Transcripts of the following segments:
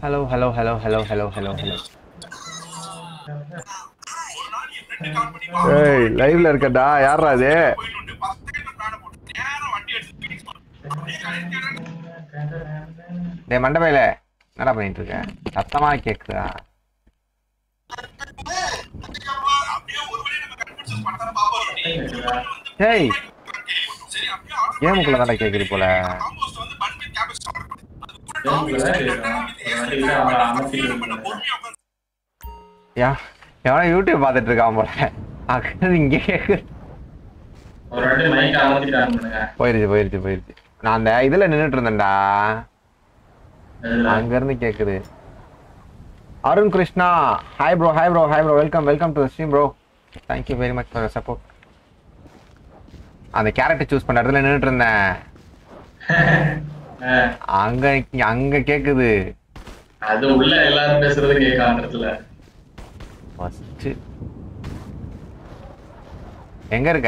Hello hello hello hello hello hello hello ஏய் லைவ்ல இருக்கடா யாரா அது டேய் மண்டபையில என்னடா பண்ணிட்டு இருக்க சத்தமா கேக்குதா ஏய் கேமுக்குள்ள தான்டா கேக்குது போல யா எவனா யூடியூப் பார்த்துட்டு இருக்கான் போல அக்கது இங்கே கேக்குது ஒரு வாட்டி மைக் அமர்த்திட்டாங்க பண்ணுங்க போயிருச்சு போயிருச்சு போயிருச்சு நான் அந்த இதுல நின்னுட்டு இருந்தேன்டா இதுல. அங்க இருந்து கேக்குது Arun Krishna hi bro hi bro hi bro welcome welcome to stream bro thank you very much for support அந்த கேரக்டர் சூஸ் பண்ண இடத்துல நின்னுட்டு இருந்தேன் ஆ, அங்க அங்க கேக்குது அது உள்ள எல்லாரும் பேசுறது கேட்கும் அந்த இடத்துல ஃபர்ஸ்ட் எங்க இருக்க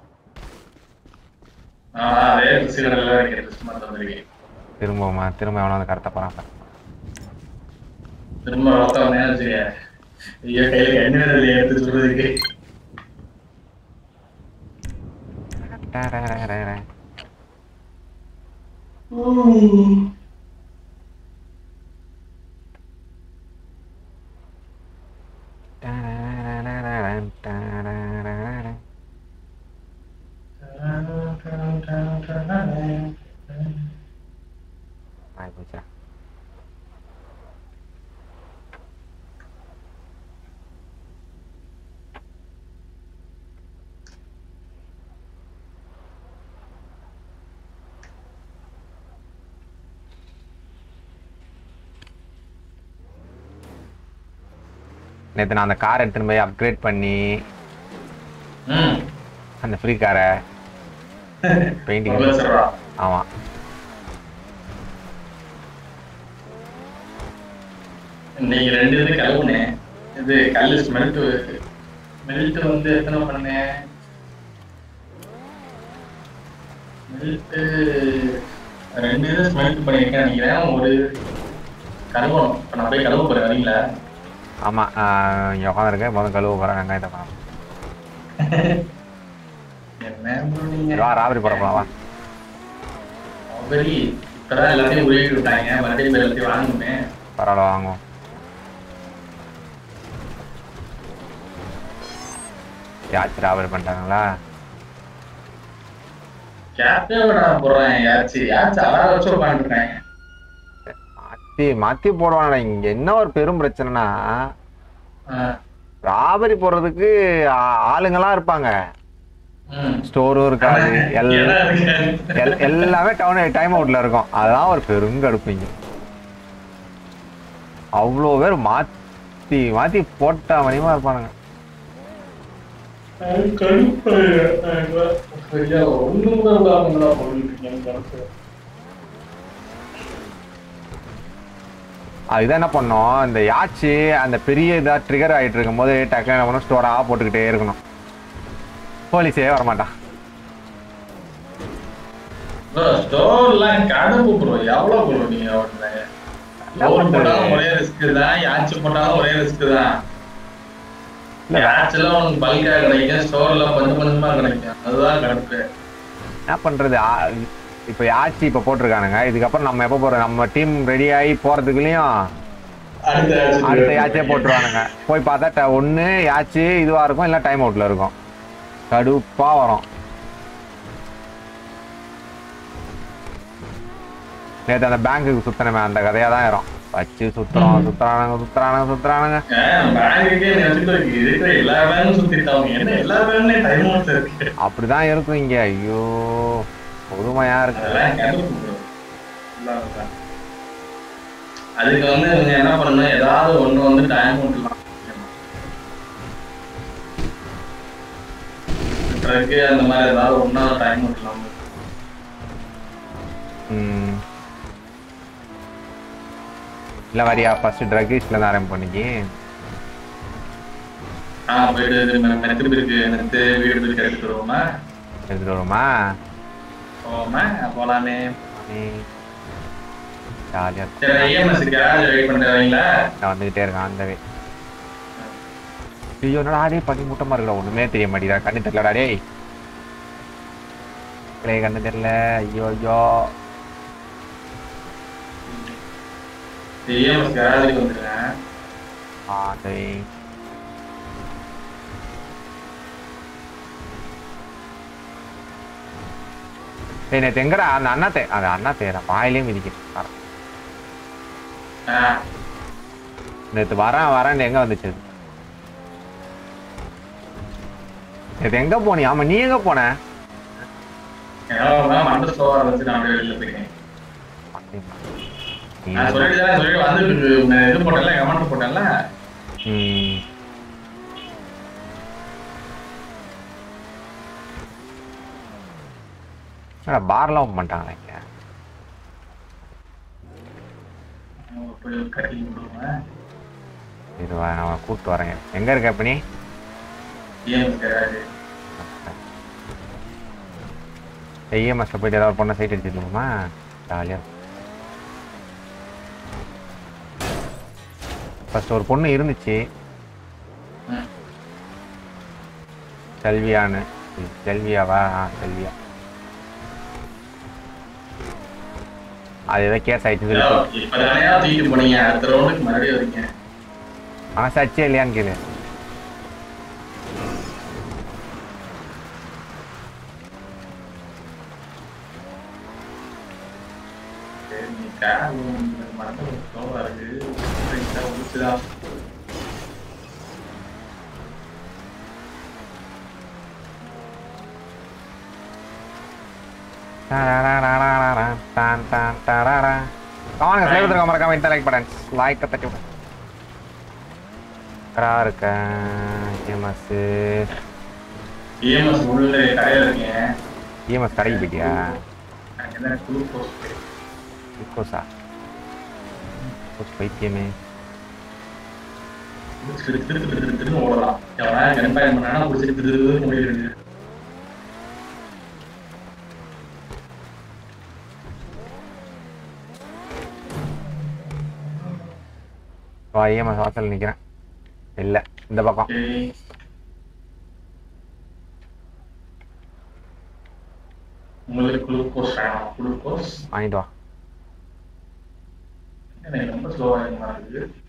நான் அதே ரிசீவர்ல இருக்கேன் கிறிஸ்மஸ் வந்திருக்கேன் திரும்பவுமா திரும்ப எவனா வந்து கடத்த போறான் பாரு. திரும்ப வளர்த்தவனே வச்சுக்க ஐயோ கையில கண்ணு விரல் எடுத்து சொல்றதுக்கு டரரரரர. டரரரரர, டரரரரர. ஆய் போச்சா நேத்து நான் அந்த கார் எடுத்துன்னு போய் அப்கிரேட் பண்ணி ம் அந்த ஃப்ரீ காரை பெயிண்டிங் ஒரு லட்சம் ரூபா ஆமா இன்னைக்கு ரெண்டு இது கழுவுனேன் இது கல் ஸ்மெல்ட் மெல்ட் வந்து எத்தனை பண்ணேன் மெல்ட் ரெண்டு இது ஸ்மெல்ட் பண்ணியிருக்கேன் நினைக்கிறேன் ஒரு கழுவணும் இப்போ நான் போய் கழுவ போறேன் வரீங்களா ஆமா ஆஹ் இங்க உட்காந்துருக்கேன் முதல் கழுவ போறேன் வெங்காயத்தை பண்ணலாம் என்ன bro நீங்க வா ராபரி போட போலாம் வா அவரி இப்பதான் எல்லாத்தையும் உருவிட்டு விட்டாங்க மறுபடியும் இப்ப எல்லாத்தையும் வாங்கணுமே பரவாயில்ல வாங்குவோம் யாச்சு ராபரி பண்ணிட்டாங்களா கேப்பே விட நான் போடுறேன் யாச்சு யாச்சு அதான் வச்சு உட்காந்துருக்காங்க மாத்தி மாத்தி போடுவானடா இங்க என்ன ஒரு பெரும் பிரச்சனைனா ராபரி போடுறதுக்கு ஆ- ஆளுங்கெல்லாம் இருப்பாங்க ஸ்டோரும் இருக்காது எல்- எல்- எல்லாமே டவுன் டைம் அவுட்ல இருக்கும் அதான் ஒரு பெருங்கடுப்பு இங்க அவ்வளோ பேர் மாத்தி மாத்தி போட்ட மணியமா இருப்பானுங்க ஒண்ணும் கூட விடாமங்களா போட்டுருக்கீங்க கணக்கு அதுதான் என்ன பண்ணோம் இந்த யாச்சு அந்த பெரிய இதா ட்ரிகர் ஆயிட்டு இருக்கும் போது டக்குனு என்ன பண்ணணும் ஸ்டோரா போட்டுக்கிட்டே இருக்கணும் போலீஸே வரமாட்டான் ஸ்டோர்லாம் கடுப்பு ப்ரோ எவ்வளவு ப்ரோ நீங்க ஓட்டுறீங்க லோன் போட்டாலும் ஒரே ரிஸ்க் தான் யாச்சு போட்டாலும் ஒரே ரிஸ்க் தான் யாச்சுல உனக்கு பல்கா கிடைக்கும் ஸ்டோர்ல கொஞ்சம் கொஞ்சமா கிடைக்கும் அதுதான் கடுப்பு என்ன பண்றது ஆ- இப்ப யாச்சு இப்ப போட்டிருக்கானுங்க இதுக்கப்புறம் நம்ம எப்ப போறோம் நம்ம டீம் ரெடி ஆகி போறதுக்குள்ளயும் அடுத்த யாச்சு அடுத்த யாச்சே போட்டுருவானுங்க போய் பார்த்தா ட- ஒண்ணு யாச்சு இதுவா இருக்கும் இல்ல டைம் அவுட்ல இருக்கும் கடுப்பா வரும் நேத்து அந்த பேங்க்குக்கு சுத்தனமே அந்த கதையா தான் வரும் வச்சு சுத்துறோம் சுத்துறானுங்க சுத்துறானுங்க சுத்துறானுங்க பேங்குக்கே நினைச்சிட்டு இருக்கு இருக்கிற எல்லா பேங்கும் சுத்திட்டாங்க என்ன எல்லா பேங்க்லயும் டைம் அவுட் இருக்கு அப்படிதான் இருக்கும் இங்க ஐயோ பொறுமையா இருக்கு அதெல்லாம் கடுப்பு bro. எல்லாம் தான். அதுக்கு வந்து இவங்க என்ன பண்ணணும் ஏதாவது ஒண்ணு வந்து டைம் விட்டுலாம் ட்ரக்கு அந்த மாதிரி ஏதாவது ஒன்னா டைம் விட்டுலாம் ம். இல்ல வரியா ஃபர்ஸ்ட் ட்ரக்கிஸ்ட்ல இருந்து ஆரம்பி பண்ணிக்கி ஆ போயிட்டு இது மெ- மெனக்கிட்டு இருக்கு நெத்து வீடு இருக்கு எடுத்துட்டு வருவோமா எடுத்துட்டு வருமா போவோமா போலாமே ம். ஜாலியாக இருக்கும் சரி இஎம்எஸ் கேரேஜ் வெயிட் பண்ணுறீங்களா நான் வந்துகிட்டே இருக்கேன் அந்த வே ஐயோ என்னடா டேய் பனி மூட்டமா இருக்குடா ஒண்ணுமே தெரிய மாட்டேங்குதா கண்ணு தெரியலடா டேய் கிளே கண்ணு தெரியல ஐயோ ஐயோ இஎம்எஸ் கேரேஜுக்கு வந்துருக்கேன் ஆ சரி டேய் நேற்று எங்கடா அந்த அண்ணா தே அது அண்ணா தேரா வாயிலே மிதிக்கிறேன் ஆ நேற்று வரேன் வரேன் எங்க வந்துச்சு அது? நேற்று எங்க போனி ஆமா நீ எங்க போன ஏன்னா மண்ட ஸ்லோவாக வச்சு நான் அப்படியே வெளியில் போயிருக்கேன் நீ நான் சொல்லிட்டு தான் சொல்லிட்டு வந்துட்டு இருக்கு. இது போட்டல கமெண்ட் போட்டேன்ல ம். என்னடா பார்லாம் ஓப்பன் பண்ணிட்டாங்களா இங்க போய் கட்டி விடுவேன் இது வா, நான் அவனை கூப்பிட்டு வரேன் எங்க இருக்க இப்ப நீ இஎம்எஸ் கேரேஜ் ஐஎம்எஸ்ல போயிட்டு ஏதாவது பொண்ணை சைட் அடிச்சிருக்கோமா ஜாலியா ஃபர்ஸ்ட் ஒரு பொண்ணு இருந்துச்சு ம். செல்வியான்னு இது செல்வியாவா ஆ செல்வியா அது ஏதோ கேஸ் ஆயிடுச்சு சொல்லி இப்பதானே தூக்கிட்டு போனீங்க அடுத்த ரவுண்டுக்கு மறுபடியும் வரீங்க ஆனால் சச்சே இல்லையான்னு கேளு சரி நீ கேர் மறந்து ஸ்லோவா இருக்கு முடிச்சுதான் தான் தான் தராரா கவனிங்க சேவத்துக்கு மறக்காம இந்த லைக் பட்டன் லைக் தட்டி விடு கடா இருக்க இஎம்எஸ் இஎம்எஸ் உள்ள கடையில இருக்கேன் இஎம்எஸ் கடைக்கு போயிட்டியா அங்க தான் குளுக்கோஸ் இக்கோசா பைத்தியமே திரு திரு திரு திரு திருன்னு ஓடலாம் எவனா கன்ஃபைன் பண்ணானா குடிச்சிட்டு திரு திரு முடிவு வா இஎம்எஸ் வாசல் நிக்கிறேன் இல்ல இந்த பக்கம் சரி உங்களுக்கு குளுக்கோஸ் வேணும் குளுக்கோஸ் வாங்கிட்டு வா எனக்கு ரொம்ப ஸ்லோவா இருக்க மாதிரி இருக்கு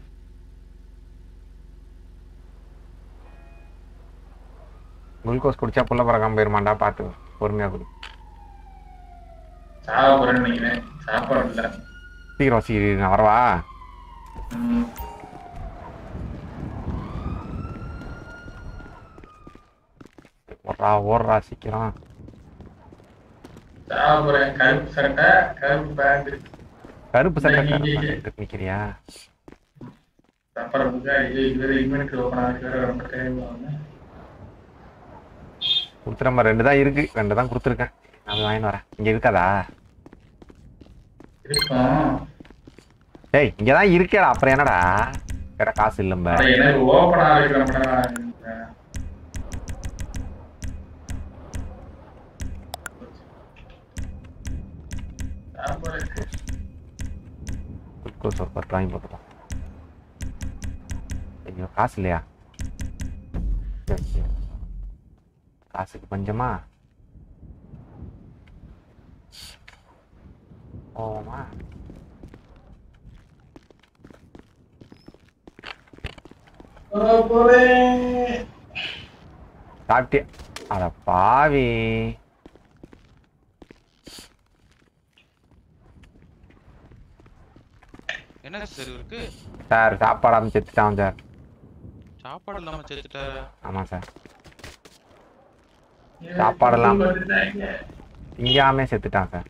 குளுக்கோஸ் குடிச்சா புள்ள பறக்காம போயிருமாண்டா பார்த்து பொறுமையா குடி சாக போறேன்னு நினைக்கிறேன் சாப்பாடு இல்லை சீக்கிரம் சீக்கிரம் நான் வரவா ம். ஓடுறா ஓடுறா சீக்கிரம் சாக போறேன் கருப்பு சட்டை கருப்பு பேண்ட் கருப்பு சட்டை இல்ல, நீ- கருப்பு நிக்கிறியா அப்புறம் இவர் இன்வென்ட்ரி ஓப்பன் ஆகிட்டு வேற ரொம்ப டைம் ஆகும் கொடுத்துறமா ரெண்டு தான் இருக்கு ரெண்டு தான் கொடுத்துருக்கேன் அது வாங்கிட்டு வரேன் இங்க இருக்காதா இருக்கும் டேய் இங்க தான் இருக்கேடா அப்புறம் என்னடா கேட்டா காசு இல்லம்ப ஆனா எனக்கு ஓப்பன் ஆகிட்டு ரொம்ப நேரம் ஆகுது. சாக போறேன். குளுக்கோஸ் ஒரு பத்து வாங்கி போட்டுப்போம் ஐயோ காசு இல்லையா ஐயோ. காசுக்கு பஞ்சமா போவோமா சாக போறேன். சாப்பிட்டே அட பாவி என்ன சார் இருக்கு சார் சாப்பாடாம செத்துட்டான் சார் சாப்பாடு இல்லாம சேர்த்துட்டாரு ஆமாம் சார் சாப்பாடெல்லாம். வந்துட்டாங்க. திங்காமே செத்துட்டான் சார்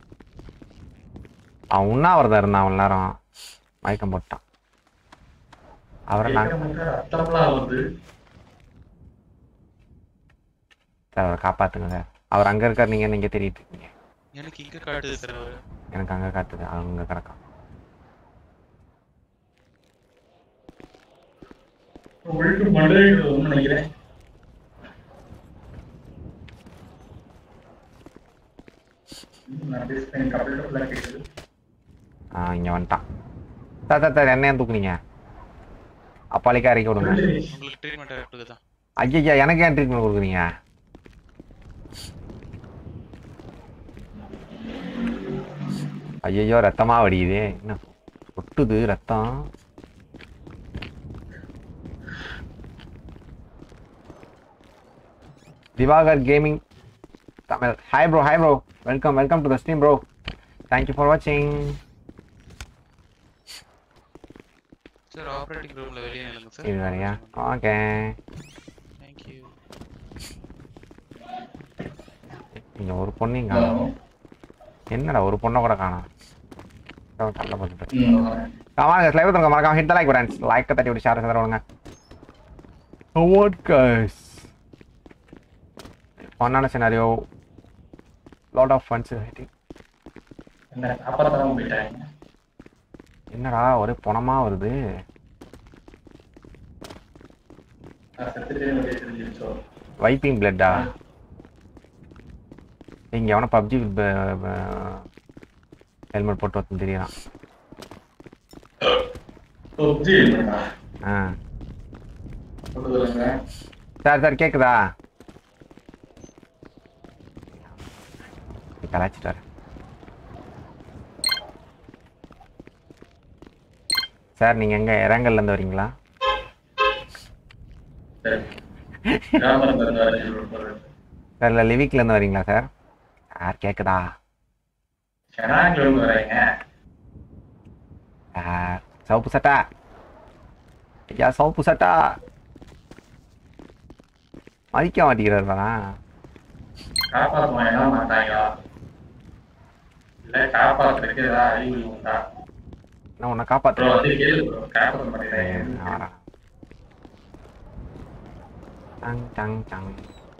அவன் உண்ணாவிரதம் இருந்தான் அவன் நேரம் மயக்கம் போட்டான் அவரை கேட்க நாங்கள் மாட்டேன், ரத்தம்லாம் வருது. சார் அவரை காப்பாத்துங்க சார் அவர் அங்கே இருக்கார் நீங்கள் நீங்கள் தெரியிட்டு இருக்கீங்க எனக்கு இங்க காட்டுது சார் அவரு எனக்கு அங்கே காட்டுது அங்கே கிடக்கான் உங்களுக்கு மண்டேன்னு ஒண்ணு நினைக்கிறேன் ம், நான் பேசுறேன் கபில் கபிலா கேக்குது ஆ ஆ இங்கே வந்துட்டான் சார் சார் சார் என்ன ஏன் தூக்குனீங்க அப்பாலிக்கா இறக்கி விடுங்க உங்களுக்கு ட்ரீட்மெண்ட் கொடுக்குதான் ஐயா எனக்கு ஏன் ட்ரீட்மெண்ட் கொடுக்குறீங்க ஐயோ ரத்தமா வடியுதே என்ன கொட்டுது ரத்தம் Diwakar gaming Tamil hi bro hi bro welcome welcome to the stream bro thank you for வாட்சிங் சார் ஆப்ரேட்டிங் ரூம்ல வெளியே நில்லுங்க சார் இது வேறையா ஓகே தேங்க்யூ இங்க ஒரு பொண்ணையும் காணும் என்னடா ஒரு பொண்ணை கூட காணோம் கல்ல போட்டுட்டு ம், வரேன். வாங்க லைவ் தரங்க மறக்காம ஹிட் லைக் ஃப்ரெண்ட்ஸ் லைக் தட்டி விட்டு ஷேர் செய்து விடுங்க வாட் கைஸ் ஃபன்னான சினாரியோ லாட் ஆஃப் ஃபன்ஸ் என்ன காப்பாத்தாம போயிட்டாங்க என்னடா ஒரே பணமா வருது நான் செத்துட்டே வெளியே தெரிஞ்சிருச்சோ வைப்பிங் பிளட்டா இங்க எவனா பப்ஜி ஹெல்மெட் போட்டு ஒருத்தன் தெரியலாம் பப்ஜி இல்லைடா ஆ கொண்டு வரேங்க சார் சார் கேக்குதா கலாச்சிட்டாரு சார் நீங்க எங்க இரங்கல்ல இருந்து வரீங்களா சரி கிராமத்துல இருந்து வரேன் போறேன் சார் இல்லை லிவிக்ல இருந்து வரீங்களா சார் சார் கேக்குதா கனாக்ல இருந்து வரேங்க சார் சவுப்பு சட்டா ஐயா சவுப்பு சட்டா மதிக்க மாட்டேங்கிறாருப்பா காப்பாத்துவான் என்ன மாட்டாங்களா இல்ல காப்பாத்துறதுக்கு ஏதாவது அறிகுறி உண்டா நான் உன்னை ப்ரோ காப்பாத்துறேன் வந்து கேளு ப்ரோ காப்பாற்ற ஏய், மாட்டேங்கிறாங்க நான் வரேன் டங் டங் டங்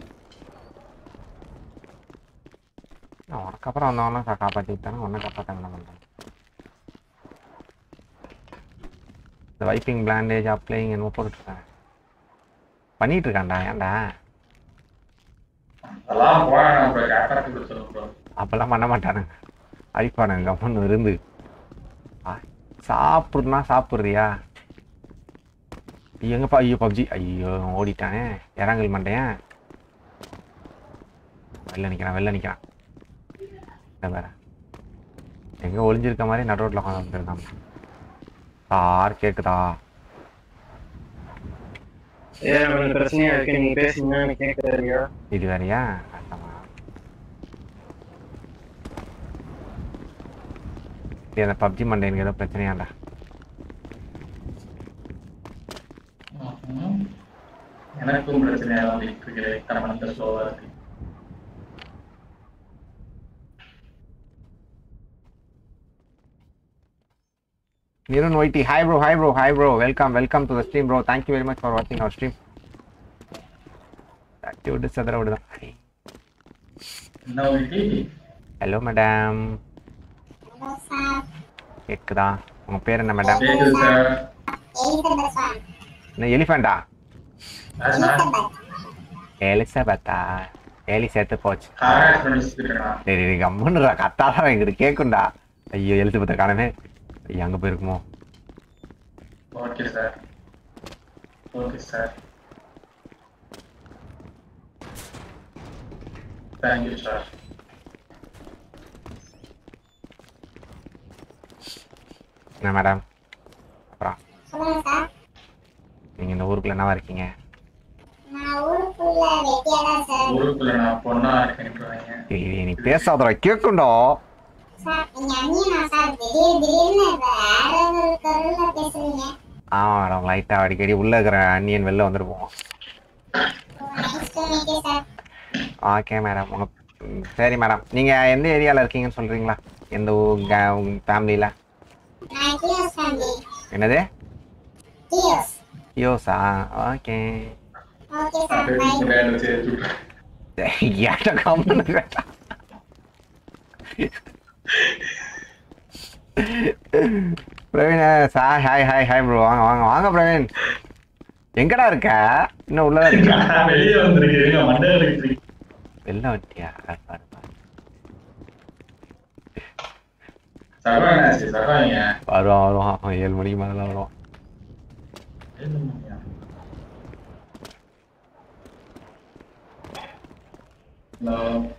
நான் உனக்கு அப்புறம் வந்தவனா கா காப்பாற்றிட்டானே உன்னை காப்பாற்ற என்ன பண்ணுறேன் இந்த வைப்பிங் பிளாண்டேஜ் அப்ளைங் என்னமோ போட்டுருக்கேன் பண்ணிட்டு இருக்கான்டா ஏன்டா அதெல்லாம் போனா ப்ரோ காப்பாற்றி கொடுத்துரும் ப்ரோ அப்பெல்லாம் பண்ண மாட்டானுங்க அழிப்பானுங்க கம்மன்னு இருந்து ஆ, சாப்பிடுனா சாப்பிட்றியா எங்கப்பா ஐயோ பப்ஜி ஐயோ அவன் ஓடிட்டானே இறங்கல் மண்டையன் வெளில நிற்கிறான் வெளில நிற்கிறான் இந்த வேற எங்க ஒளிஞ்சிருக்க மாதிரி நடு ரோட்டில் உட்காந்து இருந்தான் சார் கேக்குதா ஏன் அவனுக்கு பிரச்சனையா இருக்கு நீங்க பேசுனீங்கன்னா எனக்கு கேட்கறியா இது வேறயா கஷ்டமா டேய், அந்த பப்ஜி மண்டையனுக்கு ஏதோ பிரச்சனையாண்டா ம்ஹும். எனக்கும் பிரச்சனையா வந்துட்டு இருக்கு கவனத்தை ஸ்லோவா இருக்கு Nirun Whitey, hi bro, hi bro, hi bro. Welcome, welcome to the stream, bro. Thank you very much for watching our stream. தட்டி விட்டு சதுர விடுதான் என்ன வந்துட்டு ஹலோ மேடம் கேக்குதா உங்க பேர் என்ன மேடம் கேக்குது சார் என்ன எலிஃபண்டா ஆனா எலிசபெத்தா எலி சேர்த்து போச்சு ஹாராஸ் பண்ணிச்சுருக்கா சரி சரி கம்முன்னுடா கத்தாதான் எங்கிட்ட கேட்கும்டா ஐயோ எலிசபெத்தை காணமே ஐயோ அங்க போயிருக்குமோ okay sir okay sir thank you sir என்ன மேடம் அப்புறம் சொல்லுங்க சார் நீங்க இந்த ஊருக்குள்ள என்னவா இருக்கீங்க நான் ஊருக்குள்ள வெட்டியா தான் சார் ஊருக்குள்ள நான் பொண்ணா இருக்கேன்றாங்க ஏய், நீ பேசாதடா கேட்கும்டா சார் நீங்க அண்ணியனா சார் திடீர் திடீர்னு வேற ஒரு கருல பேசுறீங்க ஆமா மேடம் லைட்டா அடிக்கடி உள்ள இருக்கிற அண்ணியன் வெளில வந்துட்டு போவோம் nice to meet you sir okay madam உங்க ம், சரி மேடம் நீங்க எந்த ஏரியால இருக்கீங்கன்னு சொல்றீங்களா எந்த ஃபேமிலியில நான் கியோஸ் ஃபேமிலி என்னது கியோஸ் யோசா ஓகே ஓகே சார் பை வேலை சேர்த்து விட்றேன். ஏட்ட கம்முன்னு கேட்டா Praveen sir hi hi hi bro வாங்க வாங்க வாங்க பிரவீன் எங்கடா இருக்க இன்னும் உள்ளதா இருக்கியா நான் வெளியே வந்திருக்கேன் மண்டையில இருக்கு வெளில வட்டியா பாரு பாரு சர்வா என்னாச்சு சர்வா இங்க வருவான் வருவான் அவன் ஏழு மணிக்கு மேலே தான் வருவான் ஹலோ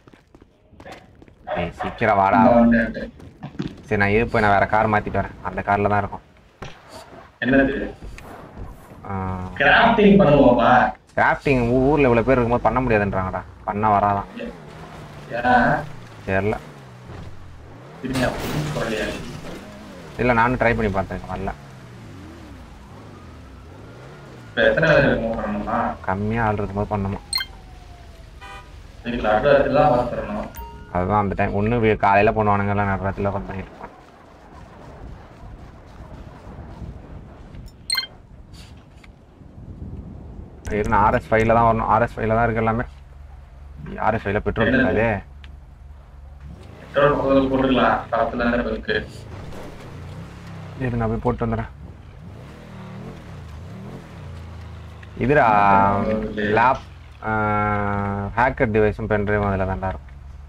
ஏய் சீக்கிரம் வாடா வந்துட்டேன் சரி நான் இது போய் நான் வேற கார் மாத்திட்டு வரேன் அந்த கார்ல தான் இருக்கும் என்னது கிராஃப்டிங் பண்ணுவோமா கிராஃப்டிங் ஊர்ல இவ்வளவு பேர் இருக்கும்போது பண்ண முடியாதுன்றாங்கடா பண்ண வராதான் ஏன் தெரியல திரும்பியா சொல்லலையா இல்ல நானும் ட்ரை பண்ணி பார்த்தேன் வரல இப்ப எத்தனை பேர் இருக்கும் பண்ணணுமா கம்மியா ஆள் இருக்கும்போது பண்ணணும் இதுல அட்வான்ஸ் எல்லாம் பார்த்துடணும் அதுதான் அந்த டைம் ஒன்று காலையில பண்ணுவானுங்க இல்லை நடுறத்துல உட்காந்து பண்ணிட்டு இருப்பான் இரு ஆர்எஸ் ஃபைவ்ல தான் வரணும் ஆர்எஸ் ஃபைவ்ல தான் இருக்கு எல்லாமே ஆர்எஸ் ஃபைவ்ல பெட்ரோல் இருக்காது பெட்ரோல் பக்கத்தில் போட்டுக்கலாம் தரத்துல தானே இருக்கு இரு நான் போய் போட்டு வந்துடுறேன் இதுடா லேப் ஹேக்கர் டிவைஸும் பென்ட்ரைவும் அதில் தான்டா இருக்கும்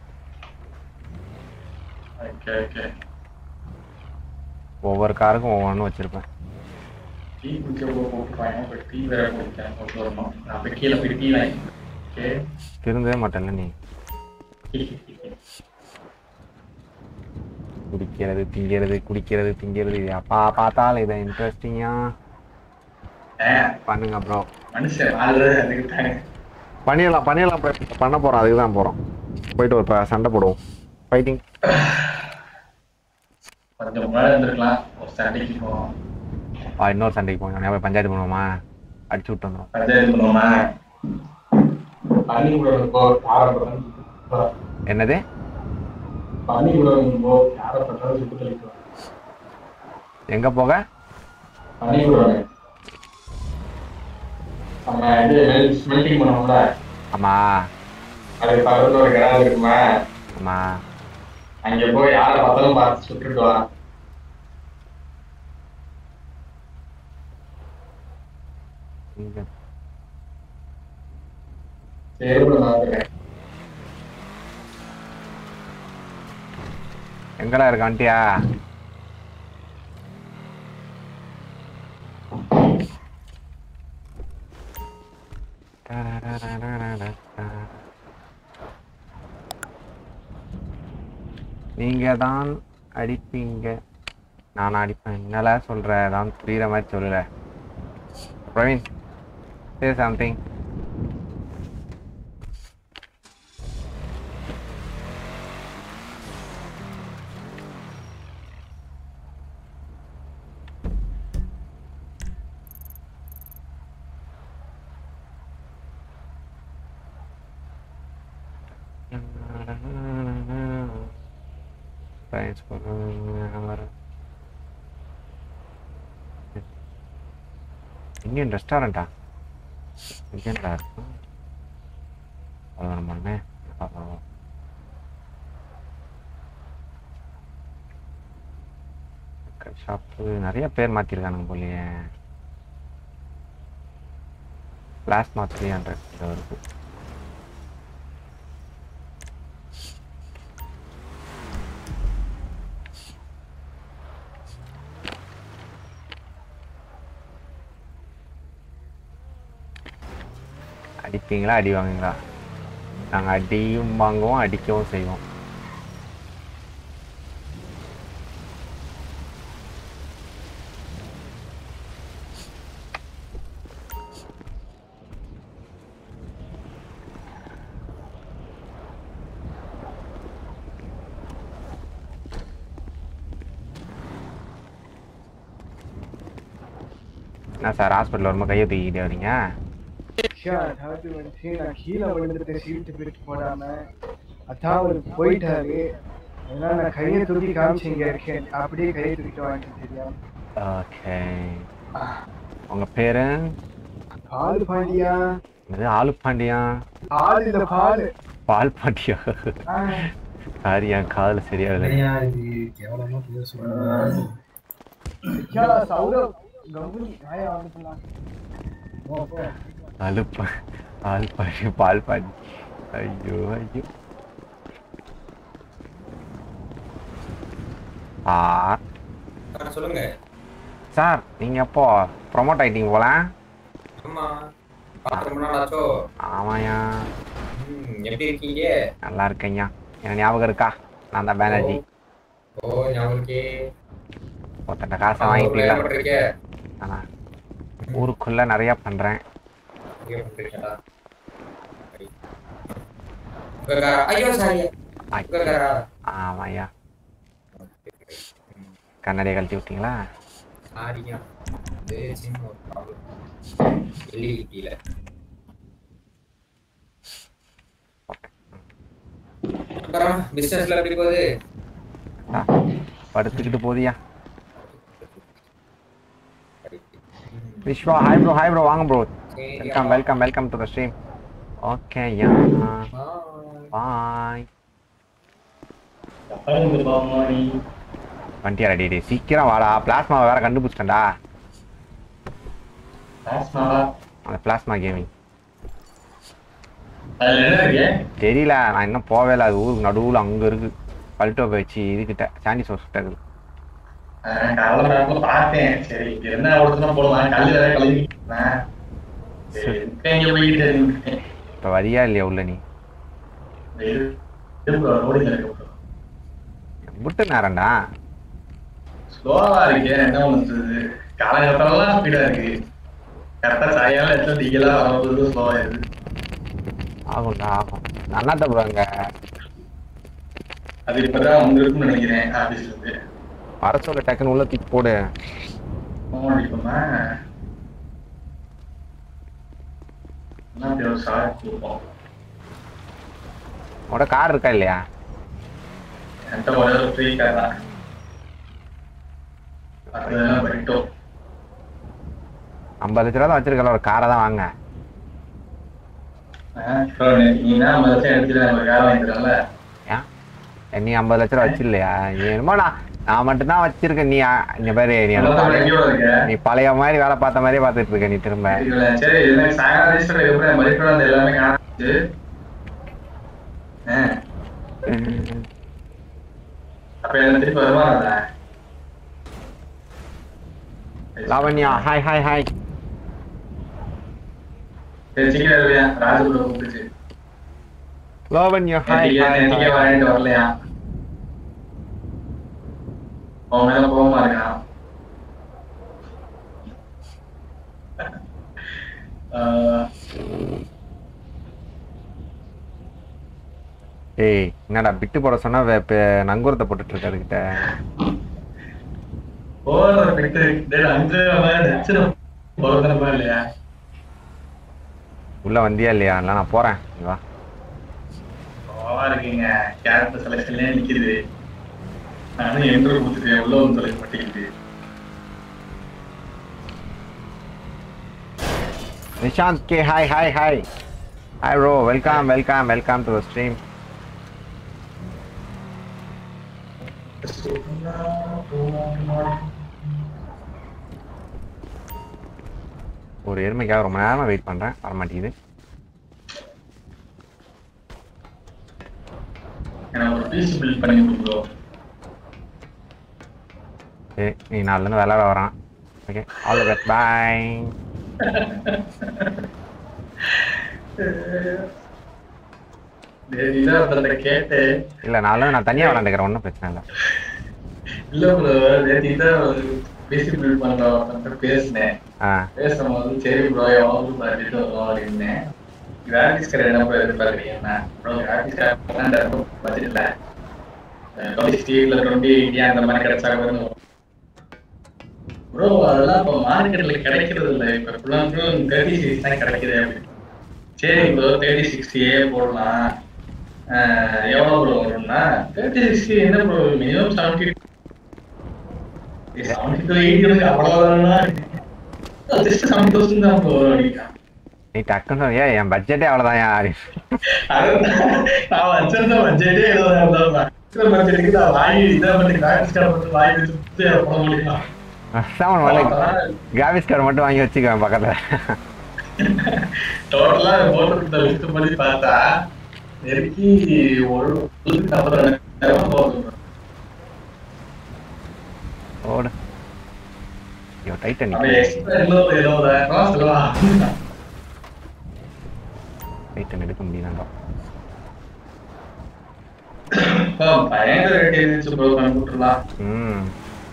ஓகே ஓகே ஒவ்வொரு காருக்கும் ஒவ்வொன்றும் வச்சிருப்பேன் டீ குடிக்க போட்டுருவாங்க இப்போ டீ வேற குடிக்க போட்டு வரணும் நான் போய் கீழே போய் டீ வாங்கி ஓகே திருந்தவே மாட்டேன்ல நீ குடிக்கிறது திங்கிறது குடிக்கிறது திங்கிறது இது அப்பா பார்த்தாலும் இதை இன்ட்ரெஸ்டிங்கா பண்ணுங்க ப்ரோ மனுஷன் வாழ்றது அதுக்கு தாங்க பண்ணிடலாம் பண்ணிடலாம் bro. பண்ண போறோம் அதுக்கு தான் போறோம் போயிட்டு ஒரு ப- சண்டை போடுவோம் ஃபைட்டிங் கொஞ்சம் முன்னாடி இருந்திருக்கலாம் ஒரு சண்டைக்கு போவோம் இன்னொரு சண்டைக்கு போங்க போய் பஞ்சாயத்து பண்ணுவோமா அடிச்சு விட்டு வந்துடும் பஞ்சாயத்து பண்ணுவோமா பள்ளிக்கூடம் போ யாரை என்னது பள்ளிக்கூடம் போ யாரை பண்றாலும் சுட்டு தெளிக்கலாம் எங்க போக பள்ளிக்கூடம் நம்ம இது ஸ்மெல்டிங் பண்ணுவோம்ல ஆமா அது பக்கத்துல ஒரு கிணறு இருக்குமா ஆமா அங்க போய் யாரை பார்த்தாலும் பார்த்து சுட்டுட்டு வா இங்க சரி bro, நான் வந்துடுறேன். எங்கடா இருக்க ஆண்டியா நீங்க தான் அடிப்பீங்க நான் அடிப்பேன் என்னல சொல்ற தான் புரியுற மாதிரி சொல்லல Praveen say something Thanks for Indian ரெஸ்டாரண்டா இந்தியன்டா இருக்கும் பதினொன்று மணி ஷாப்பு நிறைய பேர் மாற்றிருக்கானுங்க போலியே பிளாஸ்மா த்ரீ ஹண்ட்ரட் வருது அடிப்பீங்களா அடி வாங்குங்களா நாங்கள் அடியும் வாங்குவோம் அடிக்கவும் செய்வோம் என்ன சார் ஹாஸ்பிட்டல் வரும்போது கையை தூக்கிட்டே வரீங்க ஷா, அதாவது வந்து நான் கீழே விழுந்துட்டேன் சீட்டு பெல்ட் போடாம அதான் அவர் போயிட்டாரு அதனால நான் கையை தூக்கி காமிச்சு இங்க இருக்கேன் அப்படியே கையை தூக்கிட்டு வாங்கிட்டு தெரியாம ஓகே உங்க பேரு பால் பாண்டியா இது ஆளு பாண்டியா பால் இல்ல பால் பால் பாண்டியா ஆ, சாரி என் காதுல சரியாகல ஷா, சௌரவ் கவுனி ஆயா வந்துக்கலாம் போ, போ. ஆளு பா பால் பாண்டி பால் பாண்டி ஐயோ ஐயோ சார் ஆ, சொல்லுங்க சார் நீங்க எப்போ ப்ரொமோட் ஆயிட்டீங்க போல ஆமா பார்த்து ரொம்ப நாள் ஆச்சோ ஆமாயா ம், எப்படி இருக்கீங்க நல்லா இருக்கேன்யா என்ன ஞாபகம் இருக்கா நான் தான் பேனர்ஜி ஓ ஞாபகம் இருக்கே ஒருத்தட்ட காசை ஆ, ஒரு வாங்கிட்டீங்களா வேலை பண்றீங்க ஆனா ஊருக்குள்ள நிறைய பண்றேன் இங்கே பண்றீங்களா சரி. உங்க காரா ஐயோ சாரி உங்க காரா ஆமாய்யா கண்ணாடியை கழட்டி விட்டீங்களா சாரியா இது சின்ன ஒரு ப்ராப்ளம் எல்இடியில அப்புறம் பிசினஸ்ல எப்படி போகுது ஆ, படுத்துக்கிட்டு போதியா Vishwa hi bro hi bro வாங்க bro welcome welcome welcome to the stream okay yeah bye வண்டியா ரெடி டே சீக்கிரம் வாடா பிளாஸ்மாவை வேற கண்டுபிடிச்சிட்டேன்டா அந்த பிளாஸ்மா கேமிங் அதுல என்ன இருக்கு தெரியல நான் இன்னும் போவே இல்லை அது ஊருக்கு நடுவில் அங்கே இருக்கு பல்ட்டோ போயிடுச்சு இதுகிட்ட சாண்டி சோஸ் கிட்ட இருக்குது காலைல நேரத்துல பார்த்தேன் சரி இது என்ன ஒருத்தனா போடுவான் கல்லு வேற கழுவிட்டேன் சரி எங்க போய்கிட்டு இருக்கேன் இப்போ வரியா இல்லையா உள்ள நீ ரோடில் இருக்க விட்டு நேரம்டா ஸ்லோவா இருக்கு என்ன பண்ணுறது காலகட்டம்லாம் ஸ்பீடா இருக்கு கரெக்டா சாயால எடுத்து டீலாம் வரும்போது ஸ்லோவா இருக்கு ஆகும்டா ஆகும் அண்ணாத்த ப்ரோ அங்கே அது இப்பதான் வந்திருக்கும்னு நினைக்கிறேன் ஆபீஸ்ல இருந்து வர சொல்ல டக்குன்னு உள்ள தூக்கி போடு போன் அடிப்போமா என்ன அப்படி ஒரு ஷார்ட் கொடுப்போம் உட கார் இருக்கா இல்லையா என்கிட்ட ஒரே ஒரு ஃப்ரீ கார் தான் அதெல்லாம் போயிட்டோம் ஐம்பது லட்ச ரூபா தான் வச்சிருக்கல ஒரு காரை தான் வாங்க நீ தான் ஐம்பது லட்சம் எடுத்துட்டு ஒரு கார் வாங்கிக்கிறல ஏன் நீ ஐம்பது லட்ச ரூபா வச்சிடலையா நீ என்னமோ நான் நான் மட்டும்தான் வச்சிருக்கேன் நீ இங்க பாரு நீ அந்த பழைய- எங்கேயோட இருக்க நீ பழைய மாதிரி வேலை பார்த்த மாதிரியே பார்த்துட்டு இருக்க நீ திரும்ப இல்ல, சரி எனக்கு சாயங்காலம் ரெஜிஸ்டர் எப்படி மதிப்போட அந்த எல்லாமே காணிச்சு அப்ப என்ன திருப்பி வருமா லாவண்யா ஹாய் ஹாய் ஹாய் சரி சீக்கிரம் இல்லையா ராஜபுரம் கூப்பிட்டுச்சு லாவண்யா ஹாய் நேத்திக்கு- ஹாய் நேத்திக்கே வாங்கிட்டு வரலையா அவன் மேல கோவமா இருக்கான் ஆஹ் ஏய் என்னடா பிட்டு போட சொன்னா வே- இப்ப நங்கூரத்தை போட்டுட்டு இருக்க அதுகிட்ட ஓனர் விட்டு டேய் அஞ்சு அவன் நச்சுரும் போறதுனப்பா இல்லையா உள்ள வந்தியா இல்லையா இல்லை நான் போறேன் நீ வா கோவா இருக்கீங்க கேரக்டர் செலக்ஷன்லயே நிக்குது நானும் என்ட்ரு கொடுத்துட்டேன் உள்ள வந்து தொலைக்க மாட்டேங்குது Nishanth K hi hi hi hi bro welcome welcome welcome to stream ஒரு எருமைக்காக ரொம்ப நேரமா வெயிட் பண்றேன் வர மாட்டேங்குது எனக்கு ஒரு பீஸ் பில்ட் பண்ணி கொடுக்குறோம் சரி நீ நாலுலேருந்து விளையாட வரான் okay all the best bye இதான் ஒருத்தர்ட்ட கேட்டேன் இல்லை நாலுலேருந்து நான் தனியாக விளாண்டுக்கிறேன் ஒன்றும் பிரச்சனை இல்லை இல்ல ப்ரோ நேற்று இதான் பேசி பில்ட் பண்றோம் பேசினேன் ஆ பேசும்போது சரி ப்ரோ எவ்வளவு பட்ஜெட் வரும் அப்படின்னேன் கிராஃபிக்ஸ் கார்டு என்ன ப்ரோ எதிர்பார்க்குறீங்கன்னா ப்ரோ கிராஃபிக்ஸ் கார்டு பட்ஜெட் இல்லை டுவெண்ட்டி சிக்ஸ்டி இல்லை டுவெண்ட்டி எயிட்டி அந்த மாதிரி கிடைச்சா வரும் ப்ரோ அதெல்லாம் இப்போ மார்க்கெட்ல கிடைக்கிறது இல்லை இப்போ full and full thirty six தான் கிடைக்குது அப்படின்னு சரி ப்ரோ தேர்ட்டி சிக்ஸ்டியே போடலாம் அஹ் எவ்வளோ ப்ரோ வரும்னா தேர்ட்டி சிக்ஸ்டி என்ன bro minimum seventy seventy two eighty இருக்கு அவ்வளோதானா ஜஸ்ட் செவன் தௌசண்ட் தான் ப்ரோ வரும் நீ டக்குன்னு சொன்ன, ஏன் என் பட்ஜெட்டே அவ்வளோதான் யார் அதுதான் நான் வச்சிருந்த பட்ஜெட்டே எழுபதாயிரம் தான் இருக்கிற பட்ஜெட்டுக்கு நான் வாங்கி இதை பண்ணி கிராஃபிக்ஸ் கார்டு மட்டும் வாங்கி வச்சு போட முடியும் சாமன் வரல கிராஃபிக்ஸ் கார்டு மட்டும் வாங்கி வச்சுக்குவேன் பக்கத்தில் டோட்டலா போட்டு லிஸ்ட் பண்ணி பார்த்தா நெருக்கி ஒரு நாற்பது ரெண்டாயிரம் போகுது ஓடு ஐயோ டைட்டன் அப்படியே எக்ஸ்ட்ரா எழுபது எழுபதாயிரம் ரூபா செலவா டைட்டன் எடுக்க முடியலடா இப்போ பயங்கர ரேட் இருந்துச்சு ப்ரோ கம்ப்யூட்டர்லாம் ம்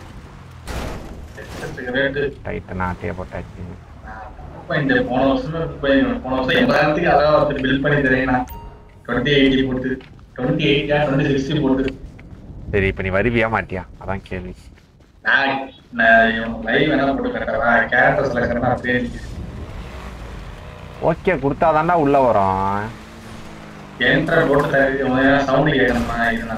ரேட்டு டைட்டன் ஆட்டையை போட்டாச்சு இந்த போன வருஷம் போன வருஷம் எண்பதாயிரத்துக்கு அதான் ஒருத்தர் பில் பண்ணி தரேன் டுவெண்ட்டி எயிட்டி போட்டு டுவெண்ட்டி எயிட்டா டுவெண்ட்டி சிக்ஸ்டி போட்டு சரி இப்போ நீ வருவியா மாட்டியா அதான் கேள்வி நான் நான் லைவ் வேணா போட்டு கட்டுறா கேரக்டர் செலக்ஷன் அப்படியே ஓகே கொடுத்தாதான்டா உள்ள வரும் என்ட்ரர் போட்டு சவுண்ட் கேட்கணுமா இதுனா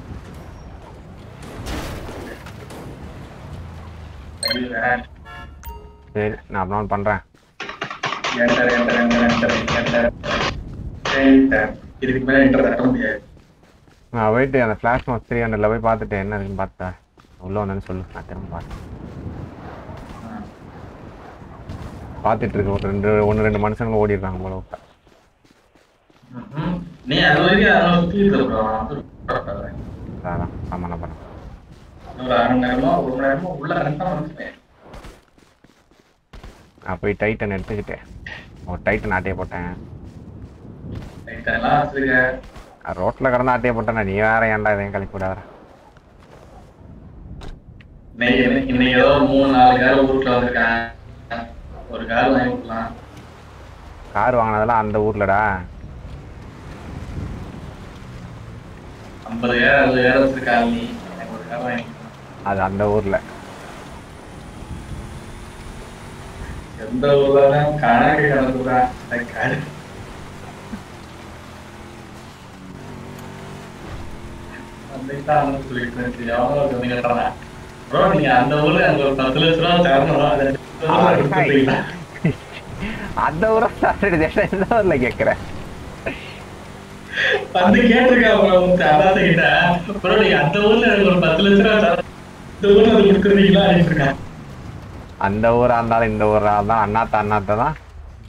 சரி நான் அப்புறம் பண்றேன் enter enter enter enter enter enter இதுக்கு மேல என்டர் தட்ட முடியாது நான் போயிட்டு அந்த ஃபிளாஷ் மாஸ் த்ரீ ஹண்ட்ரட்ல போய் பார்த்துட்டு என்ன இருக்குன்னு பார்த்தேன் உள்ள வந்தேன்னு சொல்லு நான் திரும்ப பார்த்தேன் பார்த்துட்டு இருக்க ஒரு ரெண்டு ஒன்று ரெண்டு மனுஷங்க ஓடி இருக்காங்க போல விட்டா ம்ஹும். நீ அது வரைக்கும் அதெல்லாம் சுத்தி இருக்க அதான் சமாளம் பண்ணேன் ஒரு அரை மணி நேரமோ ஒரு மணி நேரமோ உள்ள கரெக்டா வந்துட்டேன் நான் போய் டைட்டன் எடுத்துக்கிட்டேன் ஒரு டைட்டன் ஆட்டையை போட்டேன் ரைட் எல்லாம் வச்சிருக்க ரோட்டில் கடந்து ஆட்டையை போட்டேன் நீ வேற ஏன்டா இதையும் கழிப்பு விடாத இன்னைக்கு இன்னைக்கு ஏதோ ஒரு மூணு நாலு கார் ஊருக்குள்ள வந்திருக்கான் ஒரு கார் வாங்கி கொடுக்கலாம் கார் வாங்கினதெல்லாம் அந்த ஊர்லடா ஐம்பது கார் அறுபது கார் வச்சிருக்காங்க நீ எனக்கு ஒரு கார் வாங்கி கொடுக்கலாம். அது அந்த ஊர்ல எந்த ஊர்ல தான் கணக்கு கணக்குதான் அந்த கார் அன்னைக்குதான் வந்து சொல்லிட்டு இருந்துச்சு எவ்வளோ கம்மி கட்டுறான் ப்ரோ நீங்க அந்த ஊர்ல அங்க ஒரு பத்து லட்ச ரூபா தரணும் அதை லட்ச ரூபா கொடுத்துருக்கீங்களா? அந்த ஊரை சாப்பிட்டு எந்த ஊர்ல கேட்குறேன் வந்து கேட்டிருக்கா ப்ரோ அதாவது கிட்ட ப்ரோ நீங்க அந்த ஊர்ல எனக்கு ஒரு பத்து லட்ச ரூபா தரணும் இந்த ஊர்ல அது கொடுத்துருக்கீங்களா அப்படின்னு இருக்கான் அந்த ஊரா இருந்தாலும் இந்த ஊரா இருந்தாலும் அண்ணாத்த அண்ணாத்த தான்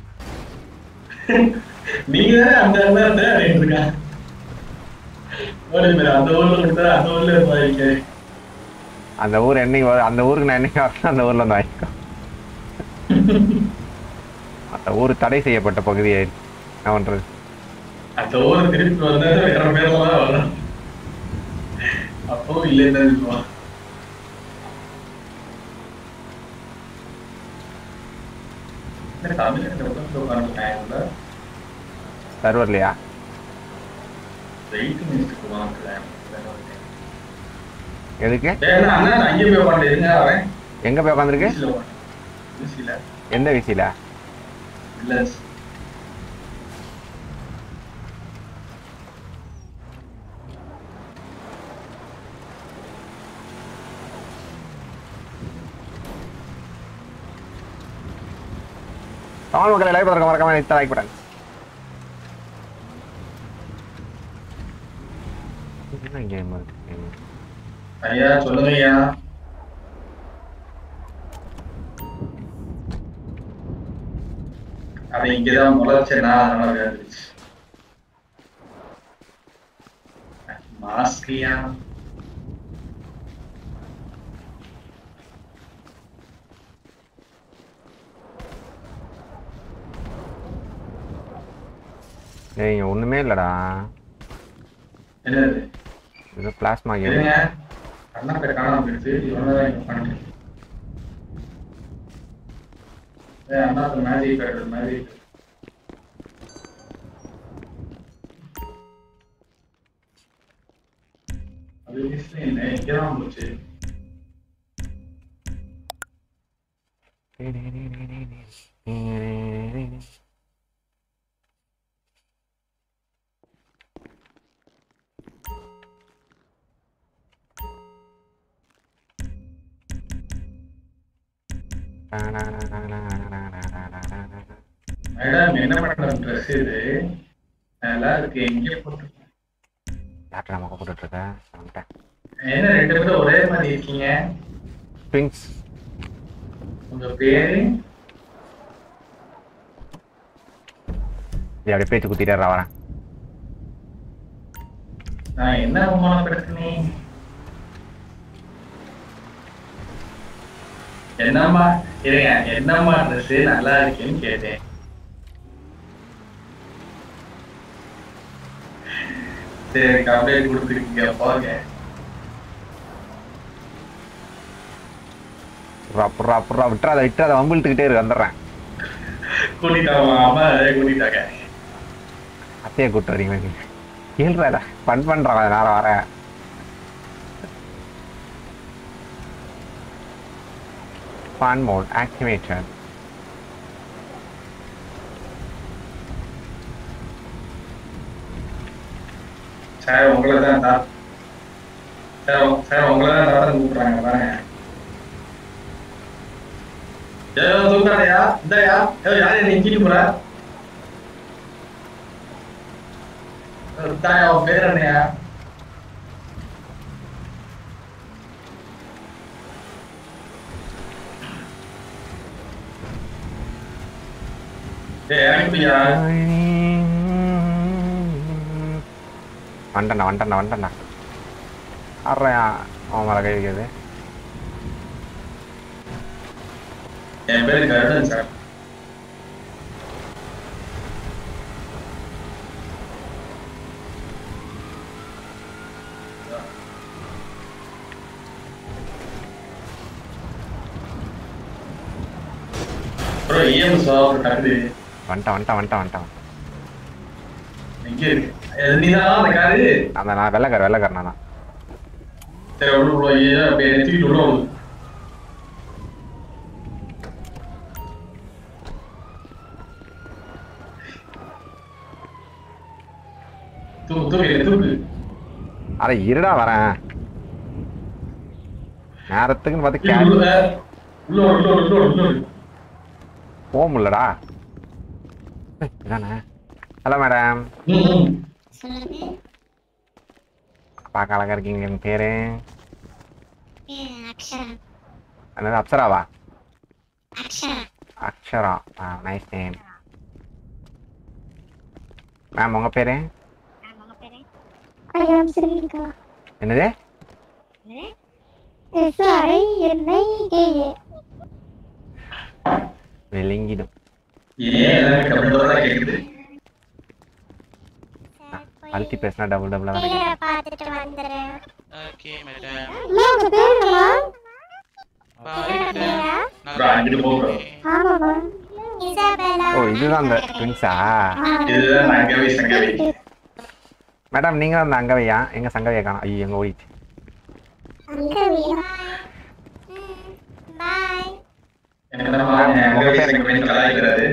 நீங்க தானே அந்த இடத்துல இருந்த அப்படின்னு இருக்கான் ஓடி போயிரு, அந்த ஊர்ல கொடுத்தா அந்த ஊர்ல வாங்கிக்க அந்த ஊர் என்னைக்கு வரும் அந்த ஊருக்கு நான் என்னைக்கு வரணும் அந்த ஊர்ல வந்து வாங்கிக்கோ அந்த ஊர் தடை செய்யப்பட்ட பகுதி ஆயிடுச்சு என்ன பண்றது அந்த ஊர் திருப்பி வந்தா வேற பேர்ல தான் வரும் அப்போ இல்லைன்னு சொல்லுவான் இந்த தமிழ் இந்த உட்கார்ந்து உட்காந்துட்டாங்க சர்வர்லையா வெயிட் மினிஸ்டருக்கு வாங்குறேன் எதுக்கு ஏன்னா அண்ணா நான் அங்கேயே போய் உட்காந்து இருங்க வரேன் எங்க போய் உட்காந்துருக்கு வீசில உட்காந்து வீசில எந்த விசில இல்ல தமிழ் மக்களை லைவ் பார்க்க மறக்காம இத்த லைக் பண்ணுங்க என்ன கேம் இருக்கு ஐயா சொல்லுங்க ஐயா அது இங்கதான் முளைச்சேனா அதனால வந்துருச்சு மாஸ்கியா டேய் இங்க ஒண்ணுமே இல்லடா என்னது இது பிளாஸ்மா கேம் இருங்க அண்ணா பேர் காணாம போயிடுச்சு இவனதான் இங்க பண்ணிட்டு ஏ அண்ணா மேஜிக் பேட்டர் மேஜிக் அது மிஸ் என்ன இங்கதான் போச்சு மேடம் என்ன பண்ற ட்ரெஸ் இது நல்லா இருக்கு எங்கே போட்டு டாக்டர் நமக்கு போட்டுட்டு இருக்கேன் வந்துட்டேன் என்ன ரெண்டு பேரும் ஒரே மாதிரி இருக்கீங்க ட்விங்ஸ் உங்க பேரு இது அப்படியே பேச்சு குத்திட்டே வரேன் நான் என்ன அவமானப்படுத்தினேன் என்னம்மா இருங்க என்னம்மா ட்ரெஸ் நல்லா இருக்கேன்னு கேட்டேன் சரி கம்ப்ளைண்ட் கொடுத்துருக்கீங்க போங்க புறா புறா புறா விட்டுறாத விட்டுறாத வம்பிழுத்துக்கிட்டே இருக்கு வந்துடுறேன் கூட்டிட்டாங்க அம்மா அதே கூட்டிட்டாங்க அத்தையை கூட்டு வரீங்க கேள்றாடா ஃபன் பண்றான் நேரம் வர ஃபன் மோட் ஆக்டிவேட்டட் சார் உங்களை தான் தா சார் உ- சார் உங்களை தான் தாத்தா கூப்பிடுறாங்க பாருங்க ஏதோ தூக்காதையா இந்தாயா ஏதோ யாரையும் நீ கீழே போற தாயா உன் பேர் என்னையா ஏய் இறங்கிட்டியா வந்துட்டா வந்துட்டா வந்துட்டா ஆடுறேன் அவன் மேலே கை வைக்கிறது என் பேரு கருடன் சார் ப்ரோ இஎம் சாப்பிட்டு டக்குது வந்துட்டான் வந்துட்டான் வந்துட்டான் வந்துட்டான் எங்க இருக்கு அது நீதான் அந்த காரு அந்த நான் வெள்ளக்கார வெள்ளக்காரனா தான் சரி உள்ள உள்ள ஏதோ அப்படியே தூக்கிட்டு உள்ள விடு. தூக்கு தூக்கு தூக்கு அட இருடா வரேன் நேரத்துக்குன்னு பார்த்து இல்ல, கேரி உள்ள உள்ள விடு, உள்ள விடு, உள்ள விடு, உள்ள விடு. போக முடியலடா ஏய், இதானே ஹலோ மேடம் ம், ம். சொல்லுங்க பார்க்க அழகா இருக்கீங்க என் பேரு பேர் அக்ஷரா என்னது அப்சராவா அக்ஷரா அக்ஷரா ஆ நைஸ் நேம் மேம் உங்க பேரு உங்க பேரு ஐயம் ஸ்ரீலங்கா என்னது சாரி என்னை கேயே விளங்கிடும் ஏன் எனக்கு அப்படி தான் கேக்குது அழுத்தி பேசினா டபுள் டபுளாக தான் கிடைக்கும். பேரை பார்த்துட்டு வந்துடுறேன் ஓகே மேடம் உங்க பேர் என்னம்மா ப்ரோ அங்கிட்டு போ ப்ரோ ஆமாம்மா இசாபெல்லா ஓ இதுதான் அந்த ட்வின்ஸா இதுதான் அங்கவை சங்கவை மேடம் நீங்க அந்த அங்கவையா எங்க சங்கவையா காணும் ஐயோ எங்க ஓடிச்சு அங்கவியா பாய் என்னமா அங்கவை சங்கவை கலாய்க்கிறாரு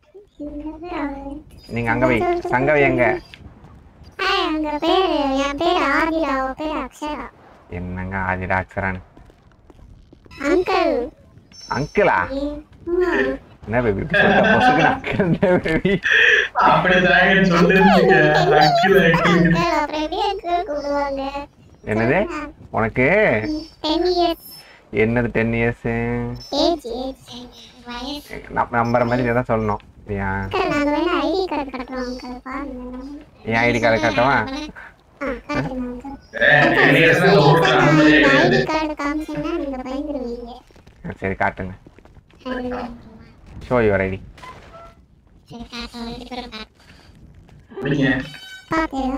நீங்க அங்கவை சங்கவை எங்க ஹாய் உங்க பேரு என் பேர் ஆதிரா உன் பேர் அக்ஷரா என்னங்க ஆதிரா அக்ஷரான்னு அங்கிள் அங்கிளா என்ன பேபி பொசுக்கு அங்கிள் பேபி அப்படிதாங்க சொல்லிருந்தீங்க அக்கில அக்கில அங்கிள் அப்புறம் எப்படி அங்கிள் கூப்பிடுவாங்க என்னது உனக்கு டென் இயர்ஸ் என்னது டென் இயர்ஸ் ஏஜ் ஏஜ் வயசு நம்புற மாதிரி எதாவது சொல்லணும் ஏன் அங்கிள் நாங்க வேணா ஐடி கார்டு கட்டுறோம் அங்கிள் பாருங்க என் ஐடி கார்டு காட்டவா ஆ காட்டுங்க அங்கிள் ஐடி கார்டு காமிச்சீங்கன்னா நீங்க பயந்துருவீங்க சரி காட்டுங்க சரி ஷோ யுவர் ஐடி காட்டு ரெண்டு பேரும் காட்டு பிடிங்க பாத்தியா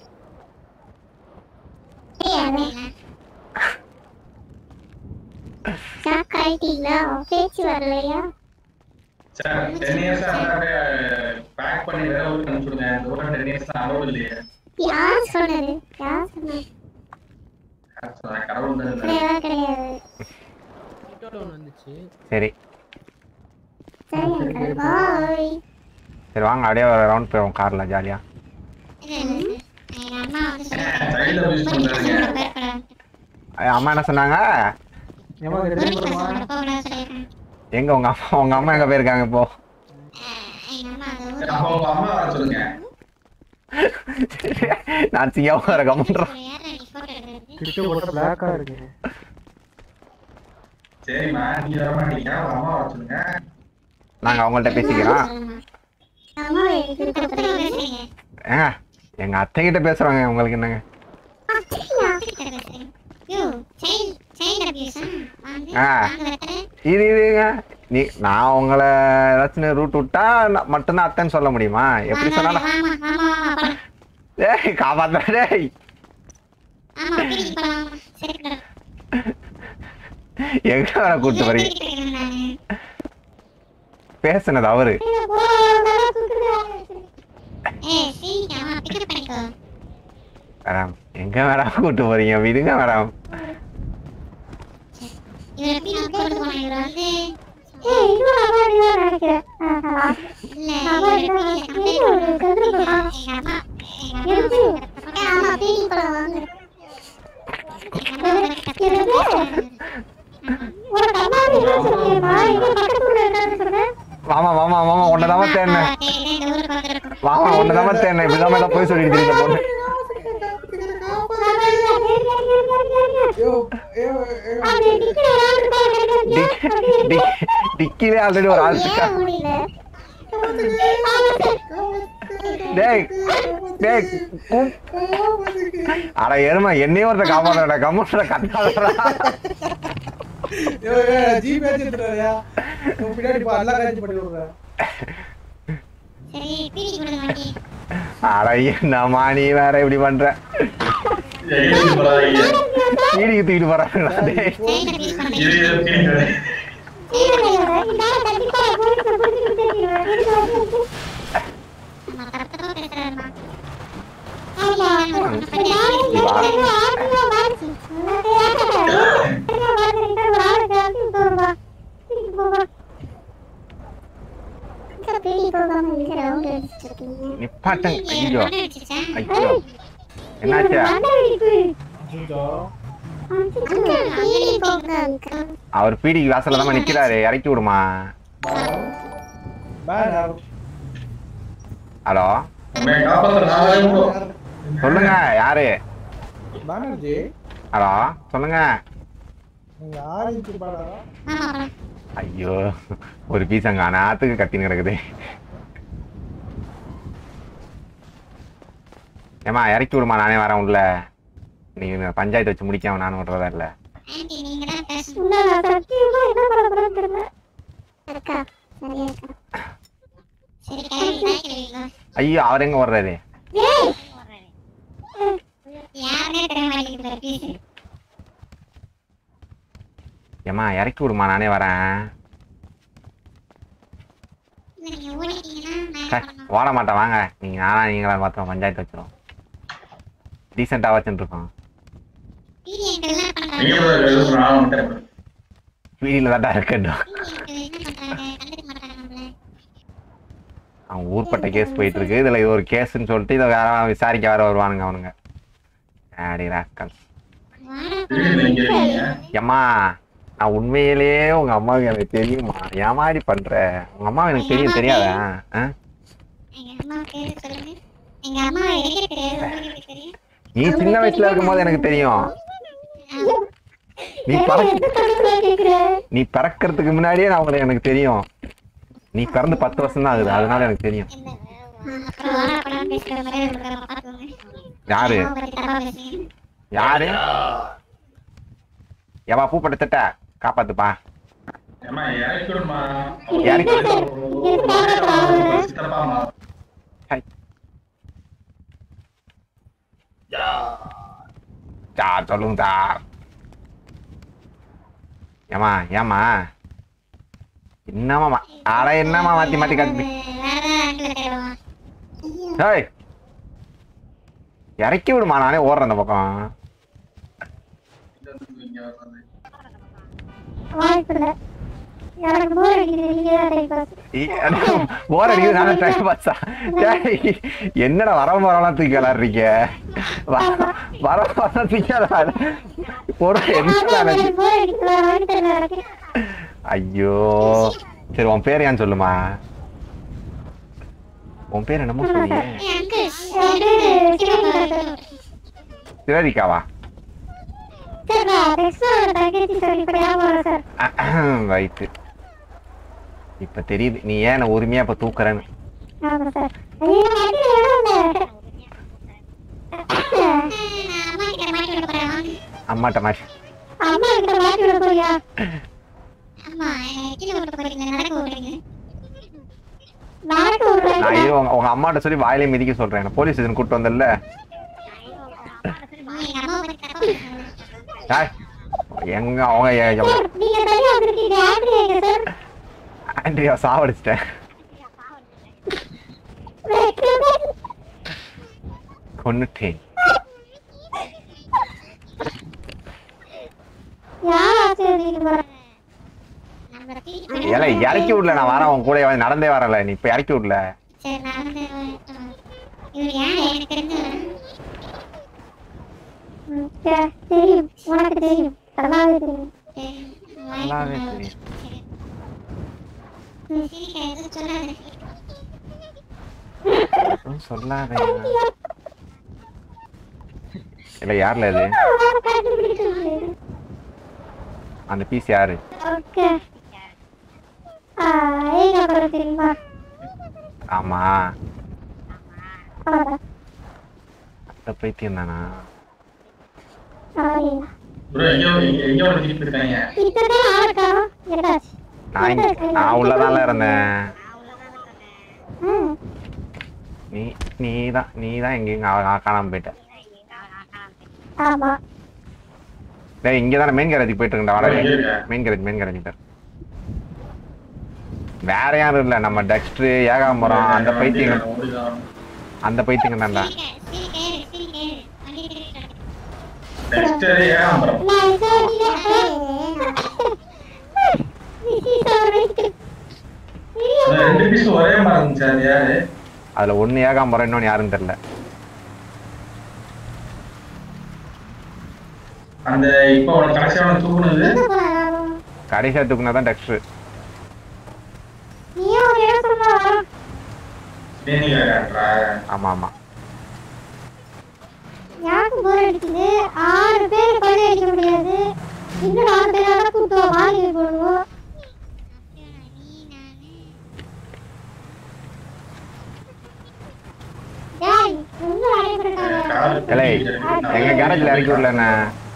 ஷாக் ஆயிட்டீங்களா பேச்சு வரலையா சார் டென் இயர்ஸ் அப்படியே பேக் பண்ணி வேற ஒரு அனுப்பிச்சுடுங்க இந்த ஒரு டென் இயர்ஸ் அளவு இல்லையே யார் சொன்னது யார் சொன்னது நான் கடவுள் தான் கிடையாது கிடையாது சரி சரி அங்கிள் பாய் சரி வாங்க அப்படியே ஒரு ரவுண்ட் போயிடும் கார்ல ஜாலியா எங்க அம்மா வந்து சைல்டு அபியூஸ் பண்றாங்க அம்மா என்ன சொன்னாங்க எமக்கு தெரியுமா சொல்லிருக்கேன் எங்க உங்க அம்மா உங்க அம்மா எங்க போயிருக்காங்க இப்போ எங்க அம்மா அது சரி, அப்போ உங்க அம்மா வர சொல்லுங்க நான் சிங்காவும் வர கம்முன்றேன் ஊர்ல யார் நீ போட்டோ எடுக்கிறது கிட்ட போட்ட பிளாக்கா இருக்கு சரிம்மா நீ வர மாட்டீங்க உங்க அம்மா வர சொல்லுங்க நாங்க அவங்கள்ட்ட பேசிக்கிறோம் அம்மா எனக்கு பேசுறீங்க ஏங்க எங்க அத்தை கிட்ட பேசுறாங்க உங்களுக்கு என்னங்க அப்படியா யோ சைல்ட் சைல்ட் அபியூஸ் வாங்க ஆ. வாங்க வெத்தலை இது இதுங்க நீ நான் உங்களை ஏதாச்சும் ரூட் விட்டா நான் மட்டும்தான் அத்தைன்னு சொல்ல முடியுமா எப்படி வாங்க, சொன்னாலும் வாமா, வாமா, வாமா, போலாம். டேய் காப்பாத்தா டேய் ஆமா, பீடிக்கு போலாம், வாமா. சரி, போலாம். எங்க வேற கூட்டு போறீங்க பீடிக்கு போறேன் நானு. பேசுனது அவரு ஏய், சீக்கிரம் வா, pick up பண்ணிக்கோ. மேடம் எங்க மேடம் கூட்டு போறீங்க விடுங்க மேடம் இவரை பீடிக்கு கூட்டிட்டு போனா, இவரை வந்து இல்ல, இவரை பீடியில complaint பண்ணணும். எங்க அம்மா, எங்க அம்மா, ஆமா, பீடிக்கு போலாம், வாங்க. எங்க அம்மா வந்து கத்திட்டு மாமா மாமா மாமா உன்னதாம தேடினேன் இந்த ஊருக்கு வந்திருக்கோம். மாமா உன்னதாம தேடினேன் இப்படிதான் மேடம் போய் சொல்லிட்டு இருக்கீங்க பொண்ணு டிக்- டிக்- டிக்கிலே ஆல்ரெடி ஒரு ஆள் இருக்கா டேய் டேய் கூப். அட எருமை என்னையும் ஒருத்த காப்பாடுறா கம்முன்ற கத்தாடுறா ஜிபே எடுத்துறாயா பின்னாடி பா எல்லாம் கழிச்சு பண்ணி விடுறேன் சரி பீடி கொடுங்க வண்டி அட என்னம்மா நீ வேற இப்படி பண்ற எங்களுக்கு போறாதீங்க. வீடிக்கு தூக்கிட்டு போறாங்களா டேய் ட்ரெயின்ல பீடி பண்ணுங்க இது இது பீடிக்கு நம்ம தப்பு பேசுறேன் நிப்பாட்டங்க ஐயோ ஐயோ என்னாச்சா அவர் பீடிக்கு வாசல்ல தான் நிக்கிறாரு இறக்கி விடுமா மேடம் ஹலோ நம்ம காப்பாத்த நாங்களே விடுவோம். சொல்லுங்க யாரு பானர்ஜி ஹலோ சொல்லுங்க நீங்க ஆரஞ்சு பாடாரா ஐயோ ஒரு பீஸ் அங்க அநாத்துக்கு கத்தின்னு கிடக்குது ஏமா இறக்கி விடுமா நானே வரேன் உள்ள நீங்க பஞ்சாயத்து வச்சு முடிக்காம நானும் விடுறதா இல்ல ஆண்டி நீங்க தான் பேசணும் சரி கிளம்பி bike ல வைங்க. ஐயோ அவர் எங்க வர்றாரு யாருனே தெரிய மாட்டேங்குது please. ஏமா இறக்கி விடுமா நானே வரேன் இல்ல, நீங்க ஓடிட்டீங்கன்னா நான் சே, என்ன பண்ணணும்? ஓட மாட்டேன் வாங்க நீங்க நானா நீங்களா பார்த்தோம் பஞ்சாயத்து வச்சிரும் டீசெண்டா வச்சுட்டு இருக்கோம் பீடி uncle என்ன பண்றாங்க? எங்க போய் எழுதுறோம் நான் வந்துட்டேன் வீடியில தான்டா இருக்கட்டும் பீடி uncle என்ன பண்றாங்க? கண்டுக்க மாட்டாங்க நம்மள. அவன் ஊர்பட்ட கேஸ் போயிட்டு இருக்கு இதுல இது ஒரு கேஸ்ன்னு சொல்லிட்டு இதை வேற விசாரிக்க வேற வருவானுங்க அவனுங்க ஆடி ராக்கல் வாடா, திடீர்னு இங்க இருக்கீங்க ஏம்மா நான் உண்மையிலேயே உங்க அம்மாவுக்கு எனக்கு தெரியுமா ஏமா இப்படி பண்ற உங்க அம்மா எனக்கு தெரியும் தெரியாதா ஆ? எங்க அம்மா பேரு சொல்லுங்க எங்க அம்மா எனக்கே தெரியாது உங்களுக்கு எப்படி தெரியும் நீ சின்ன வயசுல இருக்கும்போது எனக்கு தெரியும் நீ பறக்க நீ பிறக்கிறதுக்கு முன்னாடியே நான் உங்களுக்கு எனக்கு தெரியும் நீ பிறந்து பத்து வருஷம் தான் ஆகுது அதனால எனக்கு தெரியும் அப்புறம் வாடா படம் பேசுற மாதிரி இருக்கிற பாத்துக்கோங்க யாரு அம்மாவை பத்தி தப்பா பேசுறீங்க யாரு எவா பூப்பட்ட திட்ட காப்பாத்துப்பா ஏம்மா இறக்கி விடுமா இறக்கி சித்தப்பாமா ஹை. சார் சொல்லுங்க சார் ஏமா ஏமா என்னமா மா- அட என்னமா மாத்தி மாத்தி கத்து வேற ஆங்கில தேடுவோம் ஏய் இறக்கி விடுமா நானே ஓடுறேன் அந்த பக்கம் இங்க வர்றது போர் அடிக்குது நானும் டைம் பாஸா என்னடா வர வரலாம் தூக்கி விளாடுறீங்க வர வர வரலாம் தூக்கி விளாடு ஒரு என்ன ஐயோ சரி உன் பேர் ஏன்னு சொல்லுமா உன் பேர் என்னமோ சொல்லியே ஏய் அங்கிள் சிவரிக்காவா ரைட்டு இப்ப தெரியுது நீ ஏன் என்னை உரிமையா இப்ப தூக்குறேன்னு அம்மா கிட்ட மாட்டி விட போறேன் வாங்க. அம்மாட்ட மாதிரி அம்மா ஆமா என்னை கீழே விட்டு போறீங்க நடக்க விடுறீங்க நடக்க விடுறீங்க நான் இரு உங்க உங்க அம்மாட்ட சொல்லி வாயிலே மிதிக்க சொல்றேன் என்ன போலீஸ் ஸ்டேஷன் கூட்டு வந்தல நீ எங்க அம்மா பத்தி தப்பா பேசுறீங்க. டேய், எங்க அவங்க எ- எ- சார், நீங்க தனியா வந்திருக்கீங்க ஆண்ட்ரியா சார் ஆண்ட்ரியா சாவடிச்சிட்டேன் கொன்னுட்டேன் யாராச்சும் நீங்க பாருங்க. நம்ம தூக்கி ஏல இறக்கி விடல நான் வரேன் உன் கூட வந்து நடந்தே வரல நீ இப்ப இறக்கி விடல சரி நான் வந்து இவர் யார் எனக்கு தெரிஞ்சவன் தெரியும் உனக்கு தெரியும் நல்லாவே தெரியும் நல்லாவே தெரியும். சொல்லாத எதுவும் சொல்லாத இல்ல யார்ல இது அந்த பீஸ் யாரு ஓகே ஏங்க அப்புறம் தெரியுமா ஆமா அவ்வளோதான் அந்த பைத்தியம் தானா அவ்வளோதான் ப்ரோ எங்கேயோ எங்க- எங்கேயோ ஒரு ஜீப் இருக்காங்க இப்பதான் ஆளுக்கா என்னாச்சு நான் இங்க- நான் உள்ளதான்ல இருந்தேன் ம் நீ நீ தான் நீ தான் எங்கேயும் கா- காணாம போயிட்ட ஆமா டேய் இங்க தானே மெயின் கேரேஜ் போயிட்டு இருக்கா வாடகை இங்க இருக்கா? மெயின் கேரேஜ் மெயின் கேரேஜ் பேர் வேற யாரும் இல்ல நம்ம டெக்ஸ்டர் ஏகாம்பரம் அந்த பைத்தியங்க ஓடிதான். அந்த பைத்தியங்க தான்டா Dexter ஏகாம்பரம். நான் இதை அந்த ரெண்டு பீஸ் ஒரே மாதிரி இருந்துச்சு அது யாரு அதுல ஒண்ணு ஏகாம்பரம் இன்னொன்னு யாருன்னு தெரியல அந்த இப்போ அவனை கடைசியா அவனை தூக்குனது கடைசியா தூக்குனா தான் டெக்ஸ்டர் நீயும் ஒரு இடம் சொன்னா வரும் தேனிகா காட்டுறா ஆமா ஆமா யாருக்கும் போர் அடிக்குது ஆறு பேர் கொள்ளை அடிக்க முடியாது இன்னும் நாலு பேரால கூட்டுவோம் மாளிகை போடுவோம் ஏய், இன்னும் நிறைய பேர் இருக்காங்க. இல்லை எங்க கேரேஜ்ல இறக்கி விடல என்ன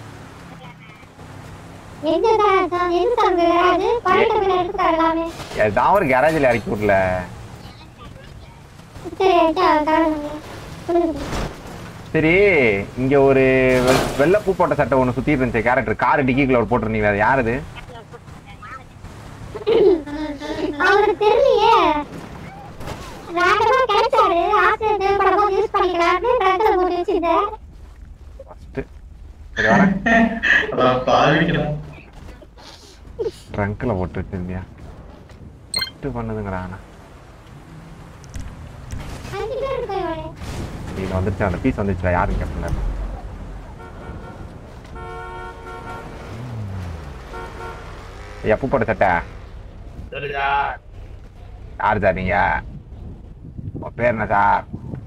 எங்க தான் தான் எது தங்க அது பழைய பேர் எடுத்துக்க எல்லாமே ஏதாவது ஒரு கேரேஜ்ல இறக்கி விடல சரி ஐயா காரணம் சொல்லுங்க சரி இங்க ஒரு வெ- வெள்ளை பூ போட்ட சட்டை ஒண்ணு சுத்திட்டு இருந்துச்சு கேரக்டர் கார் டிக்கிக்குள்ள ஒரு போட்டிருந்தீங்க அது யாரு அது அவருக்கு தெரியலையே ரேண்டமா கிடைச்சாரு ஆசிரியர் தேவைப்படும் யூஸ் பண்ணிக்கலாம்னு ரெண்டுல போட்டு வச்சிருந்தேன் ஃபர்ஸ்ட் சரி வரேன் அதான் பாவிக்கலாம் ட்ரங்க்ல போட்டு வச்சிருந்தியா ஃபர்ஸ்ட் பண்ணுதுங்கடா ஆனா அஞ்சு பேர் இருக்காங்க இது வந்துருச்சு அந்த பீஸ் வந்துச்சுடா யாரும் கேட்கல எப்போ போட்ட சட்டை யார் சார் நீங்க உன் பேர் என்ன சார்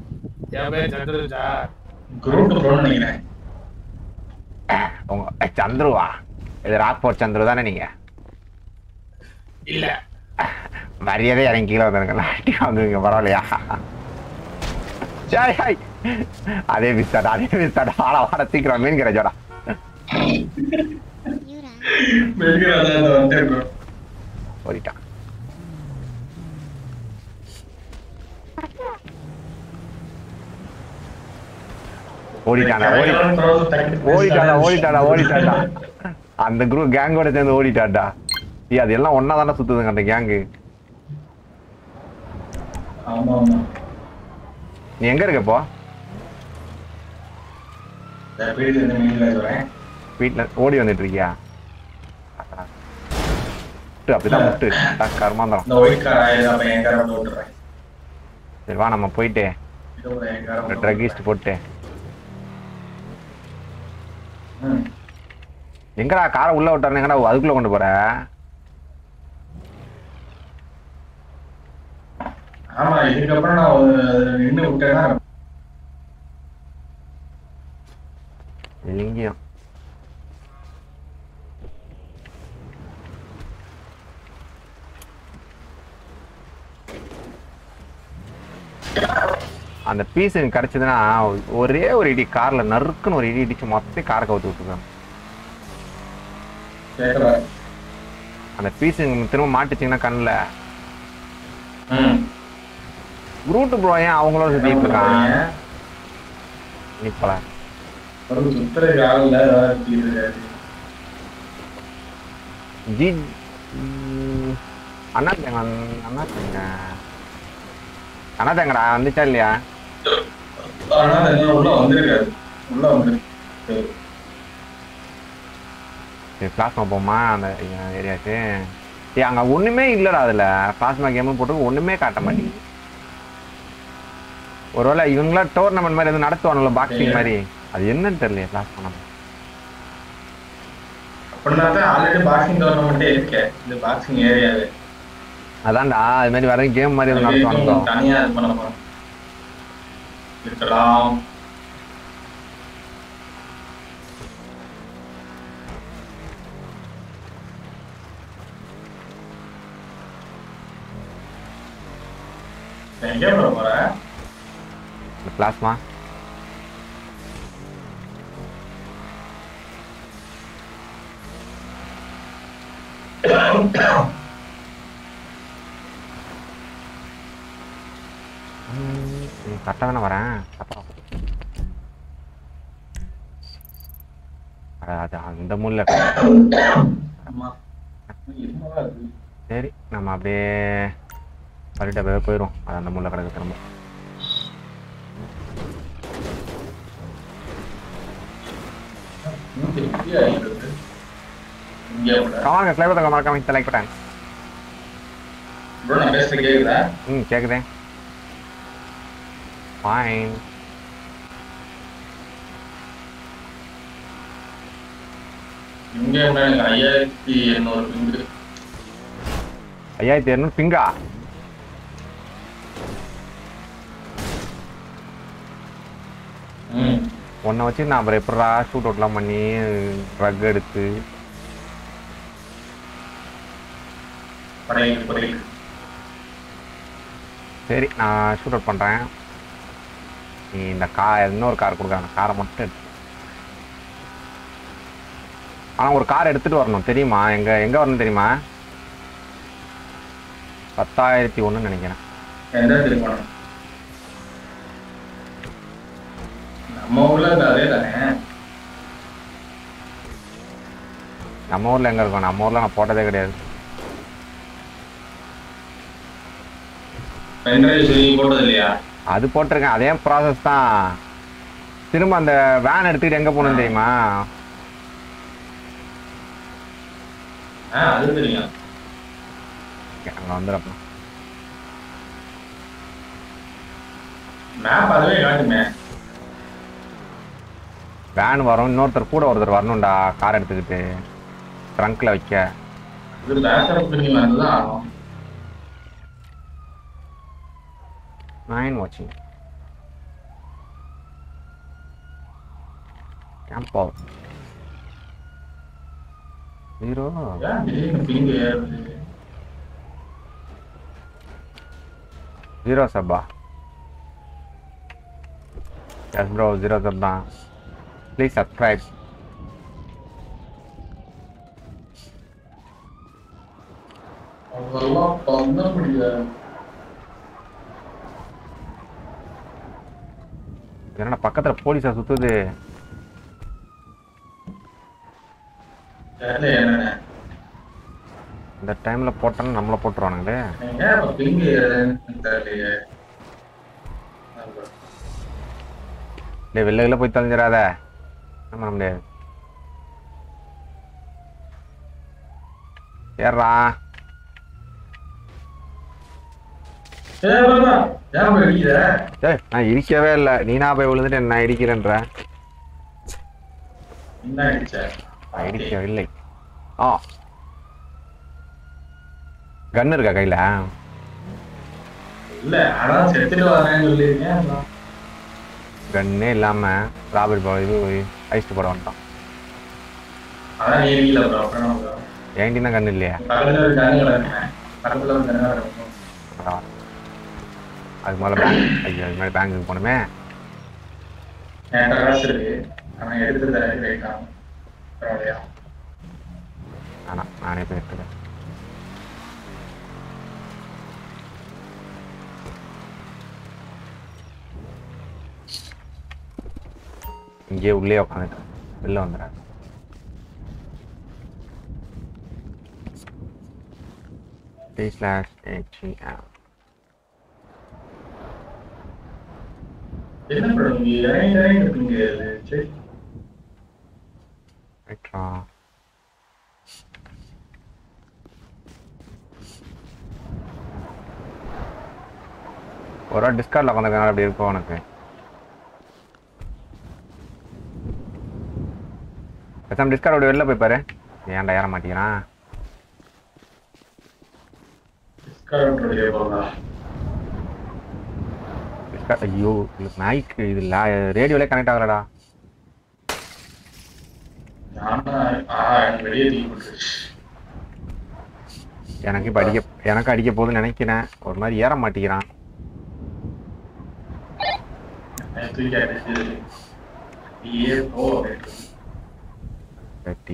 குரூப் ப்ரோன்னு நினைக்கிறேன் உங்க ஏ, சந்துருவா இது ராக்போர்ட் சந்துரு தானே நீங்க இல்ல மரியாதை இறங்கி கீழே வந்துருங்களா வந்துருங்க பரவாயில்லையா சரி ஹாய் அதே பிஸ்தாடா அதே பிஸ்தாடா வாடா வாடா சீக்கிரம் மீன் கிடைச்சோடா மெடிக்கல் அதான் வந்துட்டேன் ப்ரோ ஓடிட்டான் ஓடிட்டானா ஓடி ஓடிட்டாடா ஓடிட்டாடா ஓடிட்டாடா அந்த குரூப் கேங்கோட சேர்ந்து ஓடிட்டாடா ஏய் அது எல்லாம் ஒன்னா தானே சுத்துதுங்க அந்த கேங்கு ஆமா ஆமா நீ எங்க இருக்க இப்போ இந்த வீடு இந்த மீன்ல சொல்றேன் வீட்ல ஓடி வந்துட்டு இருக்கியா முட்டு, அப்படிதான் முட்டு அதான் கர்மாந்தரம் இந்த ஒயிட் கார் ஆயிரம் அப்ப என் காரை வந்து விட்டுறேன் சரி வா நம்ம போயிட்டு இதோ என் காரை ஒரு வந்து ட்ரகிஸ்ட் போட்டு ம். எங்கடா காரை உள்ள விட்டாரு எங்கடா அதுக்குள்ள கொண்டு போற ஆமா இதுக்கப்புறம் நான் ஒரு- நின்னு விட்டேன்னா லிங்கம் அந்த பீஸ் எனக்கு கிடைச்சதுன்னா ஒரே ஒரு இடி கார்ல நறுக்குன்னு ஒரு இடி இடிச்சு மொத்தம் காரை கவுத்து விட்டுருக்காங்க கேட்கல அந்த பீஸ் திரும்ப மாட்டுச்சிங்கன்னா கண்ணில் ம் ரூட்டு ப்ரோ ஏன் அவங்களோட சுத்திட்டு இருக்கான் நிப்பல ஒரு சுத்துறதுக்கு ஆள் இல்ல வேற இருக்காது ஜி ம், அண்ணா தேங்க அண்ணா தேங்க அண்ணா தேங்கடா வந்துச்சா இல்லையா ஆனா அது உள்ள வந்திருக்காது உள்ள வந்திருக்கு சரி பிளாஸ்மா போமா அந்த ஏரியாவுக்கு ஏ அங்கே ஒன்றுமே இல்லைடா அதில் பிளாஸ்மா கேமும் போட்டு ஒன்றுமே காட்ட மாட்டேங்குது ஒருவேளை இவங்களா டோர்னமெண்ட் மாதிரி எதுவும் நடத்துவானுங்களோ பாக்ஸிங் மாதிரி அது என்னன்னு தெரியல பிளாஸ்மா நம்ம அப்படின்னா தான் ஆல்ரெடி பாக்ஸிங் டோர்னமெண்ட்டே இருக்கு இந்த பாக்ஸிங் ஏரியாவே அதான்டா அது மாதிரி வர கேம் மாதிரி எதுவும் நடத்துவானுங்களோ தனியா இது பண்ண போறோம் இருக்கலாம் எங்க போற போற பிளாஸ்மா கரெக்டாக தானே வரேன் கரெக்டாக அது அந்த முள்ள ஆமா என்னவா இருக்கு சரி நம்ம அப்படியே பள்ளிட்ட போய் போயிடும் அது அந்த முள்ள கிடக்கு திரும்ப நூத்தி இருபத்தி ஐந்து இருக்கு. இங்கே கூட கமாங்க ஃப்ளேவர் தங்க மறக்காம இந்த லைக் பட்டன் ப்ரோ நான் பேசுறது கேக்குதா ம் கேட்குதே ஃபைன் இங்கே கூட எனக்கு ஐயாயிரத்தி எண்ணூறு பிங்கு ஐயாயிரத்தி இரநூறு பிங்கா ம் உன்னை வச்சு நான் அப்புறம் எப்படா ஷூட் அவுட்லாம் பண்ணி ட்ரக் எடுத்து படையில படையில சரி நான் ஷூட் அவுட் பண்ணுறேன் நீ இந்த கார் இன்னொரு கார் கொடுக்க அந்த காரை மட்டும் எடுத்து ஆனால் ஒரு கார் எடுத்துகிட்டு வரணும் தெரியுமா எங்கே எங்கே வரணும் தெரியுமா பத்தாயிரத்தி ஒன்றுன்னு நினைக்கிறேன் எந்த திருமணம் நம்ம ஊர்ல இந்த அதே தானே நம்ம ஊரில் எங்கே இருக்கும் நம்ம ஊரில் நான் போட்டதே கிடையாது பென்ட்ரைவ் சொல்லி போட்டது இல்லையா அது போட்டிருக்கேன் அதே ப்ராசஸ் தான் திரும்ப அந்த வேன் எடுத்துக்கிட்டு எங்கே போகணும் தெரியுமா ஆ அது தெரியும் அங்கே வந்துடுறப்ப மேப் அதுவே காட்டுமே வேன் வரும் இன்னொருத்தர் கூட ஒருத்தர் வரணும்டா கார் எடுத்துக்கிட்டு ட்ரங்க்ல வைக்க இது பேக்கப் பண்ணி வந்துதான் ஆகும் நைன் வாட்சிங் கேம்போ ஜீரோ ஏன் திடீர்னு பிங்கு ஏறுது ஜீரோ சப்பா எஸ் ப்ரோ ஜீரோ சப் தான் ப்ளீஸ் சப்ஸ்கிரைப் அதெல்லாம் பண்ண முடியாது என்னடா பக்கத்தில் போலீஸா சுத்துது தெரியல என்னன்னு இந்த டைம்ல போட்டோன்னு நம்மளை போட்டுருவானுங்களே ஏன் இப்ப பிங்கு ஏறுதுன்னு தெரியலையே டேய் வெளில வெளில போய் தொலைஞ்சிடாத என்ன பண்ண முடியாது ஏறா ஏன் பாப்பா, ஏன் போய் அடிக்கிற? ஏய் நான் இடிக்கவே இல்லை நீனா போய் விழுந்துட்டு நான் இடிக்கிறேன்ற என்ன அடிச்ச? நான் இடிக்கவில்லை ஆ கன் இருக்கா கையில இல்ல அதான் செத்துட்டு வரேன்னு சொல்லிருக்கேன் அதான். கன்னே இல்லாம ராபர்ட் பாய் இது ஐஸ்ட் போட வந்துட்டான் அதான் நீ இருக்கீல bro, அப்புறம் என்ன bro? ஏன்டினா கன் இல்லையா பக்கத்துல ஒரு கண்ணு கிடக்குறேன் பக்கத்துல ஒரு கண்ணு கிடக்கும் அதான். அதுக்கு மேலே பேங்க் ஐயோ அது மாதிரி பேங்க்குக்கு போகணுமே என்கிட்ட காசு இருக்கு அவன் எடுத்து தரேன் கேட்கான் பரவாயில்லையா வேணாம் நானே போய் எடுத்துக்கிறேன் இங்கேயே உள்ளே உட்காந்துட்டு வெளில வந்துடுறேன் டி ஸ்லாஷ் ஹெச்இஎம் என்ன ப்ரோ இங்க இறங்கி இறங்கி இருக்குங்க அது சரி ரைட்ரா ஒரு டிஸ்கார்டில் உட்காந்துருக்கனால அப்படி இருக்கும் உனக்கு பேசாம டிஸ்கார்டோட வெளில போய் பாரு ஏன்டா ஏற மாட்டேங்கிறான் டிஸ்கவுண்ட் போறதா டிஸ்கார்ட் ஐயோ மைக் இது ரேடியோலே கனெக்ட் ஆகலடா ஆனா ஆ எனக்கு வெளியே தூக்கி போட்டுருச்சு எனக்கு இப்போ அடிக்க எனக்கு அடிக்க போகுதுன்னு நினைக்கிறேன் ஒரு மாதிரி ஏற மாட்டேங்கிறான் எனக்கு தூக்கி அடிச்சு நீயே போ அப்படின்ட்டு கட்டி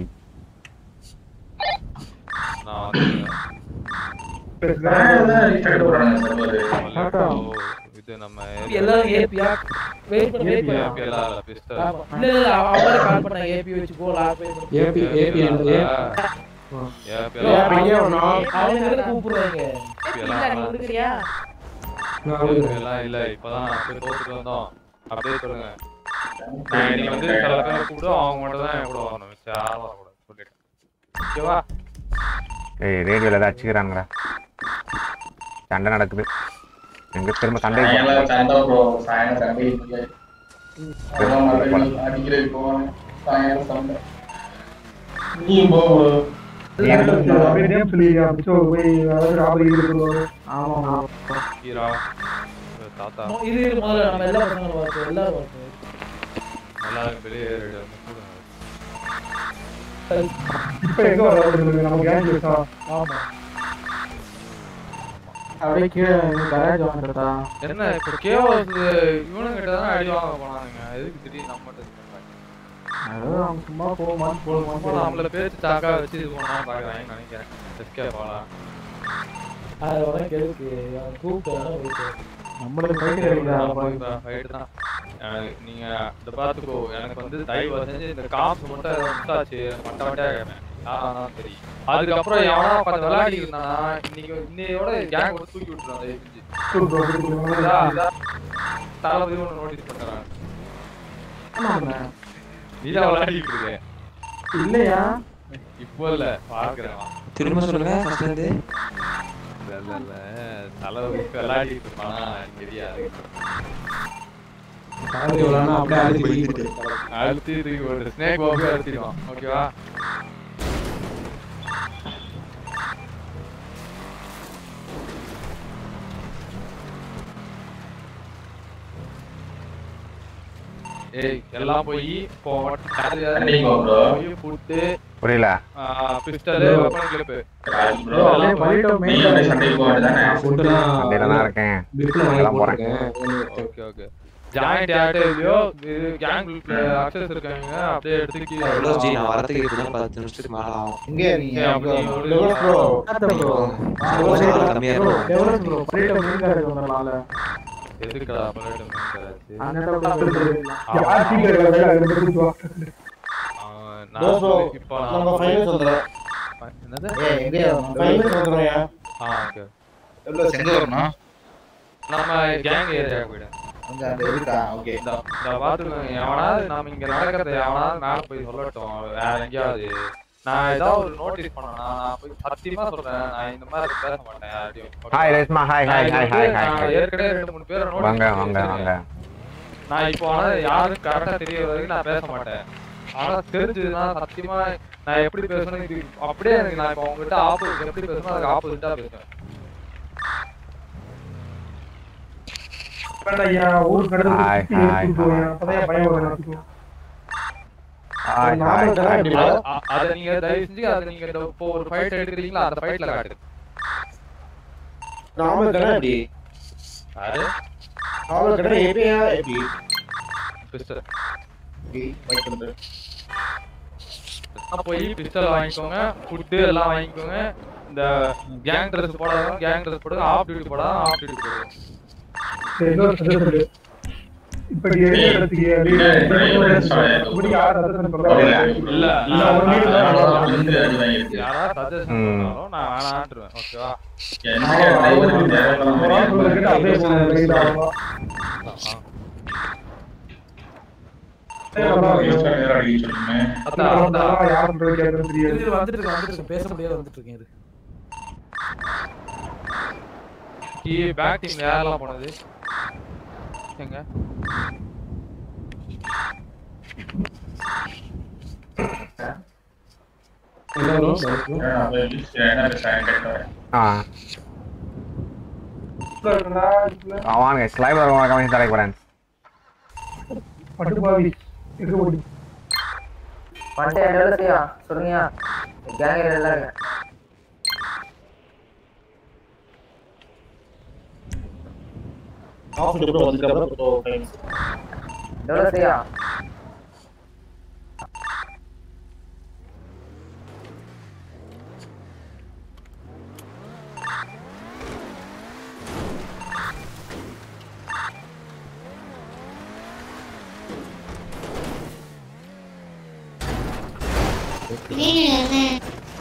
நான் வந்து வேற ஏதாவது ரீஸ்டார்ட் போறாங்க சர்வர் ஓ, இது நம்ம எல்லாரும் ஏபியா வெயிட் பண்ணு வெயிட் பண்ணு API எல்லாம் இல்ல, pistol. இல்ல இல்ல அவங்களே கால் பண்ணாங்க ஏபி வச்சு கோ லாக் பண்ணி ஏபி ஏபி API ஏய், எல்லாம் பையன் ஒண்ணா? அவங்க எல்லாம் கூப்பிடுறாங்க API இல்ல நீ எல்லாம் கொடுக்குறியா நான் API கொடுக்குறேன். எல்லாம் இல்ல இப்பதான் போய் தோத்துட்டு வந்தோம் அப்படியே சொல்லுங்க நான் நீ வந்து சில பேர் கூப்பிடு அவங்க மட்டும் தான் என் கூட வரணும் மிச்சம் யாரும் வரக்கூடாது சொல்லிட்டேன் ஓகேவா ஏய் ரேடியோவில் ஏதாவது அடிச்சுக்கிறானுங்கடா சண்டை நடக்குது எங்க திரும்ப சண்டை சாயங்காலம் சண்டை ப்ரோ சாயங்காலம் சண்டை இல்லை அதெல்லாம் மறுபடியும் அடிக்கிறது போவாங்க சாயங்காலம் சண்டை நீ போ bro. அப்படியே சொல்லி அப்படி போய் அதாவது ராபரி பண்ணுவாங்க ஆமா ஹீரா ஒரு தாத்தா இது இது முதல்ல நம்ம எல்லா பசங்களும் பார்த்து எல்லாரும் பார்த்து எல்லாரும் வெளியே ஏறிடு கூடுங்க இப்ப எங்க வர நம்ம கேங் இருக்கா ஆமா அப்படியே கீழே கராஜ் வாங்குறதா என்ன இப்ப கேஓஸ் இவனுங்கிட்ட தான் அடி வாங்க போனானுங்க எதுக்கு திடீர்னு நம்மகிட்ட இது பண்றாங்க? அதாவது அவங்க சும்மா போகுமான்னு சும்மா போகுமான்னு நம்மள பேச்சு தாக்கா வச்சு இது பண்ணலாம் பாக்குறாங்கன்னு நினைக்கிறேன் எஸ்கேப் ஆகலாம் அது உனக்கு எதுக்கு அவன் கூப்பிட்டு போயிட்டு நம்மளுக்கு ஃபைட் கிடைக்காது ஃபைட் தான் எனக்கு நீங்க இந்த பாத்துக்கோ எனக்கு வந்து தயவு செஞ்சு இந்த காசு மட்டும் முட்டாச்சு மட்ட மட்டா கேட்பேன் ஆனாலும் சரி அதுக்கப்புறம் எவனா உட்காந்து விளையாடி இருந்தானா இன்னைக்கு இன்னையோட கேங் கூட தூக்கி விட்டுருவான் தயவு செஞ்சு புரியுதா? தளபதி ஒன்று நோட்டீஸ் பண்றேன் நீதான் விளையாடிட்டு இருக்க இல்லையா இப்போ இல்ல பாக்குறேன் திரும்ப சொல்லுங்க ஃபர்ஸ்ட்ல இருந்து இல்ல இல்ல இல்ல தளபதி விளையாடிட்டு இருப்பானா எனக்கு தெரியாது காலேஜ் விளாட்னா அப்படியே அழுத்தி போயிட்டு அழுத்தி தூக்கி ஒரு ஸ்னேக் பாபு அழுத்திடுவான் ஓகேவா ஏய் எல்லாம் போய் இப்போ யார் யார் கண்டிப்பா bro. போய் புட்டு புரியல பிஸ்டல் வெப்பன் கிளிப்பு bro, எல்லாம் போய் நீ வந்து சண்டைக்கு போக வேண்டியதானே ஃபுட்டுலாம் சண்டையில தான் இருக்கேன் பிப்பில் வாங்கி அங்கெல்லாம் போறேன். போட்டிருக்கேன் ஓகே ஓகே ஜாயிண்ட் ஆட்டோலயோ இது கேங் அக்சஸ் இருக்காங்க அப்படியே எடுத்து கீழே எவ்வளோ ஜி நான் வரதுக்கு இப்பதான் பத்து நிமிஷத்துக்கு மேல ஆகும் எங்க நீங்க ஏய், அப்படி ஒரு டெவலப் ப்ரோ கொஞ்சம் கம்மியா இருக்கும் டெவலப் ப்ரோ பண்ணிட்டு மெயின் கார்டு வந்தனால எதுக்குடா பண்ணிட்டு இருக்காச்சு அந்த இடத்துல யார் சீக்கிரம் வேலை அதை பத்தி வா அவன் bro, நான் bro, இப்போ நம்ம நான் ஃபைனல்ஸ் வந்துடும் என்னது ஏய் எங்க ஃபைனல்ஸ் வந்துடும்யா ஆ ஓகே எவ்வளோ எங்க வரணும் நம்ம கேங் ஏரியா போயிடு அங்க அந்த இருக்கா ஓகே இந்த இந்த பாத்துக்கோங்க எவனாவது நாம இங்க நடக்கிறத எவனாவது மேல போய் சொல்லட்டும் வேற எங்கேயாவது நான் ஏதாவது ஒரு நோட்டீஸ் பண்ணனா நான் போய் சத்தியமா சொல்றேன் நான் இந்த மாதிரி பேச மாட்டேன் யார்கிட்டயும். Hi Reshma hi hi hi hi நான் ஹாய் ஏற்கனவே ரெண்டு மூணு பேரை notice வாங்க பண்ணி வாங்க வச்சிருக்கேன். வாங்க நான் இப்போ ஆனா யாரும் கரெக்டா தெரிய வரைக்கும் நான் பேச மாட்டேன் ஆனா தெரிஞ்சதுன்னா சத்தியமா நான் எப்படி பேசணும் இது அப்படியே எனக்கு நான் இப்போ உங்ககிட்ட ஆப்போசிட் எப்படி பேசணும் அதுக்கு ஆப்போசிட்டா பேசுவேன் ஐயா ஊர் கடந்து ஹாய், ஹாய், ஹாய். அப்பதான் பயம் வரும் ஹாய் ஹாய் அத- அ- அத நீங்க தயவு செஞ்சு அதை நீங்க இந்த இப்போ ஒரு ஃபைட் எடுக்கிறீங்களா அந்த ஃபைட்ல காட்டு நாம கடை எப்படி யாரு நாம கடை எப்படியா எப்படி பிஸ்டல் வெயிட் பண்றேன் போய் பிஸ்டல் வாங்கிக்கோங்க ஃபுட்டு எல்லாம் வாங்கிக்கோங்க இந்த கேங் ட்ரெஸ் போடாதவங்க கேங் ட்ரெஸ் போடுங்க ஆஃப் டியூட்டி போடாத ஆஃப் டியூட்டி போடுங்க இன்னொரு சஜஷன் இப்படி எடுக்கிறதுக்கு இப்படி யார் சஜஷன் பண்றாங்க இல்ல இல்ல, ஒரு மீட்டர் தான் நல்லா இருக்கும். வந்து அடி வாங்கியிருக்கு யாராவது சஜஷன் பண்ணாலும் நான் வேணான்றுவேன் ஓகேவா எனக்கு டிரைவருக்கு தேவைப்படாம ஒரு ஆள் சொல்லிட்டு அப்படியே போகணும், ரைட் ஆகணும். அதான், அதான். யார் பண்றது கேட்கறது தெரியாது இரு, வந்துட்டு இருக்கேன் வந்துட்டு இருக்கேன் பேச முடியாது வந்துட்டு இருக்கேன் இரு. கீ பேக் டீம் யாரெல்லாம் போனது எங்க ஆ அவன் ஸ்லைவர் வருவான் கம்மி தலைக்கு போறேன் பட்டுப்பாவி இருக்க ஓடி வந்துட்டு என்ன செய்யா சொல்லுங்க கேங்கர் எல்லாருங்க ஆஃப் ப்ரோ வந்துட்டு ப்ரோ எவ்வளோ செய்யா வேணும்ல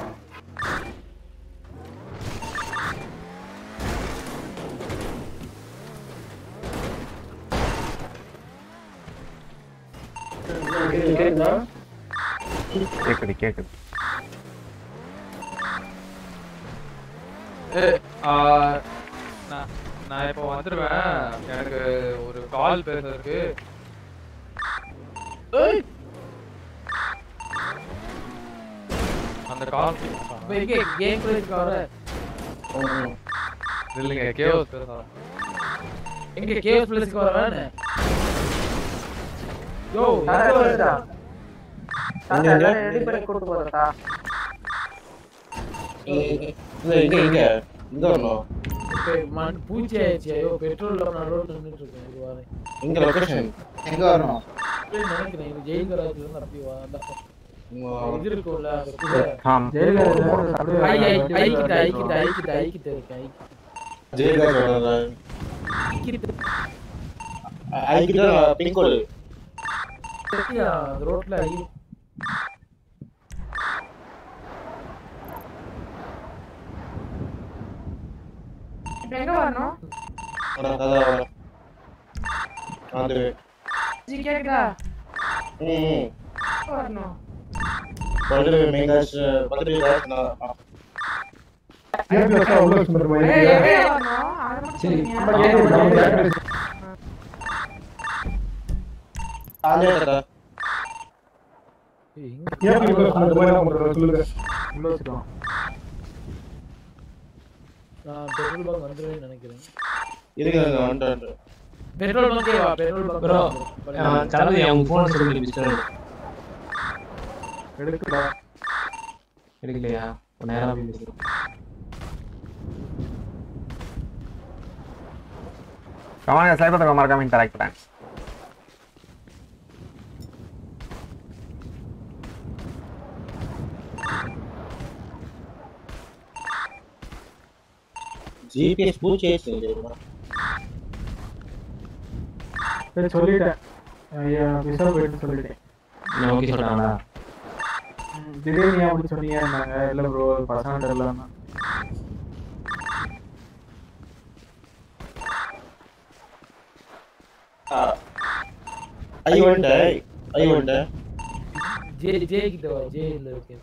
கேக்குதா கேக்குது கேக்குது ஏ ஆ, நான் நான் இப்போ வந்துடுவேன் எனக்கு ஒரு கால் பேசுறதுக்கு ஏய். அந்த கால் இப்ப எங்க கேம் பிளேஸ்க்கு வர இல்லைங்க கேவஸ் பேசுறேன் எங்க கேம் பிளேஸ்க்கு வர வேணே யோ தாத்தா எங்க வருதா வர? தாத்தா எல்லாரும் ரெடி பண்ணி கூட்டு போறதா இல்ல இங்க இங்க இங்க வரணும் இப்ப மண் பூச்சி ஆயிடுச்சு ஐயோ பெட்ரோல் இல்லாம நான் ரோட்ல நின்னுட்டு இருக்கேன் இது வாரேன் எங்க லொகேஷன் எங்க வரணும் அப்படியே நினைக்கிறேன் இது ஜெயில் கராஜ்ல இருந்து அப்படி வா அந்த இது இருக்கும்ல அந்த குதிரை. ஆம். ஜெயில அப்படியே ஐ ஐ ஐ கிட்ட ஐ கிட்ட ஐ கிட்ட ஐ கிட்ட இருக்கேன் ஐ கிட்ட. ஜெயகாஜ் வரதா ஐ கிட்ட ஐக்கிட்ட பின்கோடு தெரியா, அந்த ரோட்ல ஐ இப்ப எங்க வரணும் அதான் அது ஜி கேக்குதா ம் எங்க வரணும் பக்கத்துல மெங்காஸ் பக்கத்துல காஸ் நான் கேம் பிளஸ் உள்ள சுந்தர் ஏய், பாய் எங்க வரணும் அதை மட்டும் சரி. சொல்லுங்க. நம்ம கேம் பிளஸ் நம்ம கேம் பிளஸ் ஆலேடா ஏய், எங்க கேம் பிளஸ் சுந்தர் பாய் என்ன பண்றது சொல்லுங்க உள்ள வச்சுக்கலாம் நான் பெட்ரோல் பங்க் வந்துருவேன்னு நினைக்கிறேன் இருங்க வந்துட்டு பெட்ரோல் பங்கே வா பெட்ரோல் பங்க் ப்ரோ தளபதி அவங்க போன் சொல்லி மிஸ்டர் எடுக்கடா எடுக்கலையா ஒரு நேரம் போய் பேசுறேன் கமான் ஸ்லைவர் மறக்காம இன்டராக்ட் பண்ணேன் ஜிபிஎஸ் பூச்சி தெரியுமா சரி சொல்லிட்டேன் ஐயா விசா போயிட்டு சொல்லிட்டேன் நான் ஓகே சொல்றாங்களா ம், திடீர்னு ஏன் அப்படி சொன்னீங்க நாங்க இல்ல ப்ரோ பசங்க எல்லாம் ஐ வந்துட்ட ஐ வந்துட்ட ஜே ஜே கிட்ட வா ஜே இல்ல இருக்கு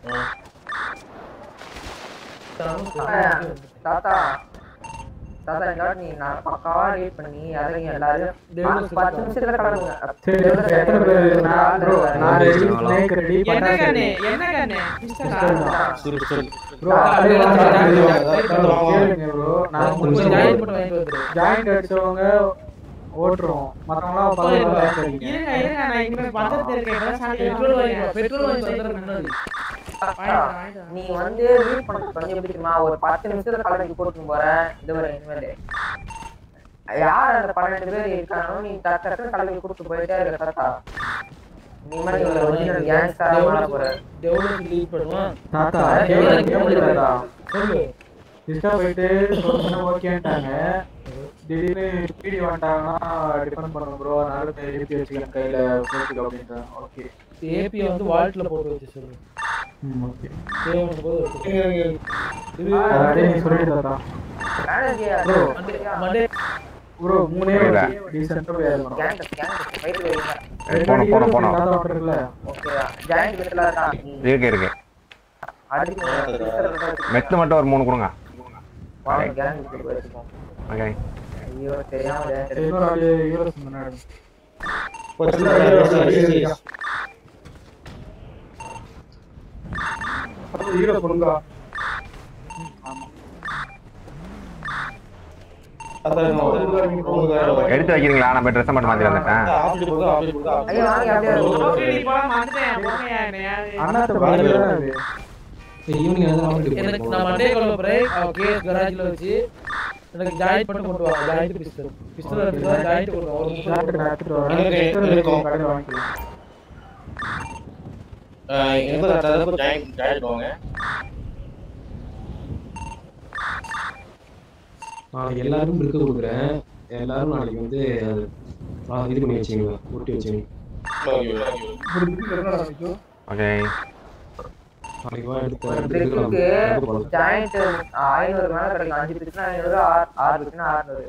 தாத்தா தாத்தா இந்த வாட்டி நீ நான் பக்காவா ரீட் பண்ணி அதையும் எல்லாரும் டெவலப் பத்து நிமிஷத்துல கிளம்புங்க சரி எத்தனை பேர் நான் ப்ரோ நான் ரெடி ஸ்னேக் ரெடி என்ன பண்ணா கண்ணு சரி என்ன கண்ணு சொல்லு சொல்லு ப்ரோ அப்படியே கேளுங்க ப்ரோ நான் கொஞ்சம் ஜாயின் பண்ண வாங்கிட்டு வந்துரு ஜாயிண்ட் அடிச்சவங்க ஓட்டுறோம் மத்தவங்க பதினொரு டைம் அடிங்க இருங்க இருங்க நான் இங்க பக்கத்துல இருக்கேன் பெட்ரோல் வாங்கி வா பெட்ரோல் வாங்கி வந்துடுறேன் முன்னாடி நீ வந்து ரீட் பண்ண கொஞ்சம் எப்படி தெரியுமா ஒரு பத்து நிமிஷத்துல கலந்து கூட்டிட்டு போறேன் இது வரை இனிமேல் யார் அந்த பன்னெண்டு பேர் இருக்கானோ நீ டக்கு டக்குன்னு கலந்து கூட்டிட்டு போயிட்டே இருக்க தாத்தா நீ மாதிரி ஒரு ஒரிஜினல் கேங்ஸ்டரா மாற போற டெவலப் லீட் பண்ணுவான் தாத்தா டெவலப் கேளுங்க தாத்தா சொல்லு இஷ்டா போயிட்டு சொன்னா ஓகேன்ட்டாங்க திடீர்னு பிடி வந்துட்டாங்கன்னா டிஃபெண்ட் பண்ண ப்ரோ அதனால எழுப்பி வச்சுக்கிறேன் கையில போட்டுக்க அப்படின்றான் ஓகே ஏபி வந்து வால்ட்ல போட்டு வச்சு சொல்லு ம் ஓகே தேவையான போது இது அதே நீ சொல்லிட்டு தாத்தா ப்ரோ மண்டே ப்ரோ மூணே புரியல. டீசென்ட்டா போய் இருக்கணும் ஏய், போனோம் போனோம் போனோம் தாத்தா விட்டுருக்குல்ல இருக்கு இருக்கு மெத்து மட்டும் ஒரு மூணு கொடுங்க ஓகே ஐயோ தெரியாம இன்னொரு ஆளு யூரோஸ் முன்னாடி ஹீரோ கொடுங்க எடுத்து வைக்கிறீங்களா நான் போய் ட்ரெஸ் மட்டும் மாத்தி வந்துட்டேன் ஐயோ வாங்க அப்படியே அண்ணாத்த பாருங்க அது எனக்கு நான் மண்டே கொள்ள போறேன் கேஸ் கராஜ்ல வச்சு எனக்கு ஜாயிண்ட் பண்ணி கொண்டு வா ஜாயிண்ட் பிஸ்டல் பிஸ்டல் எடுத்து ஜாயிண்ட் கொண்டு வா ஒரு முப்பது ஷார்ட் நான் எடுத்துட்டு வரேன் எனக்கு- எத்தனை எனக்கு- இருக்கு? கடையில வாங்கிக்கலாம் எனக்கு தரப்பு ஜாயின் ஜாயின் வாங்க நாளைக்கு எல்லாருக்கும் இருக்க கொடுக்குறேன் எல்லாரும் நாளைக்கு வந்து அது ஆ, இது பண்ணி வச்சுங்க ஒட்டி வச்சுங்க இப்படி இருக்கு, என்னடா இது? ஓகே நாளைக்கு வா எடுத்து ஒரு எடுத்து எடுக்கலாம். பிரிக்கு எடுத்து போலாம். ஜாயிண்ட் ஐநூறு மேல கிடைக்கும் அஞ்சு பிரிச்சுனா ஐநூறு ஆறு ஆறு பிரிச்சுனா ஆறுநூறு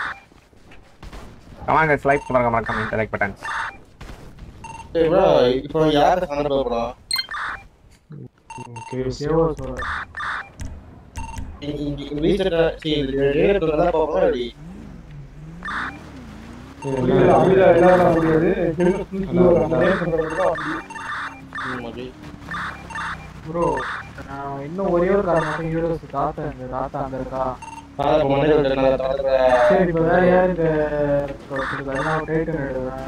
கமாங்க லைக் பண்ணுங்க மறக்காம லைக் பட்டன் ஏய் bro, இப்போ யாருக்கு சண்டை போடுறோம் ஓகே சேவா சொல்றேன். இங்க ரீசெண்டா சரி ரேட் நல்லா பாப்போம் அப்படி புரியல, அப்படிலாம் எல்லாரும் முடியாது. ஹீரோ ஹீரோ அந்த மாதிரி பண்றவங்க தான் அப்படி. ப்ரோ நான் இன்னும் ஒரே ஒரு காரணம் மட்டும் ஹீரோஸ் தாத்தா இந்த தாத்தா அங்க இருக்கா பாத மண்டை விட்டு நான் தரத்துல சரி இப்ப வேற யாருக்கு கொடுக்குறது நான் டைட்டன் எடுவேன்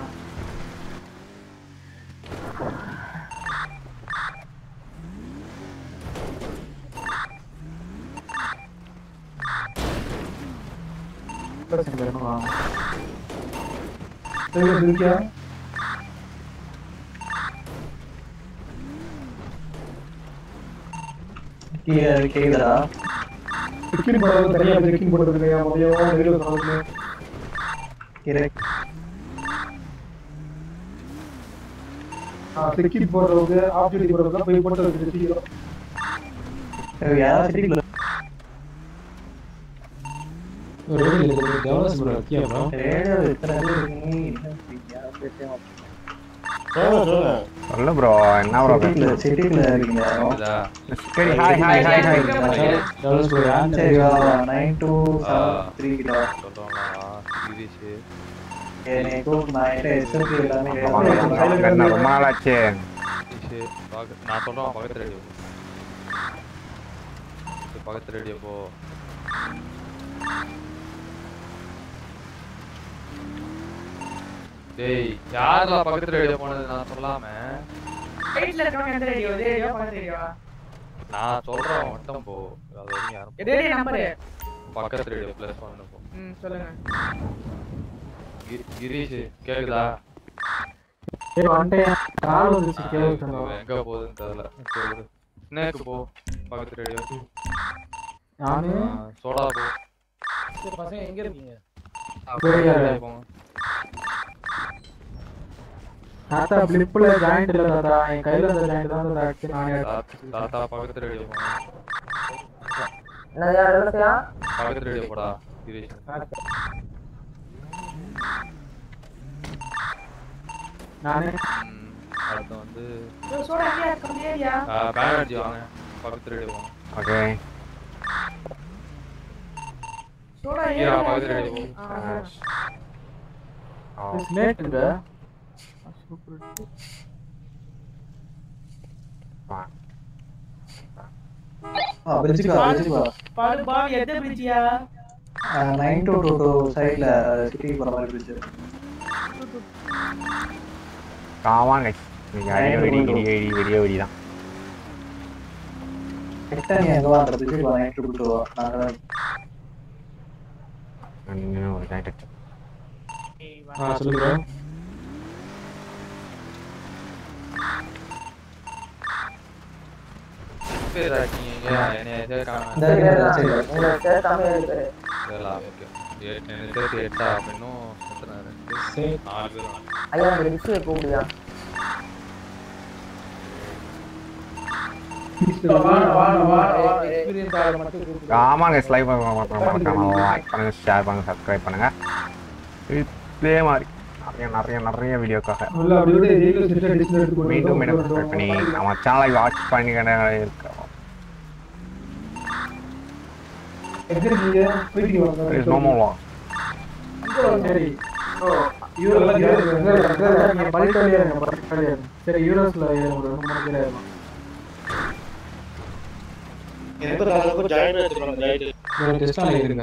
இருக்கியா கேக்குதா சிக்கின் போடுறது தனியா சிக்கின் போடுறது இல்லையா மதியம் வெளியில சொல்றது சிக்கின் போடுறவங்க ஆஃப் டியூட்டி போடுறவங்க போய் போட்டு வச்சுட்டு யாராவது சிட்டிக்குள்ள ரேடியோல இருந்து கவர்னன்ஸ் பண்ண வைக்கியா bro? ரேடியோ எத்தனை பேர் இருக்கீங்க? யாரும் பேசவே மாட்டேங்க. சொல்லு ப்ரோ என்ன ப்ரோ சிட்டிக்குள்ள சிட்டிக்குள்ள இருக்கீங்க யாரும்? சரி hi hi hi hi governance பண்ண யார் சரி வா நைன் டூ த்ரீ கிலோ என்னை கூப்பிட்டு நான் என்கிட்ட SLP எல்லாமே என்ன ரொம்ப நாள் ஆச்சு நான் சொல்றேன் பக்கத்து ரேடியோ பக்கத்து ரேடியோ போ டேய் யாரா பக்கத்து ரேடியோ போனது நான் சொல்லாம ரைட்ல இருக்கவங்க எந்த ரேடியோ ரேடியோ பக்கத்து ரேடியோவா நான் சொல்றேன் மட்டும் போ அது வரைக்கும் யாரும் ரேடியோ நம்பரு பக்கத்து ரேடியோ பிளஸ் ஒன்னு போ ம் சொல்லுங்க கி- கிரீஷ் கேக்குதா சரி வந்துட்டேன் கால் வந்துச்சு கேள்வி சொன்னோம் எங்க போகுதுன்னு தெரியல சரி விடு. ஸ்னேக் போ பக்கத்து ரேடியோ நானு சோடா போ சரி பசங்க எங்க இருக்கீங்க புரியல. போங்க தாத்தா பிளிப்ல ஜாயிண்ட் இல்ல தாத்தா என் கையில இருந்த ஜாயிண்ட் தான் தாத்தா அடிச்சு நானே தாத்தா- தாத்தா பக்கத்து ரேடியோ போங்க என்ன யார் எழுத்தையா பக்கத்து ரேடியோ போடா கிரீஷ் நானே ம், அடுத்து வந்து சோடா எங்கயா இருக்கு கம்மியா பேனர்ஜி வாங்க பக்கத்து ரேடியோ போங்க ஓகே சோடா ஈரா பக்கத்து ரேடியோ போ ஸ்னேக் இங்க சூப்பர் ஆ பிரிட்ஜுக்கு வா பிரிட்ஜுக்கு வா பாடு பாவி எந்த பிரிட்ஜியா நைன் டூ டூ டூ சைடில் சிட்டிக்கு போகிற மாதிரி பிரிட்ஜு காவான் கைஸ் இன்னைக்கு அடிக்க வெடி வெடி வெடி வெடியோ வெடி தான் கரெக்டாக நீ எங்கே வா அந்த பிரிட்ஜுக்கு வா நைன் டூ டூ வா நாங்கள் இன்னும் ஒரு ஜாயிண்ட் அடிச்சு ஆ சொல்லு bro. பேரா நீங்க என்னைய சேர்க்காம இந்த சரி உங்களை சேர்க்காம இருக்கு இதெல்லாம் ஓகே எ- எனக்கு சேர்த்து எட்டா இன்னும் எத்தனை ரெண்டு நாலு பேர் ஐயா அந்த டிஸ்பிளே கூப்பிடுயா எக்ஸ்பீரியன்ஸ் ஆக மட்டும் கூப்பிடு. ஆமாங்க லைக் மறக்காம லைக் பண்ணுங்க ஷேர் பண்ணுங்க சப்ஸ்கிரைப் பண்ணுங்க இதே மாதிரி நிறைய நிறைய நிறைய வீடியோக்காக உள்ள அப்படி விட்டு ஜெயில சிஸ்டர் டிஸ்பிளே எடுத்து கொண்டு மீண்டும் மீண்டும் வந்து சப்ஸ்கிரைப் பண்ணி நம்ம சேனலை வாட்ச் பண்ணிக்கிட்டே இருக்கோம் எங்க இருக்கீங்க போயிட்டு There is no வாங்க more long. சரி யூரோஸ்ல நீங்க பல்லிட்டாலே இருங்க பல்லிட்டாலே இருங்க சரி யூரோஸ்ல ஒரு ரெண்டு மூணு பேர் ஆயிரும் எனக்கு ஜாயின் எடுத்துக்கலாம் ரைட்டு ஒரு டெஸ்ட் ஆகிருங்க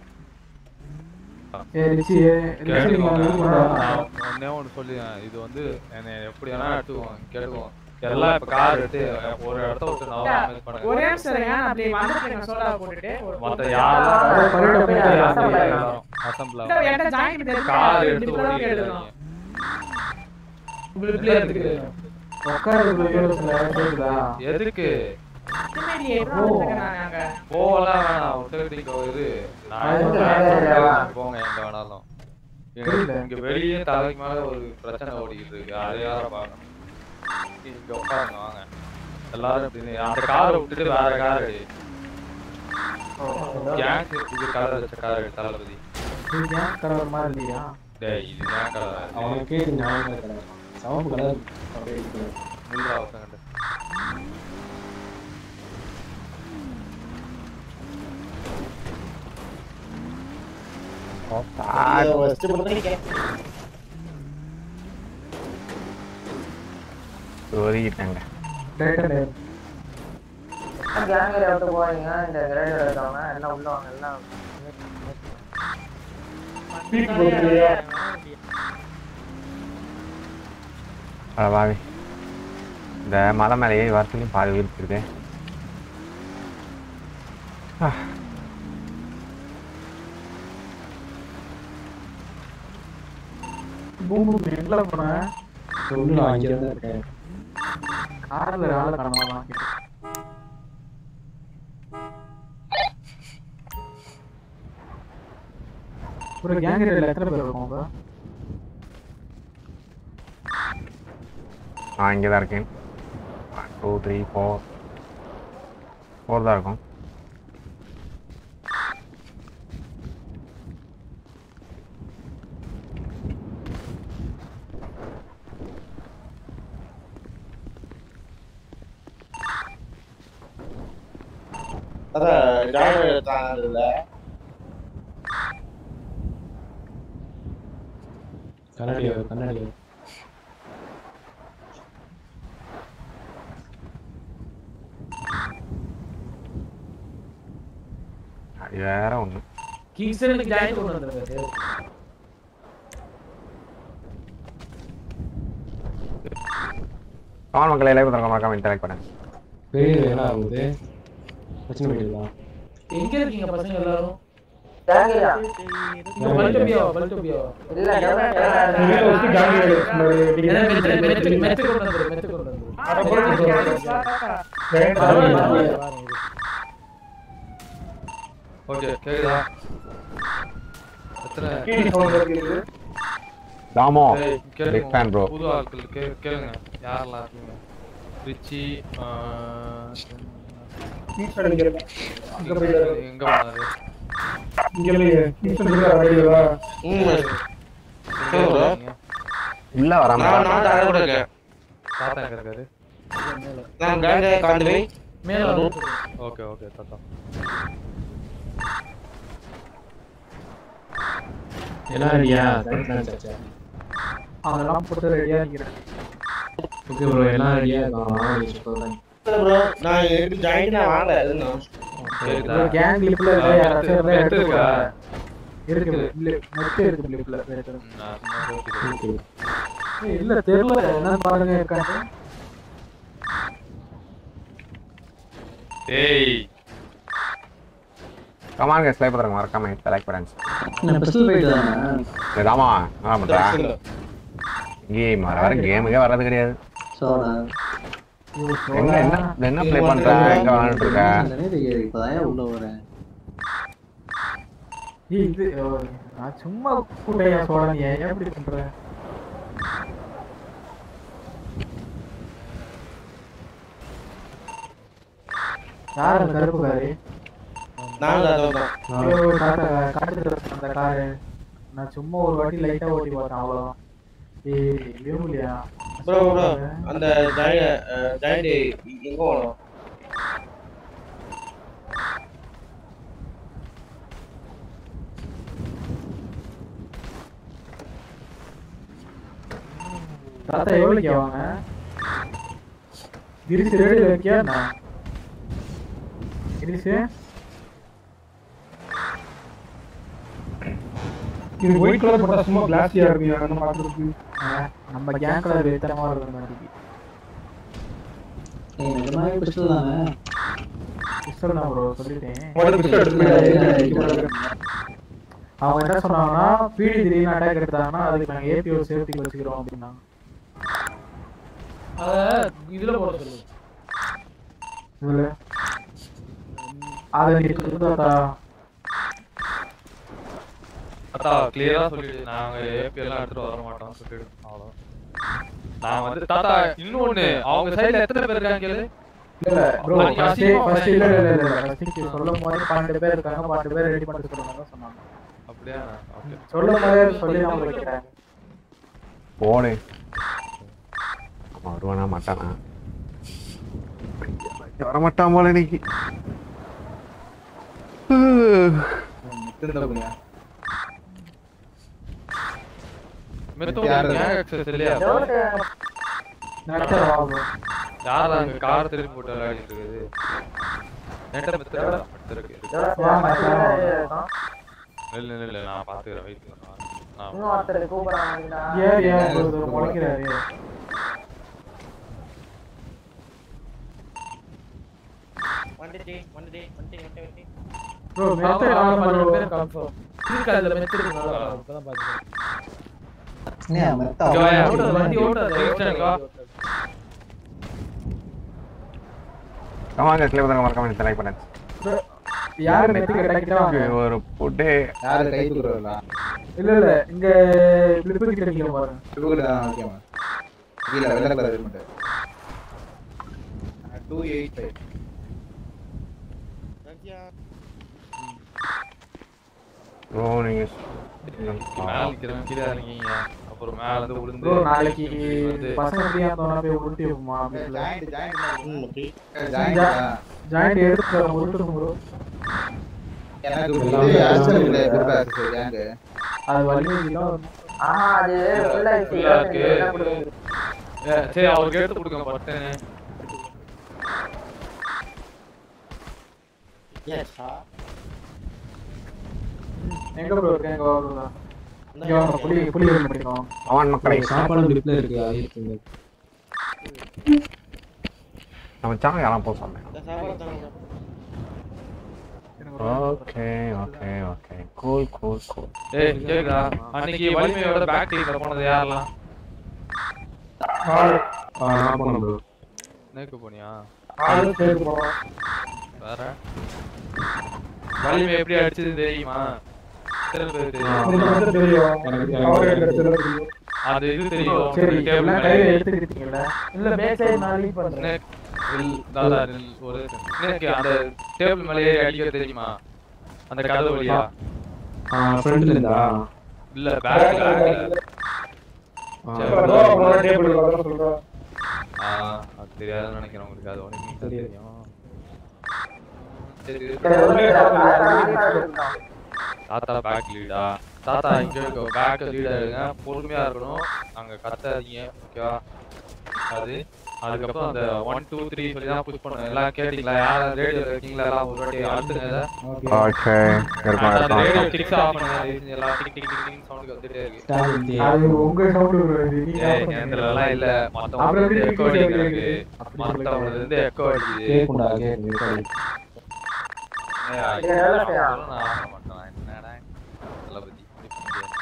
ஏ ரிச்சி ரிச்சி நீங்க கேட்டுக்கோங்க. வந்து கொண்டா. நான் ஒண்ணே ஒண்ணு சொல்லி இது வந்து என்னை எப்படி வேணா எடுத்துக்குவோம் கேட்டுக்குவோம் எல்லாம் இப்ப கார் எடுத்து ஒரு இடத்த விட்டு நான் அமைதி பண்ணுங்க ஒரே நிமிஷம் இருங்க, நான் அப்படி வந்துட்டு சோடா போட்டுட்டு ஒரு- மத்த ஒரு- யாரும் பரோட்டா போயிட்டு யாரும் assemble ஆயிடலாம். எல்லாரும் assemble இல்ல, ஆகும். என்கிட்ட joint தெரிஞ்சு கார் நான் எடுத்து இப்படி தான் ஓடிட்டு எழுதணும். இருக்காங்க. இப்படி இப்படி எடுத்துக்கு. உட்கார்றதுக்குள்ள யூரோஸ்ல கேக்குதா எதுக்கு பின்னாடி எப்படி வந்துருக்கேன் நான் அங்க? போகலாம் வேணாம் விட்டுக்கிட்டு இங்க இது நான் அது எங்க வேற வேணாலும் போங்க எங்க வேணாலும் இங்க- புரியல. இங்க வெளியே தலைக்கு மேல ஒரு பிரச்சனை ஓடிக்கிட்டு இருக்கு அதை யார பார்க்கணும் இங்க உட்காருங்க வாங்க எல்லாரும் இப்படி அந்த காரை விட்டுட்டு வேற கார் எடு கேங் இது கலர் வச்ச கார் எடு தளபதி இது ஏன் கலர் மாதிரி இல்லையா டேய் இது ஏன் கலர் அவனுக்கு கேட்டு நியாயமா இருக்கிறான் சவப்பு கலர் அப்படியே இருக்கு. முல்லா அவசங்கிட்ட ஃபர்ஸ்ட் பண்ணுறீங்க சொருகிட்டாங்க டைட்டன் கேங்கர் எடுத்து போறீங்க இந்த கிரேடர் எடுத்தவங்க எல்லாம் உள்ள வாங்க எல்லாம் ஸ்பீட் போடுறியா அழவாவே இந்த மலை மேலே ஏறி வரத்துலையும் பாதி உயிர் இருக்குது பூம் பூம் எங்க போனேன் ஒண்ணு நான் இங்கே தான் இருக்கேன் கார்ல ஆளை காணமா ஒரு கேங்கரில் எத்தனை பேர் இருக்கும் அப்ப நான் இங்கே தான் இருக்கேன் one two three four four தான் இருக்கும் அதான் ஜாயின் எடுத்தாங்கல்ல கண்ணாடி கண்ணாடி அது வேற ஒன்று கிங்ஸ்டனுக்கு joint கொண்டு வந்துருங்க. கால் மக்களை லைவ் தரங்க மறக்காம இன்டராக்ட் பண்ணேன் வெளியே என்ன ஆகுது பிரச்சனை பண்ணிடலாம் எங்க இருக்கீங்க பசங்க எல்லாரும் கேங்கரியா இங்க பல்டோபியாவா பல்டோபியாவா இல்ல வீட்டுல வச்சு கேங்கரி மெத்து மெத்து மெத்து கொண்டு வந்துரு மெத்து கொண்டு வந்துரு ஓகே கேக்குதா எத்தனை தாமோ ஏய், கேளுங்க. பிக் ஃபேன் ப்ரோ புது ஆட்கள் கே- கேளுங்க யாரெல்லாம் இருக்கீங்க ரிச்சி ஆ, அங்க போயிட்டாரு. எங்க போனாரு இங்க இல்லையே கிங்ஸ்டன் கூட வரையிலா ம் எங்க போனீங்க? உள்ள வராம நான் நான் தர கூட இருக்கேன் தாத்தா எங்க இருக்காரு நான் கேங்க காந்து மேல வந்து ஓகே ஓகே தாத்தா எல்லாம் ரெடியா சாச்சா அதெல்லாம் போட்டு ரெடியா இருக்கிறேன் ஓகே ப்ரோ எல்லாம் ரெடியா இருக்கான் சொல்றேன் ப்ரோ நான் எனக்கு ஜாயின் வாங்கல எதுவும் கேக்குதா ஒரு கேங் லிப்ல ஆ, யாராச்சும் இருந்தா மெத்து எடுத்து இருக்கா? இருக்கு நெட் இருக்கு லிப்ல ம், நான் சும்மா யோசிக்கிறேன். ஓகே இல்ல தெரியல என்ன பாருங்க இருக்காங்க ஏய் கமான் கேஸ் லைவ் தரங்க மறக்காம லைக் பண்ணேன் நான் பிஸ்டல் போயிட்டு தானே தாமா என்ன பண்ற கேம் வர கேமுக்கே வர்றது கிடையாது சோடா எங்க என்ன என்ன ப்ளே பண்ற எங்க விளையாண்டுட்டு இருக்க தெரியாது இப்பதான் உள்ள வரேன் ஏய் இது ஓ, நான் சும்மா கூட்டையா சோழன் ஏன் ஏன் இப்படி பண்ற யார் அந்த கருப்பு காரு நான் தான் தான் தான். ஐயோ, டாட்டா, காட்டுல இருக்கு அந்த காரு நான் சும்மா ஒரு வாட்டி லைட்டா ஓட்டி பார்த்தேன் அவ்வளவுதான் ஏய் வேமுலியா ப்ரோ ப்ரோ அந்த ஜாயின் ஜாயின் எங்க போகணும் தாத்தா எவ்வளோக்கு ஆவாங்க கிரிசு ரேடியோ வைக்கியா நான் கிரிசு இது ஒயிட் கலர் போட்டா சும்மா கிளாஸியா இருக்கு யாரும் பாக்குறதுக்கு நம்ம கேங் கலர் வெத்தனமா இருக்கும் மாட்டிக்கு ஏய் நிஜமாவே பிஸ்டல் தானே பிஸ்டல் தான் ப்ரோ சொல்லிட்டேன் முதல்ல pistol எடுத்து போய் அவங்க என்ன சொன்னாங்கன்னா பிடி திடீர்னு அட்டாக் எடுத்தாங்கன்னா அதுக்கு நாங்கள் ஏபி ஒரு சேஃப்டிக்கு வச்சுக்கிறோம் அப்படின்னாங்க அத இதுல போட சொல்லு இதுல அதை நீ கொடுத்தாத்தா அத்தா கிளியரா சொல்லிடு நாங்க ஏபி எல்லாம் எடுத்துட்டு வர மாட்டோம் சொல்லிடு அவ்வளோ நான் வந்து தாத்தா இன்னொன்னு அவங்க சைடுல எத்தனை பேர் இருக்காங்க கேளு இல்ல ப்ரோ அன்னைக்கு ஃபர்ஸ்ட் அசிங்கமா ஃபர்ஸ்ட் இல்ல பண்ணாங்க. இல்ல இல்ல ஃபர்ஸ்ட் சொல்லும் போது பன்னெண்டு பேர் இருக்காங்க பன்னெண்டு பேர் ரெடி பண்ணி சொல்லுவாங்க சொன்னாங்க அப்படியா ஓகே சொல்லும் போதே சொல்லி தான் வைக்கிறேன் போடு அவன் வருவானா மாட்டானா வர மாட்டான் போல இன்னைக்கு மெத்தோ யாரு? கேங் ஆக்சஸ் இல்லையா நடத்த ஆகும் யார் அங்க கார் திரும்பி போட்டு விளையாடிட்டு இருக்குது நெட்ட மெத்தோ இருக்கு இல்ல இல்ல இல்ல நான் பாத்துக்கிறேன் வெயிட் நான் இன்னும் ஒருத்தர் கூப்பிடுறாங்க ஏன் ஏன் ப்ரோ முளைக்கிறாரு வந்துட்டே வந்துட்டே வந்துட்டே வந்துட்டே வந்துட்டே ப்ரோ மெத்த ஆமா, ஆமா பன்னெண்டு ப்ரோ பேர் confirm. இருக்கு, அதுல மெத்த இருக்கு, நல்லா இருக்கும். இப்பதான் பாத்துக்கிறேன். ஏன் மெத்தா இங்க வாயா. ஓட்டாத, வண்டி ஓட்டாத, Kingston, இங்க வா. கமாங்க கிளிப் தான் மறக்காம லைக் பண்ணுங்க யாரு மெத்துக்கு அட்டாக் வாங்க ஒரு புட்டு யாரு கை தூக்குறதா இல்ல இல்ல இங்க பிளிப்பு கிட்ட நிக்கிற பாருங்க இவங்க தான் ஓகேமா இல்ல வெள்ளை கலர் மட்டும் டூ எயிட் ஃபைவ் ப்ரோ நீங்க மேல நிக்கிறவன் கீழே இறங்கிங்க அப்புறம் மேல இருந்து விழுந்து ப்ரோ நாளைக்கு வந்து பசங்க ஃப்ரீயா இருந்தோம்னா போய் உருட்டி வைப்போமா ஜாயிண்ட் ஜாயிண்ட் ஜாயிண்ட் ஜாயிண்ட் எடுத்து உருட்டு ப்ரோ எனக்கு இது ஆஸ்ட்ரேலியா குரூப் ஆக்சஸ் கேங்க அது வலிமை தான் ஆஹா அது full ஆயிடுச்சு. full ஆ இருக்கு. இருபத்தஞ்சு தான் கொடுக்குது. ஏ, சரி அவருக்கு எடுத்து கொடுங்க பட்டனு எங்க ப்ரோ இருக்கு எங்க வா ப்ரோ இங்க வா புலி புலி வந்து படிக்கும் அவன் மக்களை சாப்பாடு லிப்ல இருக்கு ஆயிரத்தி நம்ம சேனல் யாரும் போக சொன்னேன் okay okay okay cool cool cool ஏய் கேக்குதா அன்னைக்கு வலிமையோட பேக் டீம்ல போனது யாரெல்லாம் நான் போனேன் ப்ரோ நேக்கு போனியா ஆளு பேர் போறோம் வேற வலிமை எப்படி அடிச்சது தெரியுமா எத்தனை பேர் உங்களுக்கு தெரியும் வந்து தெரியும் அவரு எனக்கு தெரியும் அது இது தெரியும் சரி டேபிள் எல்லாம் கையில எடுத்துக்கிட்டீங்கல்ல இல்ல பேக் சைடு நான் லீட் பண்றேன் ஸ்னேக் இல் தாதா இல் ஒரு ஸ்னேக் அந்த டேபிள் மேலே ஏறி அடிக்க தெரியுமா அந்த கதவு வழியா ஃப்ரெண்ட்ல இருந்தா இல்ல பேக்ல டேபிள் சொல்றேன் ஆ அது தெரியாதுன்னு நினைக்கிறேன் உங்களுக்கு அது உனக்கு தெரியும் சரி தாத்தா பேக் லீடா தாத்தா இங்க இருக்க பேக் லீடா இருங்க பொறுமையா இருக்கணும் அங்க கத்தாதீங்க ஓகேவா அது அதுக்கப்புறம் அந்த ஒன் டூ த்ரீ சொல்லி தான் புஷ் பண்ணணும் எல்லாம் கேட்டீங்களா யாரும் ரேடியோல இருக்கீங்களா எல்லாம் ஒரு வாட்டி அழுத்துங்க இதை. ஓகே இருக்கும் அந்த இருக்கும் ரேடியோ இருக்கும் டிக்ஸ் ஆஃப் பண்ணுங்க தயவு செஞ்சு எல்லாம் tick tick tick tick sound வந்துட்டே இருக்கு அது உங்க சவுண்ட் நீங்க ஏய், off பண்ணுங்க. என்துல எல்லாம் இல்ல அப்புறம் மத்தவங்க எப்படி எக்கோ வீட்டுல அடிக்கிறது கேக்குது? அப்படி மத்தவங்க சொல்லிட்டாங்க. வந்து எக்கோ அடிக்குது கேக்குண்டா கேக்கு ஏய், அது இது நல்லா நான் செய்யலாம். சொல்ல நான் ஆக மாட்டேன் என்னடா தளபதி இப்படி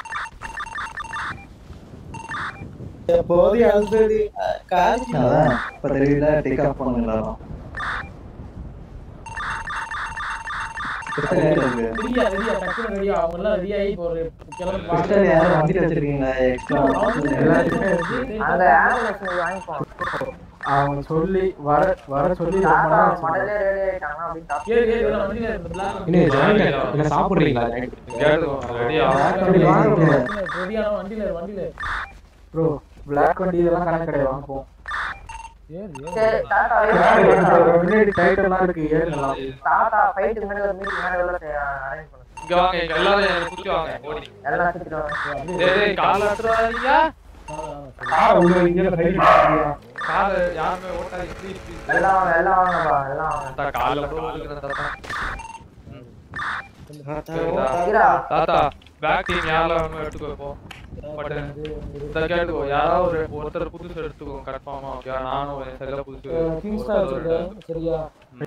பண்றியே? போதி ஆல்ரெடி அதான் இப்ப தெரியல டேக் ஆஃப் பண்ணுங்களா பிஸ்டல் யாரு இருக்கு ரெடியா ரெடியா டக்குனு ரெடியா அவங்க எல்லாம் ரெடி ஆகி இப்போ ஒரு கிளம்பி பிஸ்டல் யாரும் வண்டிட்டு வச்சிருக்கீங்களா எக்ஸ்ட்ரா எல்லாத்தையுமே இருக்கு. அந்த ஆம்புலன்ஸ் வாங்கிப்போம் அவங்க சொல்லி வர வர சொல்லி ரொம்ப தாத்தா நேரம் முதல்ல ரெடி ஆயிட்டாங்க அப்படின்னு ஏய் ஏய் இதெல்லாம் வண்டியில இருக்கு பிளாக் இன்னும் ஜாயின் என்ன சாப்பிடுறீங்களா ரெடியா அப்படி வாங்க bro. ரெடியான வண்டியில இரு, வண்டியில இரு. ப்ரோ பிளாக் வண்டி இதெல்லாம் கணக்கு கிடையாது வாங்க போவோம் ஏறு, ஏறு. சரி தாத்தா முன்னாடி டைட் எல்லாம் இருக்கு ஏறலாம் தாத்தா ஃபைட்டுக்கு முன்னாடி ஒரு மீட்டிங் மாதிரி எல்லாம் அரேஞ்ச் பண்ணுங்க இங்க வாங்க இங்க எல்லாரும் என்னை சுத்தி வாங்க ஓடி எல்லாம் சுத்திட்டு வாங்க டேய் டேய் கால அட்டுறாதீங்க காரை உள்ள வைங்க சைடு கால யாருமே ஓட்டாதீங்க ப்ளீஸ் ப்ளீஸ் எல்லாம் வாங்க எல்லாம் வாங்கப்பா எல்லாம் வாங்க தாத்தா கால கூட ஒதுக்குறேன் தாத்தா ஹீரா. தாத்தா பேக் டீம் யாரெல்லாம் எடுத்துக்கோ இப்போ பட்டு இந்த கேட்டுக்கோ யாராவது ஒரு ஒருத்தர் புதுசு எடுத்துக்கோ கன்ஃபார்மா ஓகே நானும் என் சைடுல புதுசு கிங் ஸ்டார் வச்சிருக்கேன் சரியா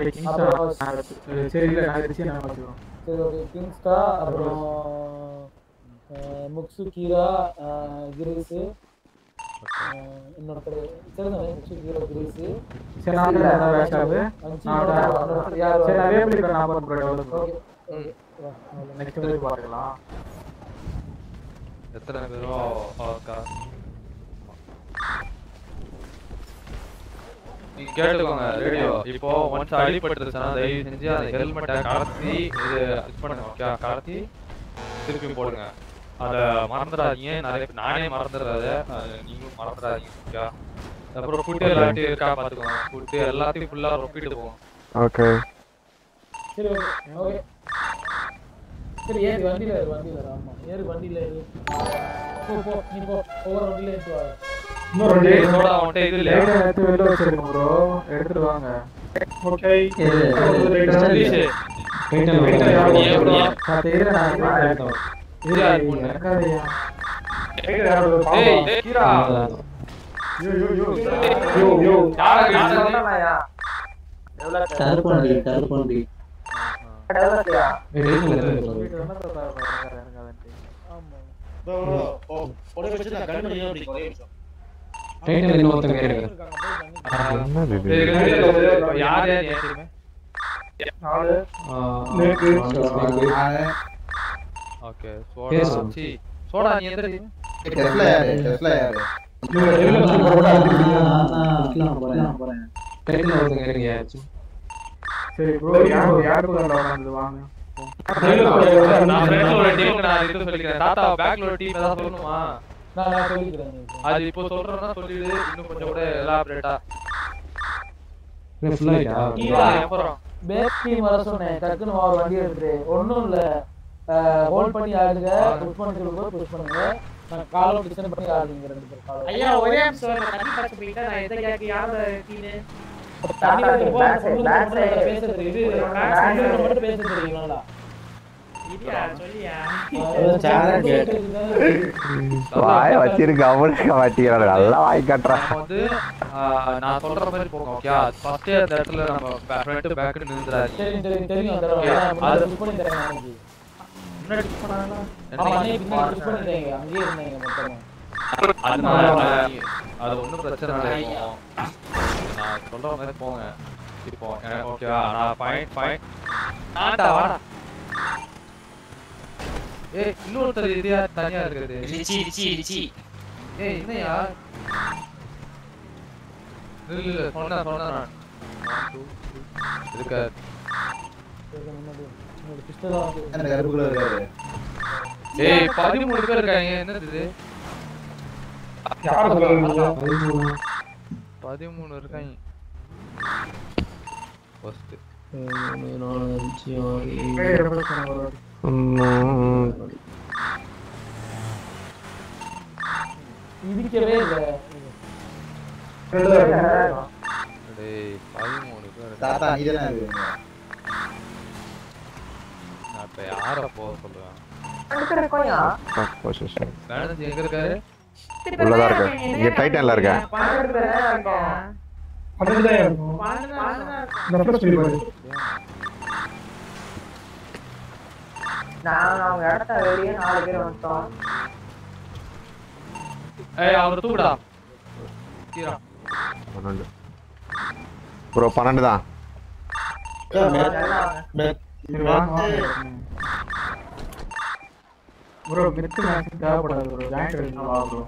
சரி இல்ல நான் வச்சு நான் வச்சுக்கிறோம் சரி ஓகே கிங் ஸ்டார் அப்புறம் அஹ், முக்சு கீரா அஹ், கிரீஸ் அஹ், இன்னொருத்தர் சரிதானே முக்சு கீரா கிரீஸ் சரி நான் வந்து நான் வேஸ்ட் ஆகுது அஞ்சு நான் இன்னொருத்தர் யார் சரி நான் வரா? வேப்பிலி நான் போறேன் ப்ரோ ஓகே ஓகே வா, அவ்வளவுதான். நெக்ஸ்ட் வீக் பார்க்கலாம் எத்தனை பேரோ ஆக்கா நீ கேட்டுக்கோங்க ரேடியோ இப்போ ஒன்ஸ் அடிபட்டுருச்சுன்னா தயவு செஞ்சு அந்த ஹெல்மெட்டை கலத்தி இது இது பண்ணுங்க ஓகே கலத்தி திருப்பி போடுங்க அதை மறந்துடாதீங்க நிறைய பேர் நானே மறந்துடாத அது நீங்களும் மறந்துடாதீங்க ஓகே அப்புறம் ஃபுட்டு எல்லாத்தையும் இருக்கா பார்த்துக்கோங்க ஃபுட்டு எல்லாத்தையும் ஃபுல்லாக ரொப்பிட்டு போவோம் ஓகே சரி ஓகே ஓகே சரி ஏறு வண்டியில ஏறு வண்டியில ஏறு ஆமா ஏறு வண்டியில ஏறு போ போ நீ போ ஒவ்வொரு வண்டியில ஏறிட்டு வா இன்னொரு ரெண்டு டேய், சோடா உன்கிட்ட இது இல்லையா? லைட்டை எடுத்து வெளில வச்சிருக்கேன் ப்ரோ எடுத்துட்டு வாங்க ஓகே சதீஷ், ஏய், ஏய், கீரா. யாரு நான் அடிச்சது? சொன்னேன்யா. கருப்பண்டி கருப்பண்டி டெவலப்யா bro, bro, ஓ, ஒரே நிமிஷம் நான் கண்ணு பண்ணிக்கிறேன் அப்படி, ஒரே நிமிஷம். டைட்டில் இன்னொருத்தங்க இருங்க என்னது இது? சரி, ரெண்டு பேரும் யார் யார் என் team? ஓகே சோடா பேசு. சி சோடா நீ எந்த டீம் டெஸ்லா யாரு டெஸ்லா யாரு டைட்டில் ஒருத்தங்க இருங்க சரி ப்ரோ யார் யார் கூட உட்காந்து வாங்க நான் ஃப்ரெண்ட்ல ஒரு டீம் நான் இது சொல்லிக்கிறேன் தாத்தா பேக்ல ஒரு டீம் ஏதாவது சொல்லணுமா நான் நான் சொல்லிக்கிறேன் அது இப்போ சொல்றேன்னா சொல்லிடு இன்னும் கொஞ்சம் கூட எலாபரேட்டா ஃபுல் ஆயிட்டா கீழே அப்புறம் பேக் டீம் வர சொன்னேன் டக்குன்னு வா, ஒரு வண்டி எடுத்துட்டு ஒண்ணும் இல்ல ஹோல்ட் பண்ணி ஆடுங்க புஷ் பண்ணி கொடுக்கும்போது புஷ் பண்ணுங்க நான் காலம் டிஸ்டன்ஸ் பண்ணி ஆடுங்க ரெண்டு பேரும் காலம் ஐயா ஒரே நிமிஷம் நான் தண்ணி பார்த்து போயிட்டா நான் எதை கேட்க யாரோட டீனு தண்ணி வாங்கி போ, back side, உங்களுக்கு back மட்டும் side. பேச தெரியுது இது back side. உங்களுக்கு மட்டும் பேச தெரியுங்களா இல்லையா சொல்லியா வாய வச்சிருக்க அவனுக்கு மாட்டிக்கிறாரு நல்லா வாய் காட்டுறான் நம்ம வந்து ஆ, நான் சொல்ற மாதிரி போங்க ஓகே ஃபர்ஸ்ட் அந்த இடத்துல நம்ம ஃப்ரண்ட் பேக் நின்னுறாதீங்க தெரியும் தெரியும் தெரியும் அந்த Okay, தடவை அது புஷ் பண்ணி தரேன் அன்னைக்கு முன்னாடி push பண்ணாங்களா? ஆமா அன்னைக்கு பின்னாடி புஷ் பண்ணி தரீங்க அங்கேயே இருந்தாங்க மொத்தமா அதனால நான் அது ஒண்ணும் பிரச்சனை இல்லை இப்போ. நான் சொல்ற மாதிரி போங்க இப்போ ஓகேவா நான் ஃபைன் ஃபைன் ஆண்டா வாடா ஏய் இன்னொருத்தர் இது யார் தனியா இருக்குது ரிச்சி ரிச்சி ரிச்சி ஏய் என்னையா இல்ல இல்ல சொன்னேன் சொன்னேன் நான் One, two, three. இருக்காரு முன்னாடி முன்னாடி பிஸ்டல் வந்து அந்த கருப்புக்குள்ள இருக்காரு ஏய் பதிமூணு பேர் இருக்காங்க என்னது இது பதிமூணு இருக்காங்க ஃபர்ஸ்ட் இடிக்கவே இல்லை டேய் பதிமூணு பேர் தாத்தா நீ தானே இருக்கீங்க நான் இப்ப யார போக சொல்லுவேன் பொசிஷன் பேனர்ஜி எங்க இருக்காரு உள்ளதா இருக்கேன் இங்க டைட்டன்ல இருக்கேன் பன்னெண்டு பேர் தான் இருக்கோம் அதுதான் இருக்கும் ரெஃபர் சொல்லி பாரு நாங்க அவங்க இடத்த வெளியே நாலு பேர் வந்துட்டோம் ஏய் அவர் தூக்குடா கீரா பன்னெண்டு ப்ரோ பன்னெண்டு தான் சரி வாங்க வாங்க ப்ரோ மித்து மேட்ச் தேவைப்படாது ப்ரோ ஜாயிண்ட் எடுத்து வா ப்ரோ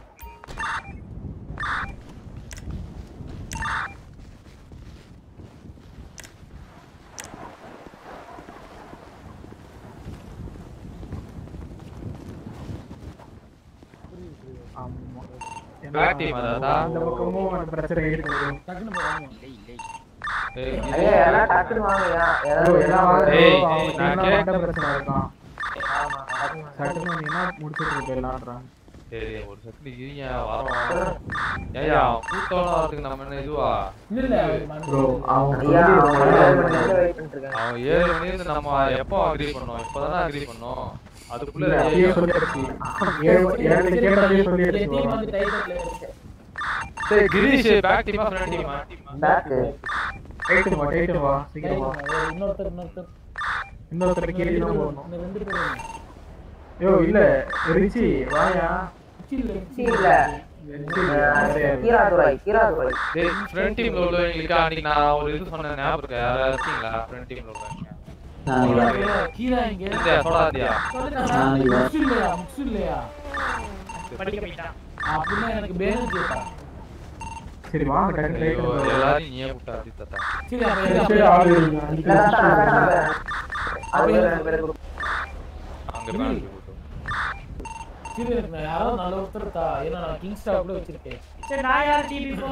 ஆமா Black team அதாதா? இந்த பக்கமும் அந்த பிரச்சனை இருக்கு bro. டக்குன்னு போவாங்க ஏய், இது- ஐயா எல்லாம் டக்குனு வாங்கயா bro, ஏதாவது எல்லாம் வாங்க bro. ஏய், அவங்க ஏய், team நான் ல கே- மட்டும் பிரச்சனை இருக்கான் ஆமா டக்குனு வாங்க. சட்டுன்னு வந்தீங்கன்னா முடிச்சுட்டு போயிடலான்றான் சரி ஒரு செகண்ட் இருங்க வரோம் ஏய்யா கூட்டம்லாம் வரதுக்கு நம்ம என்ன இதுவா இல்ல இல்ல ப்ரோ அவங்க ஐயா சொல்லி அவங்க ரொம்ப ஏழு நேரம் மணி நேரம் wait பண்ணிட்டு இருக்காங்க. அவன் ஏழு மணி இருந்து நம்ம எப்போ அக்ரி பண்ணோம் இப்பதானே அக்ரி பண்ணோம் அதுக்குள்ள இல்ல, ready அப்பயே ஆயிடும். சொல்லியாச்சு ஏழு ஏழு கேட்டதே சொல்லியாச்சு டீம் bro. வந்து டைட்டில் இருக்கு சரி கிரீஷ் பேக் டீமா ஃப்ரண்ட் டீமா Back. டைட்டு வா டைட்டு வா சீக்கிரம் வா இன்னொருத்தர் இன்னொருத்தர் இன்னொருத்தர் கீழே தான் போகணும் இந்த ரெண்டு பேரும் யோ இல்ல ரிச்சி வாயா இல்ல சி இல்ல கீராதுரை கீராதுரை டேய் ஃப்ரண்ட் டீம்ல உள்ளவங்களுக்கு அன்னைக்கு நான் ஒரு இது சொன்னேன் ஞாபகம் இருக்கா யாராவது இருக்கீங்களா ஃப்ரண்ட் டீம்ல உள்ளவங்க கீழே இங்க இல்லையா சொல்லாதியா சொல்லுங்க முக்சு இல்லையா முக்சு இல்லையா படிக்க போயிட்டான் அப்படின்னா எனக்கு பேனர் கேட்டா சரி வாங்க டக்கு ஐயோ டைட்டு எல்லாரையும் நீயே கூப்பிட்டு அடி தாத்தா சரி அப்ப சரி, எல்லாம் சரி, ஆள் இருங்க. இல்ல தாத்தா, நான் தாத்தா வரேன். அவங்க ரெண்டு பேரும் group. அங்க பேங்க் கூட்டு சரி எனக்கு நான் யாரோ நல்ல ஒருத்தர் தா ஏன்னா நான் கிங் ஸ்டார் கூட வச்சிருக்கேன் சரி நான் யார் டிவி போ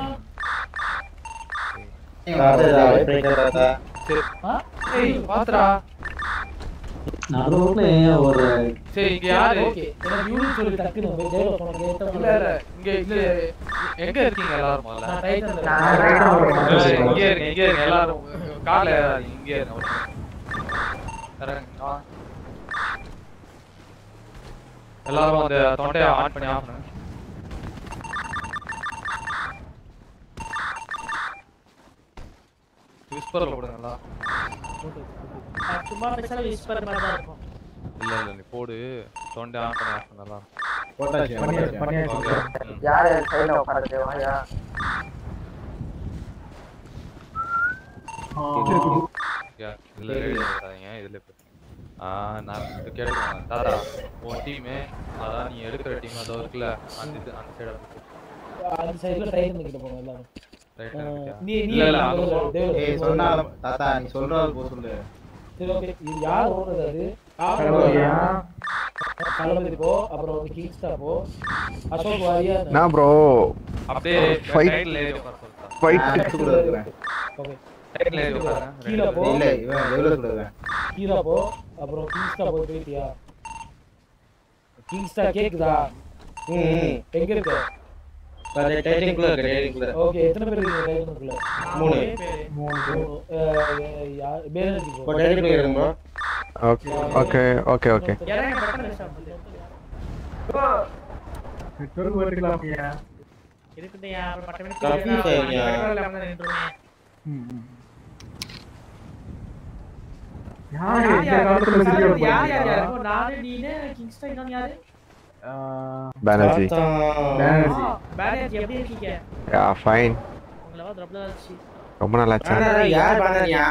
தாத்தா வெயிட் பண்ணிட்டு தாத்தா சரி ஆ? ஏய் பாத்துடா நடுவுல ஒரு சரி இங்க யாரு ஓகே எனக்கு யூனிட் சொல்லி டக்குன்னு போய் ஜெயில உனக்கு ஏத்த இல்ல இல்ல இங்க இங்க எங்க இருக்கீங்க எல்லாரும் முதல்ல நான் டைட்டில் நான் ஏய், இங்கே இருங்க இங்கே இருங்க எல்லாரும் கார்ல ஏறாதீங்க, இங்கே இருங்க ஒரு நிமிஷம். இறங்குங்க, வா. எல்லாரும் அந்த தொண்டையை ஆன் பண்ணி ஆஃப் பண்ணுங்க விஸ்பர்ல போடுங்களா நான் சும்மா பேசாம விஸ்பர் மாதிரி தான் இருக்கும் இல்ல இல்ல நீ போடு தொண்டை ஆன் பண்ணி ஆஃப் பண்ணலாம் போட்டாச்சு பண்ணியாச்சு, போட்டாச்சு. பண்ணியாச்சு. ஓகே ம். யாரு சைடுல உட்காரது வாயா யா, இதுல ரெடி பண்ணாதீங்க இதுல இப்ப- ஆ நான் இப்ப கேட்டுக்கோங்க தாத்தா உன் டீமு அதான் நீ எடுக்கிற டீம் அதோ இருக்குல்ல அந்த இது அந்த சைட அந்த சைடுல டைட்டில் கிட்ட போங்க எல்லாரும் ரைட் நீ நீ இல்ல இல்ல அங்க தேவ், போ. தேவ், ஏய் தேவ். சொன்னாலும் தாத்தா நீ சொல்றது போ சொல்லு சரி ஓகே இது யார் ஓடுறது அது தளபதியா? தளபதி போ அப்புறம் வந்து கிங் ஸ்டார் போ அசோக் வாரியா நான் ப்ரோ அப்படியே Fight. டைட்டில் ஏறி உட்கார சொல்லுடா ஃபைட் நான் எடுத்து கூட இருக்கிறேன் ஓகே டைட்டில் ஏறி உட்காருங்க கீழே போ இல்ல இவன் எவ்வளவு சொல்லுவேன் கீழே போ அப்புறம் கிங் ஸ்டார் போய் போயிட்டியா கிங் ஸ்டார் கேக்குதா ம் எங்க இருக்கு டைட்டிங்குள்ள இருக்கு டைட்டிங்குள்ள ஓகே எத்தனை பேர் இருக்கீங்க டைட்டிலுக்குள்ள மூணு மூணு பேனர்ஜி இப்போ போ டைட்டிங்குள்ள இருங்க ஓகே ஓகே ஓகே ஓகே இறங்க பட்டன் வச்சு நெட்வொர்க் வருதுலாம் ஐயா இருக்குதையா அப்புறம் பட்ட மணிக்கு Confuse ஆயிடுயா. இல்லாம தான் நின்றுமே ம், ம். யாரு இந்த காலத்துல சீரியல் யார் யார் யார் போடுறா? இப்போ நானு நீனு கிங்ஸ்டா இன்னொன்னு யாரு பானர்ஜி பானர்ஜி. பேனர்ஜி எப்படி இருக்கீங்க யா ஃபைன் உங்களை வந்து ரொம்ப நாள் ஆச்சு ரொம்ப நல்லா ஆச்சு பேனரா யார் பேனரியா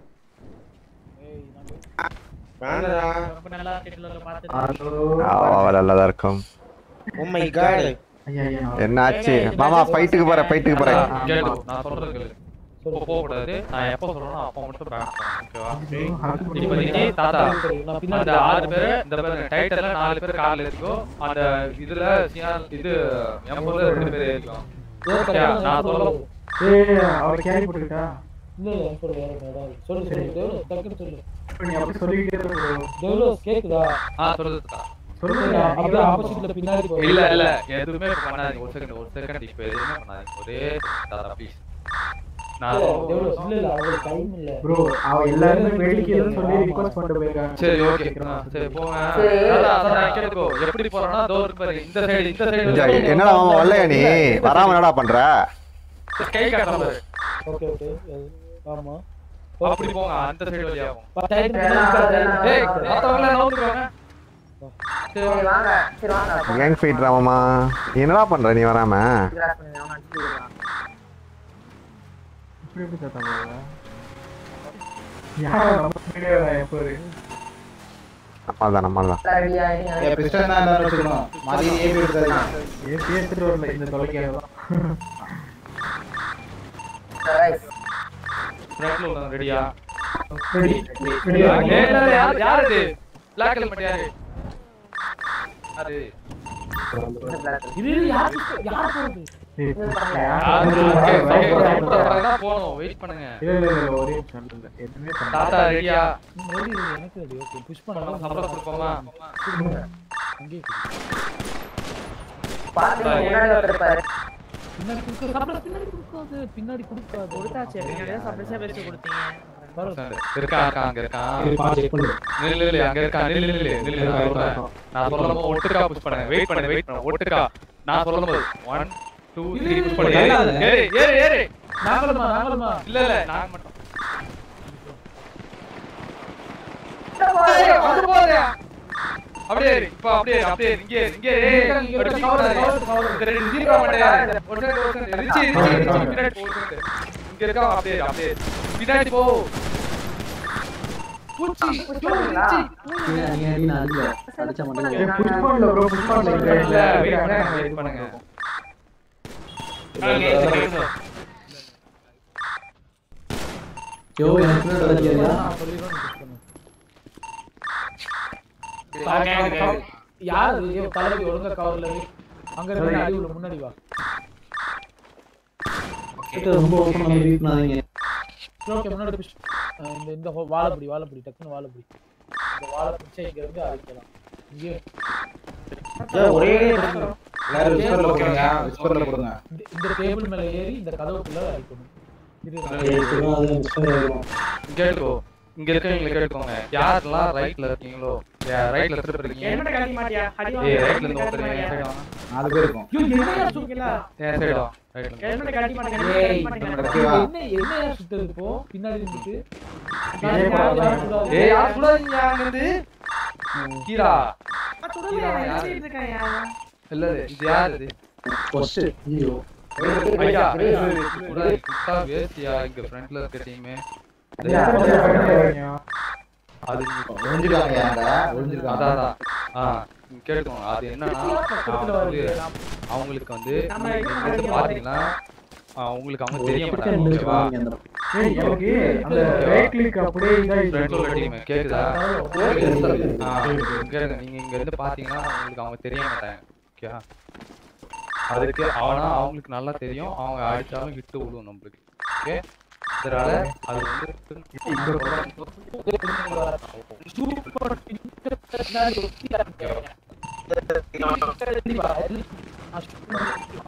பேனரா ரொம்ப நல்லா கேட்டுல பார்த்து ஹலோ நல்லா தான் இருக்கும் ஓ மை காட் ஐயா ஐயா என்ன ஆச்சு மாமா ஃபைட்டுக்கு போறேன் ஃபைட்டுக்கு போறேன் கேளு நான் சொல்றது கேளு இப்போ போக கூடாது நான் எப்போ சொல்றேனோ அப்போ மட்டும் பேக் ஓகேவா இப்போ நீ தாத்தா அந்த ஆறு பேர் இந்த பேர் டைட்டில்ல நாலு பேர் கார்ல இருக்கோ அந்த இதுல சியான் இது எம்பூர்ல ரெண்டு பேர் இருக்கும் ஓகே நான் சொல்ல ஏய் அவர் கேரி போட்டுக்கிட்டா இல்ல இல்ல சொல்லு வேற ஏதாவது சொல்லு சொல்லு டெவலப் டக்குனு சொல்லு இப்ப நீ அப்படி சொல்லிக்கிட்டே இருக்க bro. டெவலப் கேக்குதா ஆ சொல்லுதுடா சொல்லுங்க அப்படியே ஆப்போசிட்ல பின்னாடி போ இல்ல இல்ல எதுவுமே இப்ப பண்ணாதீங்க ஒரு செகண்ட் ஒரு செகண்ட் இப்ப எதுவுமே பண்ணாதீங்க ஒரே தாத்தா ப்ளீஸ் நான் டெவலப் இல்ல இல்ல அவங்களுக்கு டைம் இல்ல ப்ரோ அவ எல்லாருமே வேடிக்கைன்னு சொல்லி ரிக்வெஸ்ட் பண்ணிட்டு போயிருக்காங்க சரி ஓகே சரி போங்க சரி. தாத்தா தாத்தா கேட்டுக்கோ எப்படி போறோம்னா தோ இருக்கு பாரு இந்த சைடு இந்த இந்தா, சைடு என்னடா மாமா வரலையா நீ வராம என்னடா பண்ற கை காட்டுற பாரு ஓகே ஓகே ஆமா அப்படி போங்க அந்த சைடு வழியா போங்க டைம் ஏய் மத்தவங்க எல்லாம் நவுந்துருவாங்க சரி வாங்க சரி வாங்க கேங் ஃபைட்ரா மாமா நீ என்னடா பண்ற நீ வராம கிராஸ் பண்ணி அவன் அடிச்சு விடுறான் இப்படி எப்படி தாத்தா போவ யாரா நம்ம வீடியோ எப்போது நம்ம தான் நம்ம தான் ரெடி ஆயிடுங்க ஏய் பிஸ்டன் தான் இருந்தாலும் வச்சுக்கணும் மாதிரி ஏபி எடுத்தாதீங்க ஏசி எடுத்துட்டு வரல இந்த தொலைக்காக தான் ஃப்ரண்ட்ல உள்ளவங்க ரெடியா ரெடி யார் யார் இது பிளாக் ஹெல்மெட் யாரு யாரு இது யார் யார் போறது போனோம் வெயிட் பண்ணுங்க இல்ல இல்ல இல்ல ஒரே நிமிஷம் இல்ல எதுவுமே பண்ணல. தாத்தா ரெடியா ரெடி ரெடி எனக்கு ரெடி ஓகே புஷ் பண்ணலாம் சம்பளம் கொடுப்போமா அங்கேயே பாத்து முன்னாடி ஒருத்தர் இருப்பாரு பின்னாடி கொடுக்க சம்பளம் பின்னாடி கொடுக்காது பின்னாடி கொடுக்காது கொடுத்தாச்சு பின்னாடி தான் சப்ளைஸா பேசி கொடுத்தீங்க இருக்கா இருக்கா அங்க இருக்கான் இரு, பா, check பண்ணு. நில்லு நில்லு அங்க இருக்கா நில்லு நில்லு நில்லு நான் சொல்றேன் நான் சொல்லும் போது ஒட்டுக்கா புஷ் பண்ணுங்க வெயிட் பண்ணுங்க வெயிட் பண்ணுங்க ஒட்டுக்கா நான் சொல்லும் போது ஒன் டூ த்ரீ புஷ் பண்ணுங்க ஏறு ஏறு ஏறு ஏறு நாங்களுமா நாங்களுமா இல்ல இல்ல நாங்க மட்டும் ஏய், அது போறியா அப்படியே இரு, இப்போ அப்படியே இரு, அப்படியே இரு, இங்கே இரு, இங்கே இரு. ஏய், இங்க ஒரு இருக்க, டீம் cover, பண்ணாதே. cover, cover. இந்த ரெண்டு ஜீரோ மாட்டேயா ஒரு செகண்ட் ஒரு செகண்ட் ரிச்சி ரிச்சி ரிச்சி பின்னாடி போ ஒரு செகண்ட் இங்க இருக்கா அப்படியே இரு, அப்படியே இரு. பின்னாடி போ பூச்சி ரிச்சி அடிச்சா மட்டும் ஏய், push பண்ணல bro, push பண்ணல. இங்க இல்ல இல்ல. வெயிட் பண்ணுங்க வெயிட் பண்ணுங்க யோ எனக்கு பின்னாடி வராதீங்க. நான் சொல்லிடுறேன் நீ push பண்ணு. யார் அது ஏய், தலைவி ஒழுங்கா கவர்ல அங்க இருக்க அடி உள்ள முன்னாடி வா கிட்ட ரொம்ப ஓப்பன் பண்ணி வெயிட் பண்ணாதீங்க ஓகே முன்னாடி புஷ் இந்த இந்த ஹோ- வாழைப்படி வாழைப்படி டக்குன்னு வாழைப்படி இந்த வாழை பிடிச்சா இங்க இருந்து அடிக்கலாம் இங்கே ஏய், ஒரே எல்லாரும் விஸ்பர்ல போடுங்க விஸ்பர்ல போடுங்க இந்த- இந்த டேபிள் மேல ஏறி இந்த கதவுக்குள்ள அடிக்கணும் இது இங்க எடுக்கோ இங்க இருக்கவங்க கேட்டுக்கோங்க யாரெல்லாம் ரைட்ல இருக்கீங்களோ ரைட்ல திருப்பி இருக்கீங்க ஹெல்மெட் கட்டி மாட்டியா அடி ஏய் ரைட்ல இருந்து ஒருத்தர் என் சைடு வாங்க நாலு பேர் இருக்கும் ஐயோ, என்னையா சுத்து- தூக்கிலா என் சைடு வா ரைட்ல இருந்து ஹெல்மெட் கட்டி மாட்டேங்க ஏய், கட்டி மாட்டேங்க ஓகேவா என்ன என்னையா சுத்தது இப்போ பின்னாடி இருந்துட்டு இதே மாதிரி தான். ஏய் யார் சுடாதீங்க அங்க இருந்து கீரா சுடுங்க என்ன செய்யிட்டு இருக்காயா இல்ல இது யார் இது ஃபர்ஸ்ட் ஐயோ ஐயா சுடாதீங்க சுட்டா வேஸ்டியா இங்க ஃப்ரண்ட்ல இருக்க டீம் அது ஒழிஞ்சுக்காங்க யாங்க ஒழிஞ்சுக்காங்க அதான் அதான். ஆ நீங்க கேட்டுக்கோங்க அது என்னன்னா நான் வந்து அவங்களுக்கு வந்து நம்ம நீங்க இது வந்து நம்ம பாத்தீங்கன்னா ஆ, உங்களுக்கு அவங்க தெரிய மாட்டாங்க ஓகேவா ஏய், எனக்கு அந்த right click அப்படியே இதாயிடுச்சு. ஃப்ரெண்ட்ல உள்ள டீம் கேக்குதா கேக்குது. ஆ, கேளுங்க நீங்க இங்க இருந்து பாத்தீங்கன்னா உங்களுக்கு அவங்க தெரிய மாட்டாங்க ஓகேவா அதுக்கு ஆனா அவங்களுக்கு நல்லா தெரியும் அவங்க அடிச்சாலும் விட்டு விடும் நம்மளுக்கு ஓகே அதனால அது வந்து சூப்பர் பின்னாடி ஒத்தியா இருக்க. பின்னாடி வா. நான் shoot பண்ணி-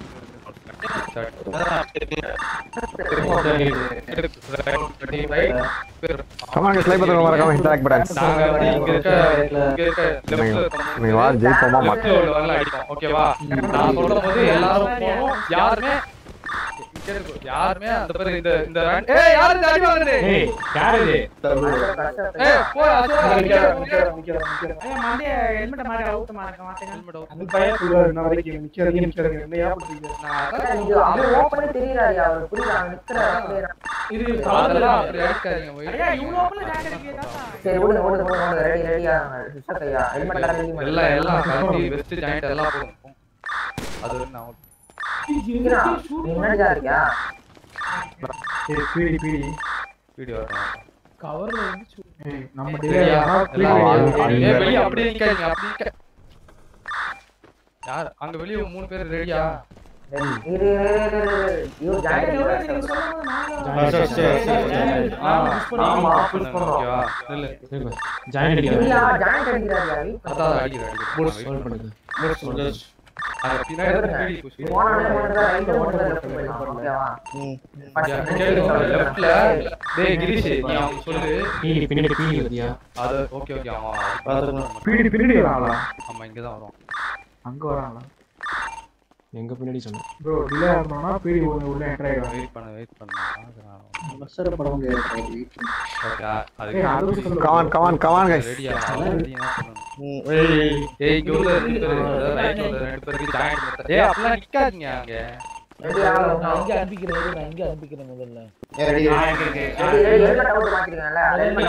கமான் guys, like பண்ணுங்க மறக்காம hit like buttons. நாங்க வந்து இங்க இருக்க இங்க இருக்க leftல இருக்கவங்க நீங்க வா ஜெயிப்போமா leftல உள்ளவங்கள அடிப்போம் ஓகேவா நான் சொல்லும் போது எல்லாரும் போவோம் யாருமே இங்க இருக்கு, யாருமே அந்த பேரு இந்த இந்த round- ஏய் யாரு இந்த அடி வாங்குறது ஏய் யார் இது ஏய் போய் அசோக் நிக்கிறேன், நிக்கிறேன், நிக்கிறேன், நிக்கிறேன். ஐயா மண்டே ஹெல்மெட் மாட்ட அவுட் மாட்டேங்க மாட்டேங்க அது பையன் சொல்லுவாரு, நான் வரைக்கும் நிக்காதீங்க, நிக்காதீங்க. என்ன ஏன் பண்றீங்க? இது அவன் ஓப்பனே தெரியறாரு அவர் புரியல அவன் நிக்கிறான் அப்படியே. இது அதெல்லாம் அப்படி அடிக்காதீங்க போய். ஐயா இவ்வளோ ஓப்பன்ல ஜாயின் அடிக்கிறதா சரி விடுங்க விடுங்க விடுங்க விடுங்க ரெடி ரெடியா சிஸ்டர் ஐயா ஹெல்மெட் எல்லாம் ரெடி பண்ணி எல்லாம் எல்லாம் கழட்டி வெஸ்ட் ஜாயிண்ட் எல்லாம் போடும் அது வந்து நான் முன்னாடி தான் இருக்கியா ஏய், பீடி, பீடி. வீடியோ வரேன் கவர்ல இருந்து சு- ஏய், நம்ம சரியா? டேய், ஆனா எல்லாம் பீடி. வாங்க. ஏய், வெளிய அப்படியே நிக்காதீங்க, அப்படியே நிக்க- யார் அங்க வெளிய மூணு பேர் ரெடியா இரு இரு இரு இரு ஐயோ ஜாயின் எவ்வளோ நீங்க சொல்லும்போது நாங்க சரி, சரி, சரி, சரி. ஆமா புஷ் பண்ணுவோம் ஓகேவா இல்ல ஜாயின் அடிக்கிறாங்க இல்லையா ஜாயின் அடிக்கிறாரு அதான் அடிக்கிறேன் ஹோல்ட் அடிக்கிறேன் பண்ணுங்க அங்க பின்னாடி பின்னாடி push பண்ணு. போன மட்டும் தான் ரைட் மட்டும் தான் லெஃப்ட் போயிடலாம் ஓகேவா யா, கேளுங்க, leftல டேய் கிரீஷ் நீ அவங்க சொல்லு பின்னாடி பின்னாடி பின்னாடி வருதியா அது ஓகே ஓகே அவன் பாத்துக்கலாம். பீடி, பின்னாடி வராங்களா? ஆமா இங்க தான் வரும் அங்க வராங்களா? எங்க பின்னாடி சொன்னேன் bro, delay ஆகணும்னா பீடி உள்ள உள்ள enter ஆயிடுவாங்க. வெயிட் பண்ணு வெயிட் பண்ணு பார்க்கறேன். மஸ்டர் படம் முடியாது வெயிட் ஓகே ஏய், அதுக்கு அது சொல்லு. Come on, come on, come on, guys. ரெடியா ரெடியா சொல்லணும் ம், ஏய், ஏய் இங்க உள்ள ரெண்டு பேரு அதாவது ரைட்ல உள்ள ரெண்டு பேருக்கு ஜாயிண்ட் ஏய் அப்படிலாம் நிக்காதீங்க அங்க ரெடி ஆகல நான் இங்க அனுப்பிக்கிறேன் இரு, நான் இங்க அனுப்பிக்கிறேன் முதல்ல ரெடி ரெடி ரெடி எல்லாம் டவுட் மாத்திருக்கீங்கல்ல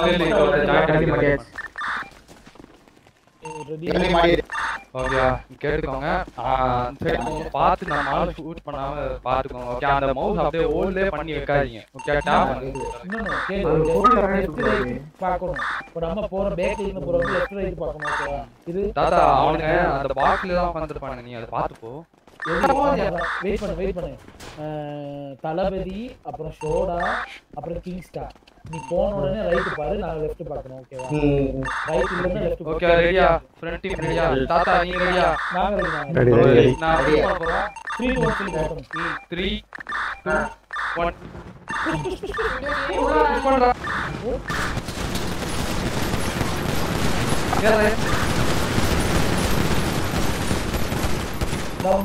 ரெடி ஓகே கேட்டுக்கோங்க ஆஹ் சரி பார்த்து நம்ம ஆளை ஷூட் பண்ணாம பார்த்துக்கோங்க ஓகே அந்த மவுஸ் அப்படியே ஓல்லே பண்ணி வைக்காதீங்க ஓகே டேப் இன்னொன்னு கேளு லெஃப்ட் ரைட் பார்க்கணும் இப்போ நம்ம போற பேக்ல இருந்து போறவங்க லெஃப்ட் ரைட் பார்க்கணும் ஓகேவா இது தாத்தா அவனுங்க அந்த பாக்ஸ்ல தான் உட்காந்துருப்பானுங்க நீ அதை பார்த்துப்போ வெயிட் பண்ணு வெயிட் பண்ணு அஹ், தளபதி அப்புறம் ஷோடா அப்புறம் கிங்ஸ்டா நீ போன உடனே ரைட் பாரு நான் லெஃப்ட் பார்க்கணும் ஓகேவா ம். ரைட் இல்லன்னா லெஃப்ட் ஓகே ரெடியா ஃப்ரண்ட் டீம் ரெடியா தாத்தா நீ ரெடியா நாங்க ready, நாங்க Ready, ready. ready, ready. நான் Ready. பண்ண போறோம் Three, two, one, சொல்லி காட்டணும். 3 2 1 புஷ் பண்றா ஏறு Down.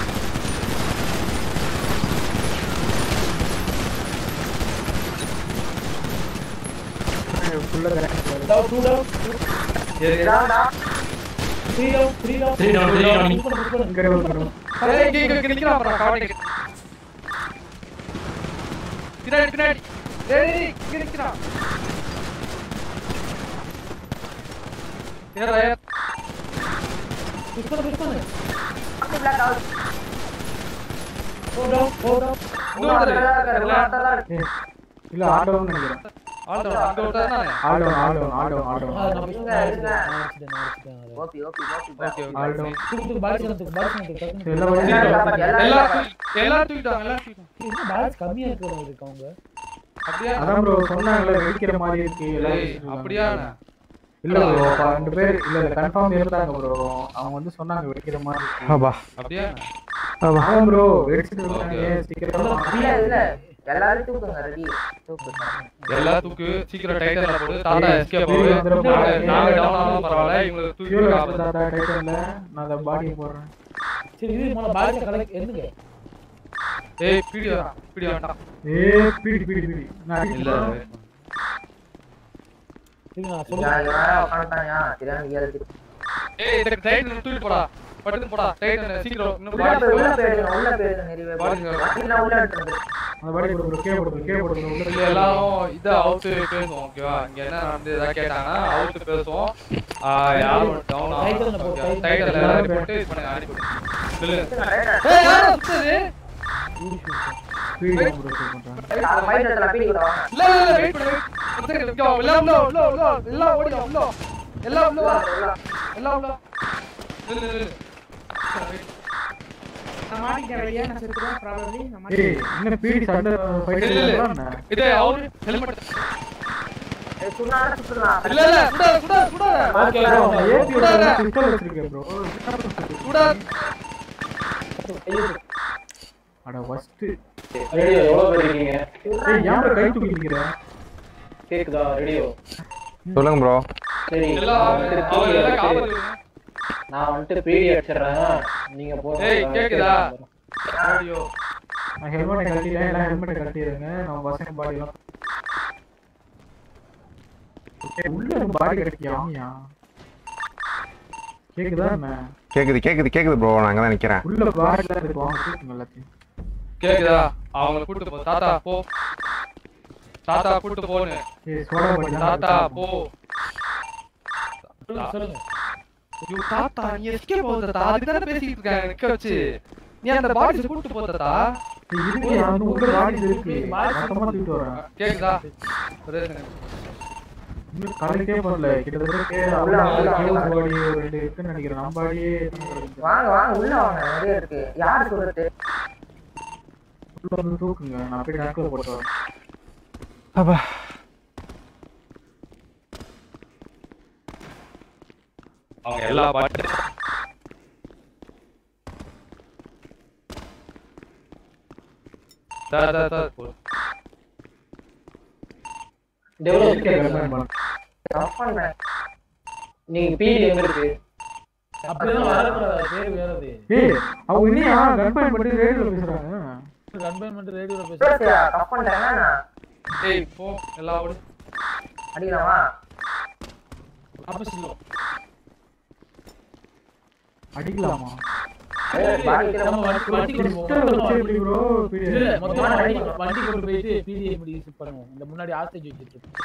Down, two down. ஏறு Three down, three down. Three down, three down. Push பண்ணு, push பண்ணு. ஏய் இங்க இங்க இங்க நிக்கிறான் பாரு காவடி பின்னாடி பின்னாடி ஏய் ஏய், இங்க நிக்கிறான் ஏறா ஏற Push பண்ணு, push பண்ணு. Block out Go down, go down. இன்னொரு இல்ல ஆட்டோன்னு நினைக்கிறேன் ஆல் டவுன் அங்க விட்டா தானே all down all down all down all ஆ, டவுன் நான் push இருங்க, பண்ணேன், இருங்க. நான் அடிச்சிட்டேன், நான் அடிச்சிட்டேன் அதை. OP OP OP okay all okay down தூக்கு, தூக்கு, பால் சின்ன தூக்கு, பால் சின்ன தூக்கு, டக்குனு. எல்லா வழியும் எல்லாரும் எல்லாரும் தூக்கி- எல்லாரும் தூக்கிட்டாங்க எல்லாரும் தூக்கிட்டாங்க என்ன பால்ஸ் கம்மியா இருக்கிற இருக்கு அவங்க அப்படியா அதான் ப்ரோ சொன்னாங்கல்ல வெடிக்கிற மாதிரி இருக்கு எல்லாம் ஏய், வச்சிருக்காங்க. அப்படியா இல்ல ப்ரோ ரெண்டு பேர் இல்ல இல்ல கன்ஃபார்ம் இருந்தாங்க ப்ரோ அவங்க வந்து சொன்னாங்க வெடிக்கிற மாதிரி இருக்கு அப்பா அப்படியா ஆமா ப்ரோ வெடிச்சிட்டு இருக்காங்க Okay. சீக்கிரம் இல்ல இல்ல எல்லாரும் தூக்குங்க ரெடி தூக்கு எல்லா தூக்கு சீக்கிரம் டைட்டர்ல போடு தாத்தா ஏய், எஸ்கேப் ஏய், ஆகு வந்துரும் நாங்க பாரு. நாங்க டவுன் ஆனாலும் பரவாயில்ல இவங்களுக்கு தூக்கி ஃபியூல் போட வச்சு ஆபத்து. தாத்தா டைட்டன்ல நான் அந்த பாடியை போடுறேன் சரி இது முதல்ல பால்ஸ் கலெக்ட் என்னங்க ஏய் பிடி வரா பிடி வேண்டாம் ஏ பீடி பீடி பீடி நான் இல்ல அடிக்கிறேன் சரி நான் இங்க சொல்லுங்க இங்க வேற உட்காந்துட்டாங்க தெரியாம ஏழு ஏய் இந்த டைட்டர் தூக்கி போடா படுத்து போடா டைட்டர் சீக்கிரம் இன்னும் உள்ள போய் உள்ள பாடி போயிடுங்க உள்ள போயிடுங்க நிறைய பாருங்க. வண்டினா உள்ள எடுத்து அந்த பாடி போடு கே போடு கே போடு உள்ள இல்ல எல்லாரும் இத அவுட் பேசுவோம் ஓகேவா இங்க என்ன நடந்து ஏதாவது கேட்டாங்கன்னா அவுட் பேசுவோம் ஆ, யாரும் டவுன் Title ல போட்டு, title. டைட்டில் எல்லாரும் போட்டு இது பண்ணுங்க அனுப்பி விடுங்க ஏய் யாரா சுத்தது பீடி போடு பண்றேன் அந்த ஃபைட் இடத்துல பீடி கூட வாங்க இல்ல இல்ல இல்ல வெயிட் பண்ணு ஒரு செகண்ட் இங்க வா எல்லாம் உள்ள உள்ள உள்ள எல்லாம் ஓடி வா, உள்ள வா. எல்லாம் உள்ள வா. எல்லாம் உள்ள வா. இல்ல இல்ல இல்ல நான் மாட்டிக்கிட்டேன் வெளியே நான் செத்துறேன் ப்ராபபிலி நான் ஏய் மாட்டிக்கிட்டேன் என்ன பீடி சண்டை ஃபைட் இல்ல, இல்ல. பண்ணலாம் இது அவரு ஹெல்மெட் ஏய், சுண்ணாடா சுத்துலாம் இல்ல இல்ல சுடாத சுடாத சுடாத ஓகே ப்ரோ ஏபி சுடாத பிஸ்டல் வச்சிருக்கேன் ப்ரோ சுடாத அட ஃபர்ஸ்ட் ரேடியோ எவ்வளோ பேர் இருக்கீங்க ஏய் ஏன் bro கை தூக்கி நிக்கிற கேக்குதா ரேடியோ சொல்லுங்க ப்ரோ சரி எல்லாம் நான் வந்துட்டு அவர் பீடி எல்லாம் அடிச்சு- காப்பாத்து நான் வந்துட்டு பீடி அடிச்சிடுறேன் நீங்க போங்க ஏய் கேக்குதா ஆடியோ நான் ஹெல்மெட்டை கட்டிட்டேன் எல்லாம் ஹெல்மெட்டை கட்டிடுங்க நம்ம பசங்க பாடி எல்லாம் ஏய், உள்ள ஒரு பாடி கிடைக்கியா ஆமியா கேக்குதா என்ன கேக்குது கேக்குது கேக்குது ப்ரோ நான் அங்க தான் நிக்கிறேன் உள்ள பாடி எல்லாம் இருக்கு வாங்க தூக்குங்க எல்லாத்தையும் கேக்குதா அவங்கள கூட்டு போ தாத்தா போ தாத்தா கூட்டு போன்னு ஏய் சோடா பாடி தாத்தா போ சொல்லுங்க சொல்லுங்க ஐயோ தாத்தா நீ எஸ்கேப் ஆகுது தாத்தா அதுக்கு தானே பேசிட்டு இருக்காங்க நிக்க வச்சு நீ அந்த பாடி கூட்டு போ தாத்தா இருக்கு அந்த உள்ள பாடி இருக்கு மொத்தமா தூக்கிட்டு வரேன் கேக்குதா ஒரே second. இன்னும் கலெக்டே பண்ணல கிட்டத்தட்ட உள்ள, உள்ள, உள்ள. பாடி ஒரு ரெண்டு இருக்குன்னு நினைக்கிறேன் நம்ம பாடியே வாங்க வாங்க உள்ள வாங்க நிறைய இருக்கு யாரு சொல்றது உள்ள வந்து தூக்குங்க நான் போய் டேங்க்ல போட்டு வரேன் அப்பா அவங்க எல்லா பாட்டு தா தா தா போ. டெவலப் ஆஃப் பண்றேன் நீங்க பீடி எங்க இருக்கு அப்படிதான் வரக்கூடாது பேர் வேறது ஏய் அவங்க இன்னையா கன்ஃபைன் பண்ணி ரேடியோல பேசுறாங்க கன்பைன்மெண்ட் ரேடியோல பேசுறேன் ஆஃப் பண்றேன் ஏய் போ எல்லா ஓடு அடிக்கலாமா அப்ப சொல்லுவோம் அடிக்கலாமா நம்ம வண்டி- வண்டி கொண்டு போவோம். இல்ல, இல்ல, மொத்தமா வண்டி வண்டி கொண்டு போயிட்டு PDA முடி ஷிஃப்ட் பண்ணுவோம் இந்த முன்னாடி ஆஸ்டேஜ் வச்சுட்டு இருக்கோம்.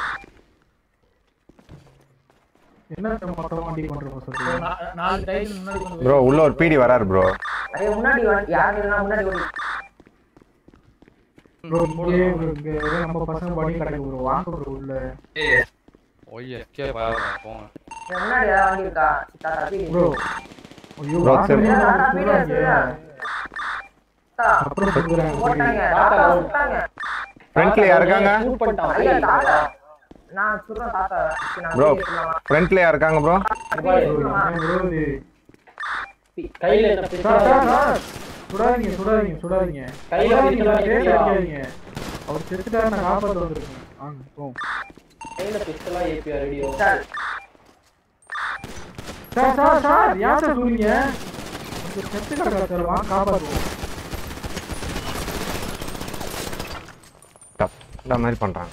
என்ன மொத்தமா வண்டி கொண்டு போக ஒரு சொல்றீங்க நா- நாலு டைம் முன்னாடி கொண்டு போய் ப்ரோ உள்ள ஒரு பிடி வராரு ப்ரோ அதே முன்னாடி வண்டி யாரு இல்லைன்னா முன்னாடி ஓடி ப்ரோ இங்கே இங்க ஏதோ நம்ம பசங்க வண்டி கிடைக்கு ப்ரோ வாங்க ப்ரோ உள்ள ஒய் எஸ்கே பாருங்க போங்க முன்னாடி ஏதாவது வண்டி இருக்கா தாத்தா பீடி ப்ரோ ஐயோ Bro, வாங்க சரி. ப்ரோ, தாத்தா பீடி சொல்றாங்க. அப்புறம் சொல்றாங்க போட்டாங்க தாத்தா விட்டாங்க ஃப்ரண்ட்ல இருக்காங்க ஐயா தாத்தா நான் சொல்றேன் தாத்தா சரி, நான் ப்ரோ வீடியோ சொல்லலாம். ஃப்ரண்ட்ல இருக்காங்க ப்ரோ ப்ரோ, இது கையில என்ன சார், பிஸ்டல் சார், சார். சுடாதீங்க சுடாதீங்க சுடாதீங்க கையில சுடாதீங்க, பிஸ்டல் கேஸ் ஏபியா? அடிக்காதீங்க. அவர் செத்துட்டாரு நான் காப்பாத்த வந்திருக்கேன் வாங்க போவோம் கையில பிஸ்டலா ஏபியா ரெடியோ சார் சார் சார் சார் யார் சார் சொல்றீங்க கொஞ்சம் செத்து கிடக்கா சார் வாங்க காப்பாத்துவோம் இந்த மாதிரி பண்றாங்க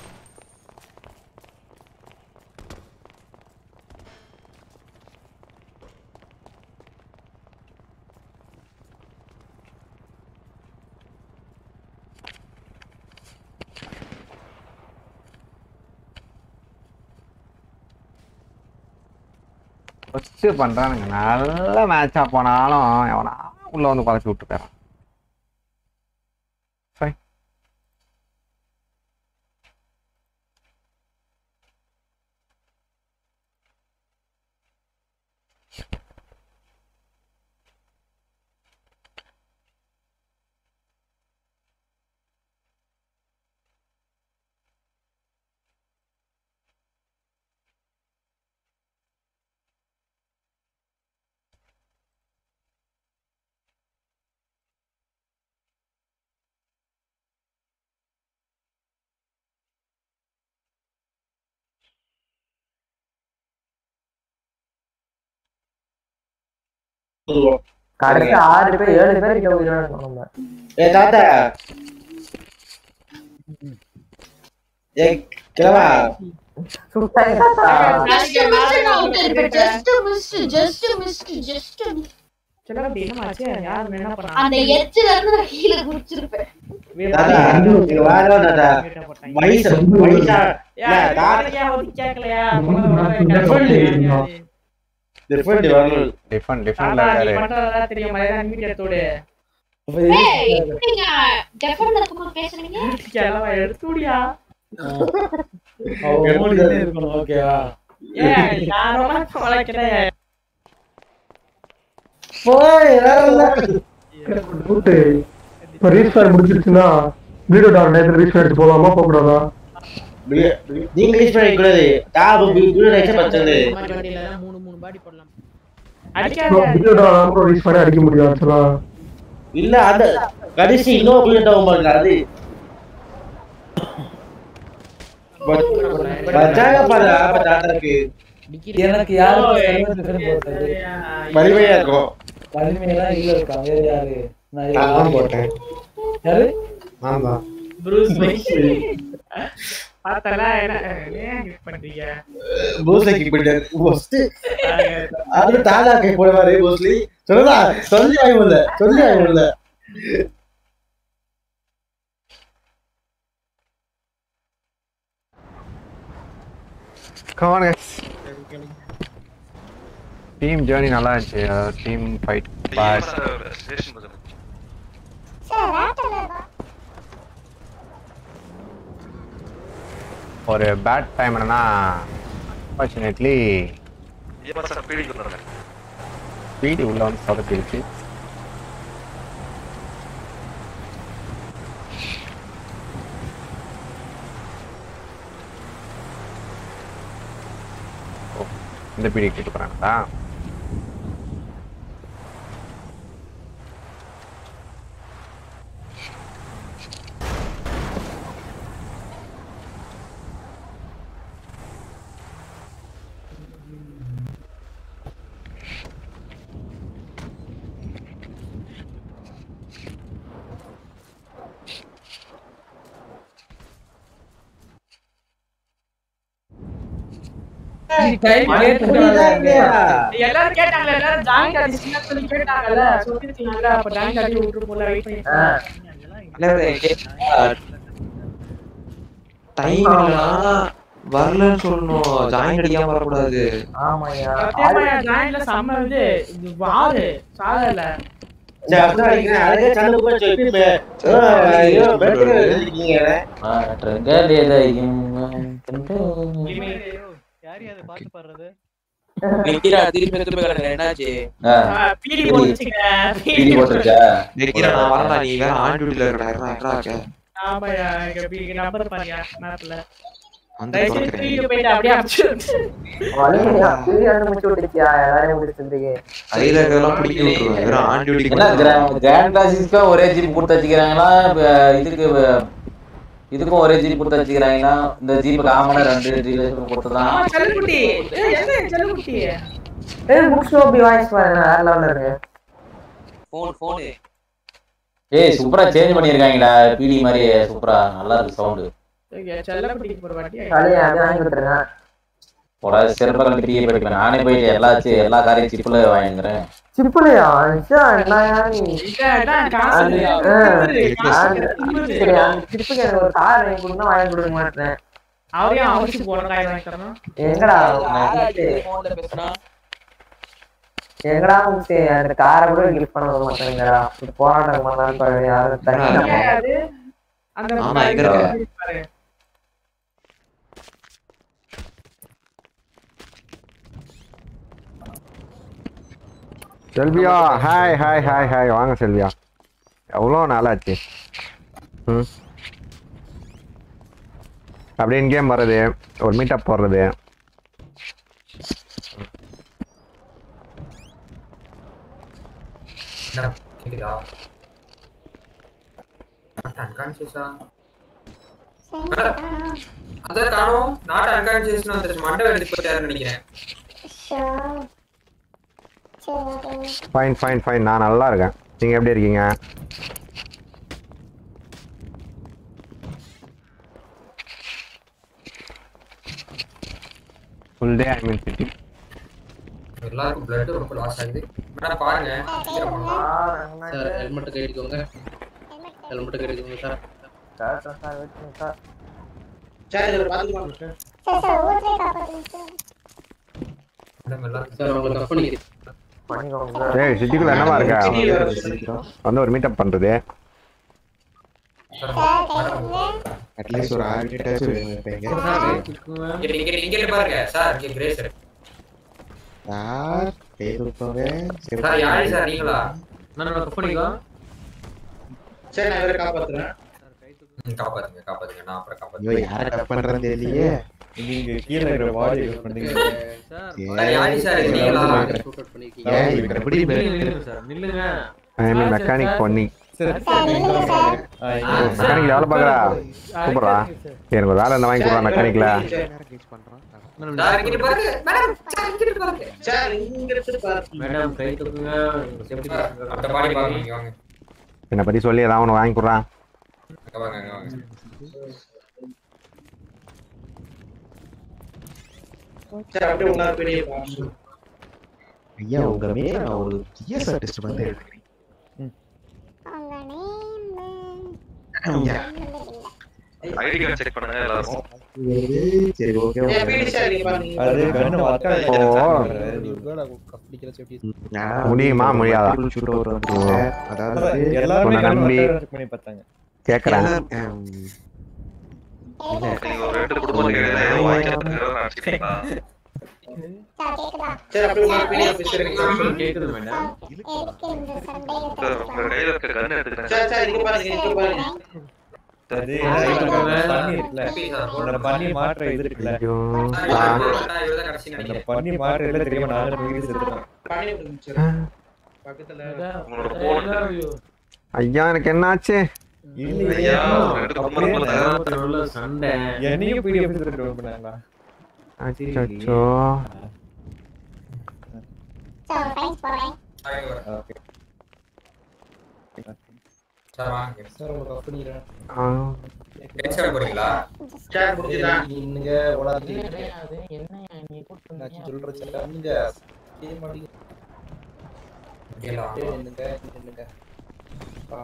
ஃபர்ஸ்ட் பண்றானுங்க நல்ல மேட்சா போனாலும் எவனா உள்ள வந்து குறைச்சி விட்டு போயிடறான் Fine. கடைசி ஆறு பேர் ஏழு பேர் கிட்ட உயிரோட இருக்கோம் நம்ம ஏ தாத்தா ஏ கிழவா சுட்டாங்க தாத்தா சிலப்படி என்னமாச்சு யார் என்ன பண்ணா அந்த எச்சில இருந்து நான் கீழே குடிச்சிருப்பேன் தாத்தா இங்க வாடா தாத்தா வயசு வயசா யா, இல்ல, தாத்தா யாரையா வந்து கேட்கலையா டிஃபரெண்ட் வரணும் டிஃபன் டிஃபன்ல தாத்தா, நீ இருக்காரு பண்றதெல்லாம் தெரியும் மரியாதை மீடியா தோடு ஏய், எப்படிங்க டெஃபன் இருக்கும்போது பேசுறீங்க கிளவா எடுத்துடியா இருக்கணும் ஓகேவா ஏய் நான் ரொம்ப வளர்க்கிறேன் போய் கூட்டு இப்போ ரீஸ்டார் முடிச்சிருச்சுன்னா வீடியோ டார் நேரத்தில் ரீஸ்டார் எடுத்து போகலாமா போகக்கூடாதா நீங்க யூஸ் பண்ண கூடாது டாப் வீடியோ நைச்ச பச்சது மாதிரி வண்டியில தான் மூணு மூணு பாடி போடலாம் அடிக்காத வீடியோ டார் அப்புறம் ரீஸ் பண்ணி அடிக்க முடியும் ஆக்சுவலா இல்ல அந்த கடைசி இன்னும் புல்லட் ஆகும் பாருங்க அது பச்சாங்க பாரு அப்ப தாத்தாக்கு எனக்கு யாருக்கு டிஃபரன்ஸ் போட்டது வலிமையா இருக்கும் வலிமையெல்லாம் இல்ல இருக்கா வேற யாரு நான் நான் யாரு போட்டேன் யாரு ஆமா ப்ரூஸ் பார்த்தல என்ன ஏன் கிஃப்ட் பண்றீங்க பூஸ்லிக்கு போயிட்டு ஃபர்ஸ்ட் அது தாதாக்கு போடுவாரு பூஸ்லி சொல்லா சொல்லி ஆயுமில்ல சொல்லி ஆயுமில்ல Come on, guys. Team journey நல்லா இருந்துச்சு டீம் ஃபைட் பாஸ் ஒரு பேட் டைம் என்னன்னா அன்ஃபார்ச்சுனேட்லி ஸ்பீடு உள்ள வந்து சொதப்பிடுச்சு ஓ இந்த பீடி கேட்டு போறாங்களா புரியுதா இல்லையா எல்லாரும் கேட்டாங்கல்ல எல்லாரும் ஜாயின் அடிச்சுன்னா சொல்லி கேட்டாங்கல்ல சொல்லிருக்கீங்கல்ல அப்ப ஜாயின் அடி விட்டுரு போல வெயிட் பண்ணி டைம் இல்லைனா வரலன்னு சொல்லணும் ஜாயின் அடிக்காம வரக்கூடாது ஆமாய்யா சத்தியமா ஜாயின்ல செம்ம இது இது வாரு சாகல சரி, அப்படிதான் அடிக்கிறேன். அதுக்கே சண்டை போய் சொல்லி, பே- ஆ, ஐயோ, பேசுறது இருக்கீங்க. நிக்கிறா திருப்பி திருப்பி கிடக்குற என்னாச்சு பீடி போட்டுச்சுங்க பீடி போட்டுருச்சா நிக்கிறா நான் வரடா நீ வேற ஆன் டியூட்டில இருக்கடா இருக்கடா இருக்கடா இருக்க ஆமாயா இங்க பீடி நம்பர் பாரியா மேப்ல வந்து தயவு செய்து திறக்கிறேன். பீடி போயிட்டு அப்படியே அடிச்சு வலிமையா பீரியட் முடிச்சு விட்டுச்சியா எல்லாரையும் முடிச்சிருந்தீங்க கையில இருக்கிறதெல்லாம் பிடிக்க விட்டுருவேன் வெறும் ஆன் டியூட்டிக்கு என்ன கிராண்ட் கிராண்ட் கிளாசிஸ்க்கும் ஒரே ஜீப் கொடுத்து வச்சுக்கிறாங்களா இப்ப இதுக்கு அஹ், இதுக்கும் ஒரே ஜீப் கொடுத்து வச்சுக்கிறாங்களா இந்த ஜீப் காமனா ரெண்டு டீலர்ஷிப் கொடுத்துதான் ஆமா செல்லக்குட்டி ஏய் என்ன செல்லக்குட்டி ஏய் புக்ஸ் ஓபி வாய்ஸ் பாருங்க வேற லெவல்ல இருக்கு போன் போன் ஏய் சூப்பரா சேஞ்ச் பண்ணிருக்காங்கடா பிடி மாதிரி சூப்பரா நல்லா இருக்கு சவுண்ட் செல்லக்குட்டிக்கு ஒரு வாட்டி தலையை அப்படியே வாங்கி கொடுத்துருங்க போடா சிறப்பாக கண்டு பிடியே போயிட்டு நானே போயிட்டு எல்லா சி- எல்லா காரையும் சிப்பில் வாங்கிக்கிறேன் சிப்புலையா ஐயா என்னயா நீ இதான் காசு அந்த- இல்லையா? ஆ, காசு அந்த சிப்புக்கு அந்த சிப்புக்கு எனக்கு ஒரு கார் வாங்கி கொடுங்க வாங்கி கொடுக்க மாட்டேன் அவரையும் அவருக்கு போன காய் வாங்கி தரணும் எங்கடா போன்ல பேசுனா எங்கடா முக்சி அந்த காரை கூட கிஃப்ட் பண்ண விட மாட்டேங்கிறா இது போராட்டம் பண்ணலான்னு பாரு யாரும் தனி ஏய், அது அந்த ஆமா, எங்க இருக்க? பாரு. செல்வியா ஹாய் ஹாய் ஹாய் ஹாய் வாங்க செல்வியா எவ்வளோ நாளாச்சு ம் அப்படியே கேம் வர்றது ஒரு மீட்டப் போடுறது என்ன கேக்குதா அன்கான்சியஸா அதான் காணோம் நாட் அன்கான்சியஸ்னு வந்துருச்சு மண்டை எடுத்து போயிட்டாருன்னு நினைக்கிறேன் ஃபைன் ஃபைன் ஃபைன் நான் நல்லா இருக்கேன் நீங்கள் எப்படி இருக்கீங்க full day I mean city எல்லாருக்கும் பிளட் ரொம்ப லாஸ் ஆகுது மேடம் பாருங்க சீக்கிரமா சார் ஹெல்மெட் கட்டிக்கோங்க ஹெல்மெட் கட்டிக்கோங்க sir sir sir sir wait sir சரி, இதை பார்த்துக்கலாம் சார். சார் சார் ஊர்லயே காப்பாத்துங்க சார் மேடம் எல்லாருக்கும் சார் உங்களுக்கு கப் பண்ணிக்கிறேன் பண்ணிக்கோங்க ஏய் சிட்டிக்குள்ள என்னவா இருக்க வந்து ஒரு மீட்டப் பண்ணுறது அட்லீஸ்ட் ஒரு ஆறு டேட்டாச்சும் வேணும் இப்ப இங்க இங்க இங்க இங்க இங்க பாருங்க சார் இங்க கிரேசர் யார் கை கொடுப்பவங்க சார் யாரு சார் நீங்களா நான் கப் பண்ணிக்கோ சரி நான் இவரை காப்பாத்துறேன் ம், காப்பாத்துங்க காப்பாத்துங்க நான் அப்புறம் ஐயோ காப்பாத்துறேன் யாரை கட் பண்றேன்னு தெரியலையே நீங்க கீழே இருக்கிற பாடி யூஸ் பண்ணீங்க சார் யாரு சார் இது நீங்களா ஏன் இவன் எப்படி நில்லுங்க சார் நில்லுங்க ஐ மீன் மெக்கானிக் பொன்னி சரி மெக்கானிக்ல வேலை பார்க்குறா சூப்பரா எனக்கு ஒரு வேலை என்ன வாங்கி கொடுறா மெக்கானிக்ல சார் இங்க பாருங்க மேடம் சார் இங்க பாருங்க சார் இங்க இருந்து பாருங்க மேடம் கை தூக்குங்க சேஃப்டி அந்த பாடி பாருங்க இங்க வாங்க என்னை பற்றி சொல்லி ஏதாவது ஒன்று வாங்கி கொடுறான் அங்க வாங்க அங்க வாங்க சார் அப்படியே உன்னார் பெரிய பாருங்க ஐயா உங்க மேல நான் ஒரு ஜிஎஸ்ஆர் டெஸ்ட் வந்து எடுக்கிறேன் ஐயா ஐடி கார்டு செக் பண்ணுங்க எல்லாரும் சரி ஓகே ஏய், பிடி சார் நீங்க பாருங்க அது கண்ணு வர்க்கா முடியுமா முடியாதா ஷூட் அவுட் வந்து அதாவது எல்லாருமே உன்னை நம்பி செக் பண்ணி பார்த்தாங்க கேட்குறேன் நீங்க ஒரு ரெண்டு குடும்பத்துக்கு இடையில ஏதோ வாங்கிக்கிறதுக்கு நினைச்சிட்டீங்களா சார் கேக்குதா சார் அப்படியே உன்னார் பெரிய பேசுறீங்க கேக்குது மேடம் எதுக்கு இந்த சண்டையை சார் உங்க கையில இருக்க கன் எடுத்துக்கிறேன் சார் சார் இங்க பாருங்க இங்க பாருங்க அது பண்ணி இருக்குல்ல அந்த பண்ணி மாற்ற இது இருக்குல்ல ஐயோ சார் இவர்தான் கடைசி அந்த நினைக்கிறேன் பண்ணி மாற்ற இல்ல தெரியாம நானும் போய் செத்துட்டேன் பண்ணி விடுங்க சார் பக்கத்துல உங்களோட போன் ஐயா எனக்கு என்னாச்சு ஐயா ரெண்டு குடும்பத்துக்குள்ள உள்ள சண்டை என்னையும் பிடிஎஃப் டவுன் பண்ணாங்களா அச்சோ சார் ஃபைன்ஸ் போடுறேன் ஓகே சார் வாங்க சார் உங்களுக்கு அப்படிங்கிறேன் ஆ ஹெட்செட் போறீங்களா சார் முடிஞ்சுதா நீங்க உலகத்தில் அது என்ன நீ கூட்டு நான் சொல்றேன் சார் நீங்க செய்ய மாட்டீங்க அப்படியா? அப்படியே நின்னுங்க நின்னுங்க ஆ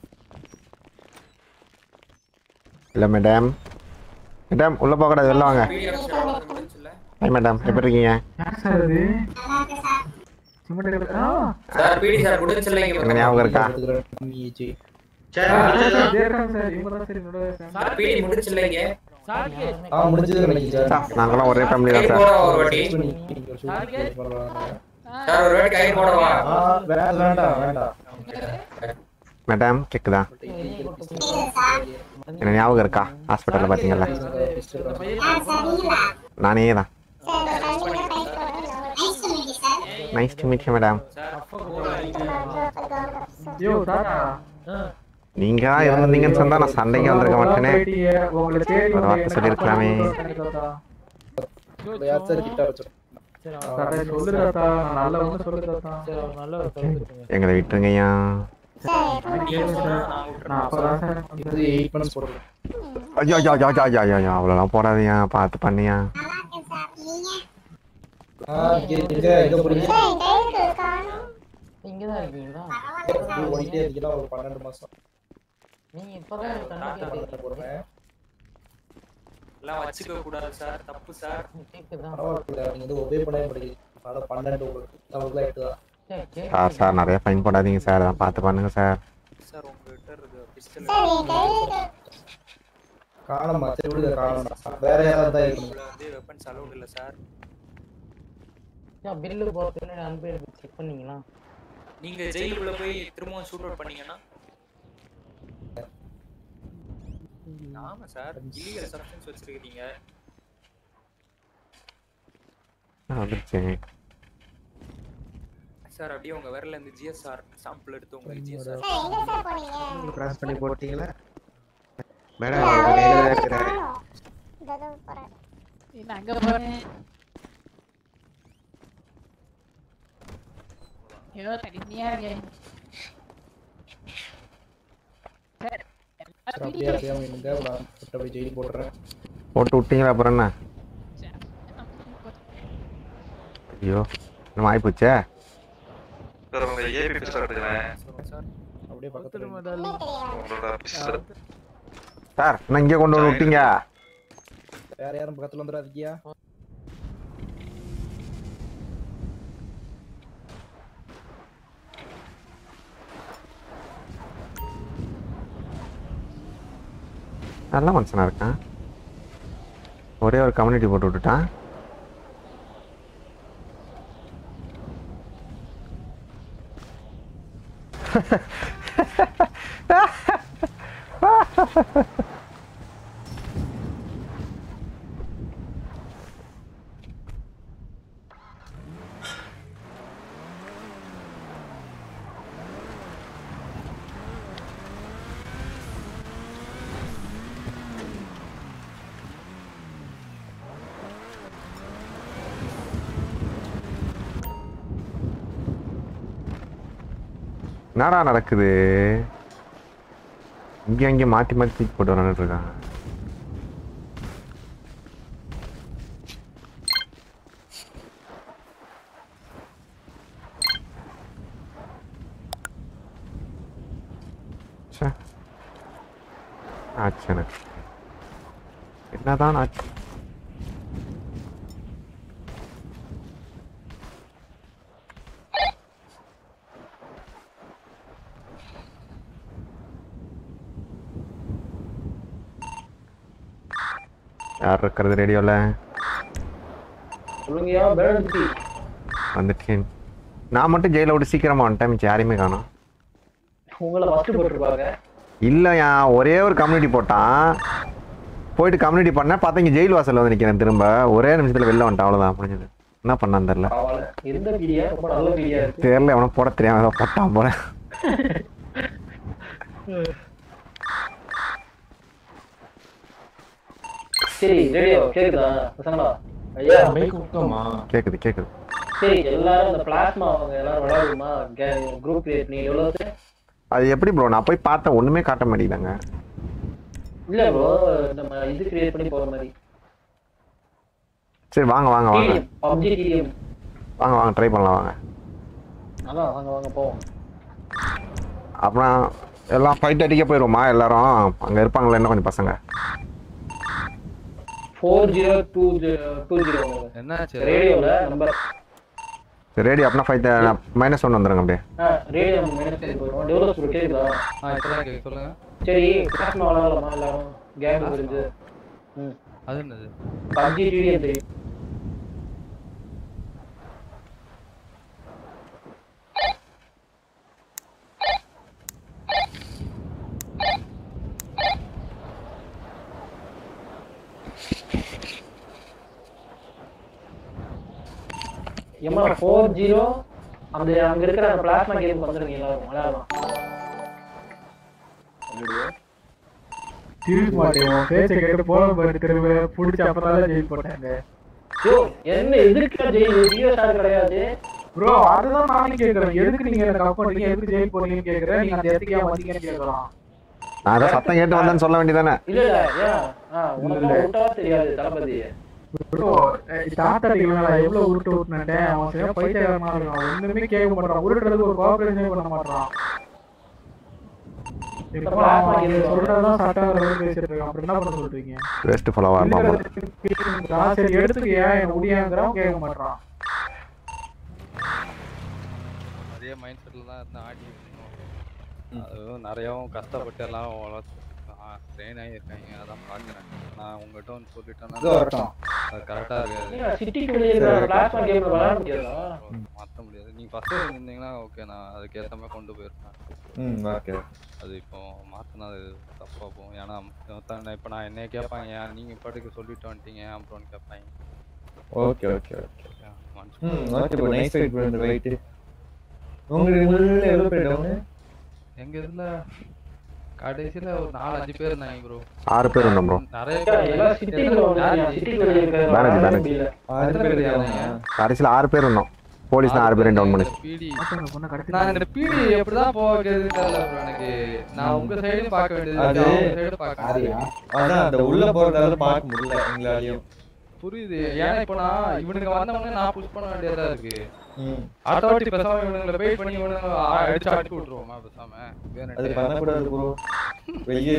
இல்லை மேடம் மேடம் உள்ளே போகக்கூடாது வெளில வாங்க ஹாய் மேடம் எப்படி இருக்கீங்க சார் அது சிமெண்ட் எடுக்க- ஆ. சார் பிடி சார் முடிஞ்சில்ல இங்க உங்க ஞாபகம் இருக்கா சார், சார், தேடுறாங்க சார், இவங்க தான் சார் என்னோட சார் பிடி முடிஞ்சில்ல இங்க ஆ முடிஞ்சது நினைக்கிறேன் சார் நாங்களாம் ஒரே ஃபேமிலி தான் கை சார் போட ஒரு வாட்டி சார் ஒரு வாட்டி கை போடவா ஆ வே- வேண்டாம் வேண்டாம் மேடம் கேக்குதா என்ன ஞாபகம் இருக்கா ஹாஸ்பிட்டலில் பார்த்தீங்கல்ல நானே தான் nice to meet you madam yo தாத்தா நீங்க தான் இருந்தீங்கன்னு சொன்னா நான் சண்டைக்கு வந்திருக்க மாட்டேனே போயிட்டீங்க, உங்களை தேடி ஒரு வந்து வார்த்தை எனக்கு சொல்லியிருக்கலாமே தாத்தா. யார் சார் கிட்ட வச்சு தாத்தா, சொல்லு தாத்தா நான் நல்ல ஒண்ணு சொல்லு தாத்தா எங்களை விட்டுருங்கய்யா கேளு சார். நான் அப்பதான் சார் இது எயிட் மந்த்ஸ் போடுறேன் ஐயோ ஐயோ ஐயோ ஐயோ ஐயோ ஐயோ அவ்வளோலாம் போடாதீங்க பார்த்து பண்ணியா ஆ இங்க இங்க எங்க போறீங்க இங்கதான் இருக்கீங்களா அப்படியே ஓடிட்டே இருக்கீங்களா ஒரு பன்னெண்டு மாசம் நீங்க இப்பதான் கண்டுபிடிக்கிறீங்க. போடுறேன் எல்லாம் வச்சுக்க கூடாது சார் தப்பு சார் கேக்குதா பரவாயில்ல நீங்க வந்து ஒபே பண்ணவே மாட்டேங்குது அதான் பன்னெண்டு உங்களுக்கு அவங்களுக்கு எட்டு தான் சரி, சரி. சார் சார் நிறைய ஃபைன் போடாதீங்க சார் அதான் பார்த்து பண்ணுங்க சார் சார் உங்ககிட்ட இருக்கு பிஸ்டல் காணமா சரி விடுங்க காணோம் வேற யாராவது தான் இருக்கணும் வந்து வெப்பன்ஸ் அலௌட் இல்ல சார் ஏன் பில்லு போறதுக்கு அன்பேர் செக் பண்ணீங்களா நீங்க ஜெயிலுக்குள்ள போய் திரும்பவும் ஷூட் அவுட் பண்ணீங்கன்னா ஆமா சார் இல்லீகல் சப்ஸ்டன்ஸ் வச்சிருக்கீங்க வந்துருச்சு சார் அப்படியே உங்க விரல்ல இருந்து ஜிஎஸ்ஆர் சாம்பிள் எடுத்து உங்களுக்கு ஜிஎஸ்ஆர் கிராஸ் பண்ணி போட்டீங்களா மேடம் அவங்க கையில தான் இருக்கிறாரு நான் அங்க போறேன் ஐயோ தனிமையா இருக்கேன் சார் சரி அப்படியே அப்படியே இருங்க நான் அப்படியே ஜெயில் போட்டுறேன் போட்டு விட்டீங்களா அப்புறம் என்ன ஐயோ நம்ம ஆயிப்போச்சே சார் உங்க ஏபி பிஸ்டல் எடுக்கிறேன் அப்படியே பக்கத்துல உங்களோட பிஸ்டல் சார் நான் இங்கே கொண்டு வந்து விட்டீங்க வேற யாரும் பக்கத்துல வந்துடாதீங்க நல்ல மனுஷனா இருக்கான் ஒரே ஒரு கம்யூனிட்டி போட்டு விட்டுட்டான் என்னடா நடக்குது இங்கே அங்கே மாற்றி மாற்றி தூக்கி போட்டு விளாண்டுட்டு இருக்கான் ச்சே. ஆச்சு எனக்கு என்னதான் ஆச்சு யார் இருக்கிறது ரேடியோவில் சொல்லுங்கய்யா பேரண்டி வந்துட்டேன் நான் மட்டும் ஜெயில விட்டு சீக்கிரமா வந்துட்டேன் மிச்சம் யாரையுமே காணோம் உங்களை ஃபர்ஸ்ட் போட்டிருப்பாங்க இல்லையா ஒரே ஒரு கம்யூனிட்டி போட்டான் போயிட்டு கம்யூனிட்டி பண்ணேன் பார்த்தா இங்கே ஜெயில் வாசல்ல வந்து நிற்கிறேன் திரும்ப ஒரே நிமிஷத்தில் வெளில வந்துட்டேன் அவ்வளோதான் முடிஞ்சது என்ன பண்ணான்னு தெரில பரவாயில்ல இருந்த பீடியா ரொம்ப நல்ல பீடியா இருக்கு தெரியல எவனோ போட தெரியாம ஏதோ போட்டான் போல சரி ரேடியோ கேக்குதா பசங்களா ஐயா கேக்குது கேக்குது சரி எல்லாரும் அந்த பிளாஸ்மா அவங்க எல்லாரும் விளையாடுமா குரூப் கிரியேட் நீ எவ்வளவு அது எப்படி ப்ரோ நான் போய் பார்த்தேன் ஒன்றுமே காட்ட மாட்டேங்குதாங்க இல்ல ப்ரோ நம்ம இது கிரியேட் பண்ணி போற மாதிரி சரி வாங்க வாங்க வாங்க டிடிஎம் பப்ஜி டிடிஎம் வாங்க வாங்க ட்ரை பண்ணலாம் வாங்க அதான் வாங்க வாங்க போவோம் அப்புறம் எல்லாம் ஃபைட் அடிக்க போயிடுவோமா எல்லாரும் அங்கே இருப்பாங்களா என்ன கொஞ்சம் பசங்க four zero two zero two zero என்னாச்சு ரேடியோவில் நம்பர் ரெடி அப்படின்னா ஃபைட் மைனஸ் ஒன் வந்துடுங்க அப்படியே ஆ ரேடியோ மேனேஜ் பண்ணி போயிடுவோம் டெவலப் சொல்லி கேட்குதா ஆ இப்பதான் கேக்குது சொல்லுங்க சரி கிளாஸ்ல விளாடலாமா எல்லாரும் கேம் புரிஞ்சு ம் அது என்னது பப்ஜி டிடிஎம் தெரியும் எம்மா ஃபோர் ஜீரோ அந்த அங்க இருக்கிற அந்த பிளாஸ்மா கேம் வந்துருங்க எல்லாரும் விளையாடலாம் திருப்பி மாட்டேன் உன் பேச்சை கேட்டு போன போயிட்டு திரும்ப பிடிச்சி அப்பதான் ஜெயில் போட்டாங்க ஐயோ, என்ன எதுக்கு ஜெயில் ஜியோ ஸ்டார் கிடையாது ப்ரோ அதுதான் நானும் கேக்குறேன் எதுக்கு நீங்க என்ன கப் பண்ணீங்க எதுக்கு ஜெயில் போனீங்கன்னு கேக்குறேன் நீங்க அந்த இடத்துக்கு ஏன் வந்தீங்கன்னு கேக்குறோம் நான் அதான் சத்தம் கேட்டு வந்தேன்னு சொல்ல வேண்டியதானே இல்ல இல்ல ஏன் ஆ, உனக்கு விட்டவா தெரியாது தளபதி ப்ரோ தாத்தா நான் எவ்வளவு உருட்டு விட்டுனேன் அவன் சரியா பைத்தியக்காரனா இருக்கான் ஒண்ணுமே கேட்க மாட்டான் உருட்டுறதுக்கு ஒரு கோஆபரேஷனே பண்ண மாட்டான் இப்போ அவன் சொல்றதுதான் சட்டம் பேசிட்டு இருக்கான் அப்புறம் என்ன பண்ண சொல்றீங்க வேஸ்ட் ஃபாலோவா இருப்பான் நான் சரி எடுத்துக்க ஏன் முடியாங்கிறவன் கேட்க மாட்டான் அதே மைண்ட் செட்ல தான் இருந்து ஆடி அதுவும் நிறையாவும் கஷ்டப்பட்டு எல்லாம் ட்ரெயின் ஆகியிருக்காங்க அதான் பார்க்குறேன் நான் உங்ககிட்ட வந்து சொல்லிட்டேன்னா இது வரட்டும். அது கரெக்டாக இருக்காது நீங்க சிட்டிக்கு வெளியே இருக்கிற பிளாஸ்மா கேம்ல விளையாட முடியாதா மாற்ற முடியாது நீங்கள் ஃபஸ்ட்டு இருந்தீங்கன்னா ஓகே நான் அதுக்கேற்ற மாதிரி கொண்டு போயிருப்பேன் ம் ஓகே அது இப்போ மாற்றினா அது தப்பாக போகும் ஏன்னா மொத்தம் இப்போ நான் என்னைய கேட்பாங்க ஏன் நீங்கள் பாட்டுக்கு சொல்லிட்டு வந்துட்டீங்க ஏன் அப்புறம்னு கேட்பாங்க ஓகே ஓகே ஓகே ம் okay bro nice fight bro இந்த ஃபைட் உங்களுக்கு உள்ள எவ்வளவு பேர் டவுன் எங்க இதுல கடைசியில ஒரு நாலு அஞ்சு பேர் இருந்தாங்க ப்ரோ ஆறு பேர் இருந்தோம் ப்ரோ நிறைய எல்லாம் சிட்டிக்குள்ள வந்து சிட்டிக்கு வெளியே இருக்கிற பேனர்ஜி பேனர்ஜி எத்தனை பேர் இருக்காங்க கடைசியில் ஆறு பேர் இருந்தோம் போலீஸ் தான் ஆறு பேரையும் டவுன் பண்ணி பிடி நான் இந்த பிடி எப்படிதான் போகிறதுன்னு தெரியல ப்ரோ எனக்கு நான் உங்க சைடு பார்க்க வேண்டியது அது இருக்கு, அவங்க சைடு பார்க்க வேண்டியது அதான் அந்த உள்ள போறதால பார்க்க முடியல எங்களாலையும் புரியுது ஏன்னா இப்போ நான் இவனுங்க வந்த உடனே நான் புஷ் பண்ண வேண்டியதா இருக்கு ம். ஆட்டோமேட்டிக் பேசாம இவனுங்களை வெயிட் பண்ணி இவனுங்க ஆ- அடிச்சு அடிச்சு விட்டுருவோமா பேசாம அது பண்ணக்கூடாது ப்ரோ வெளியே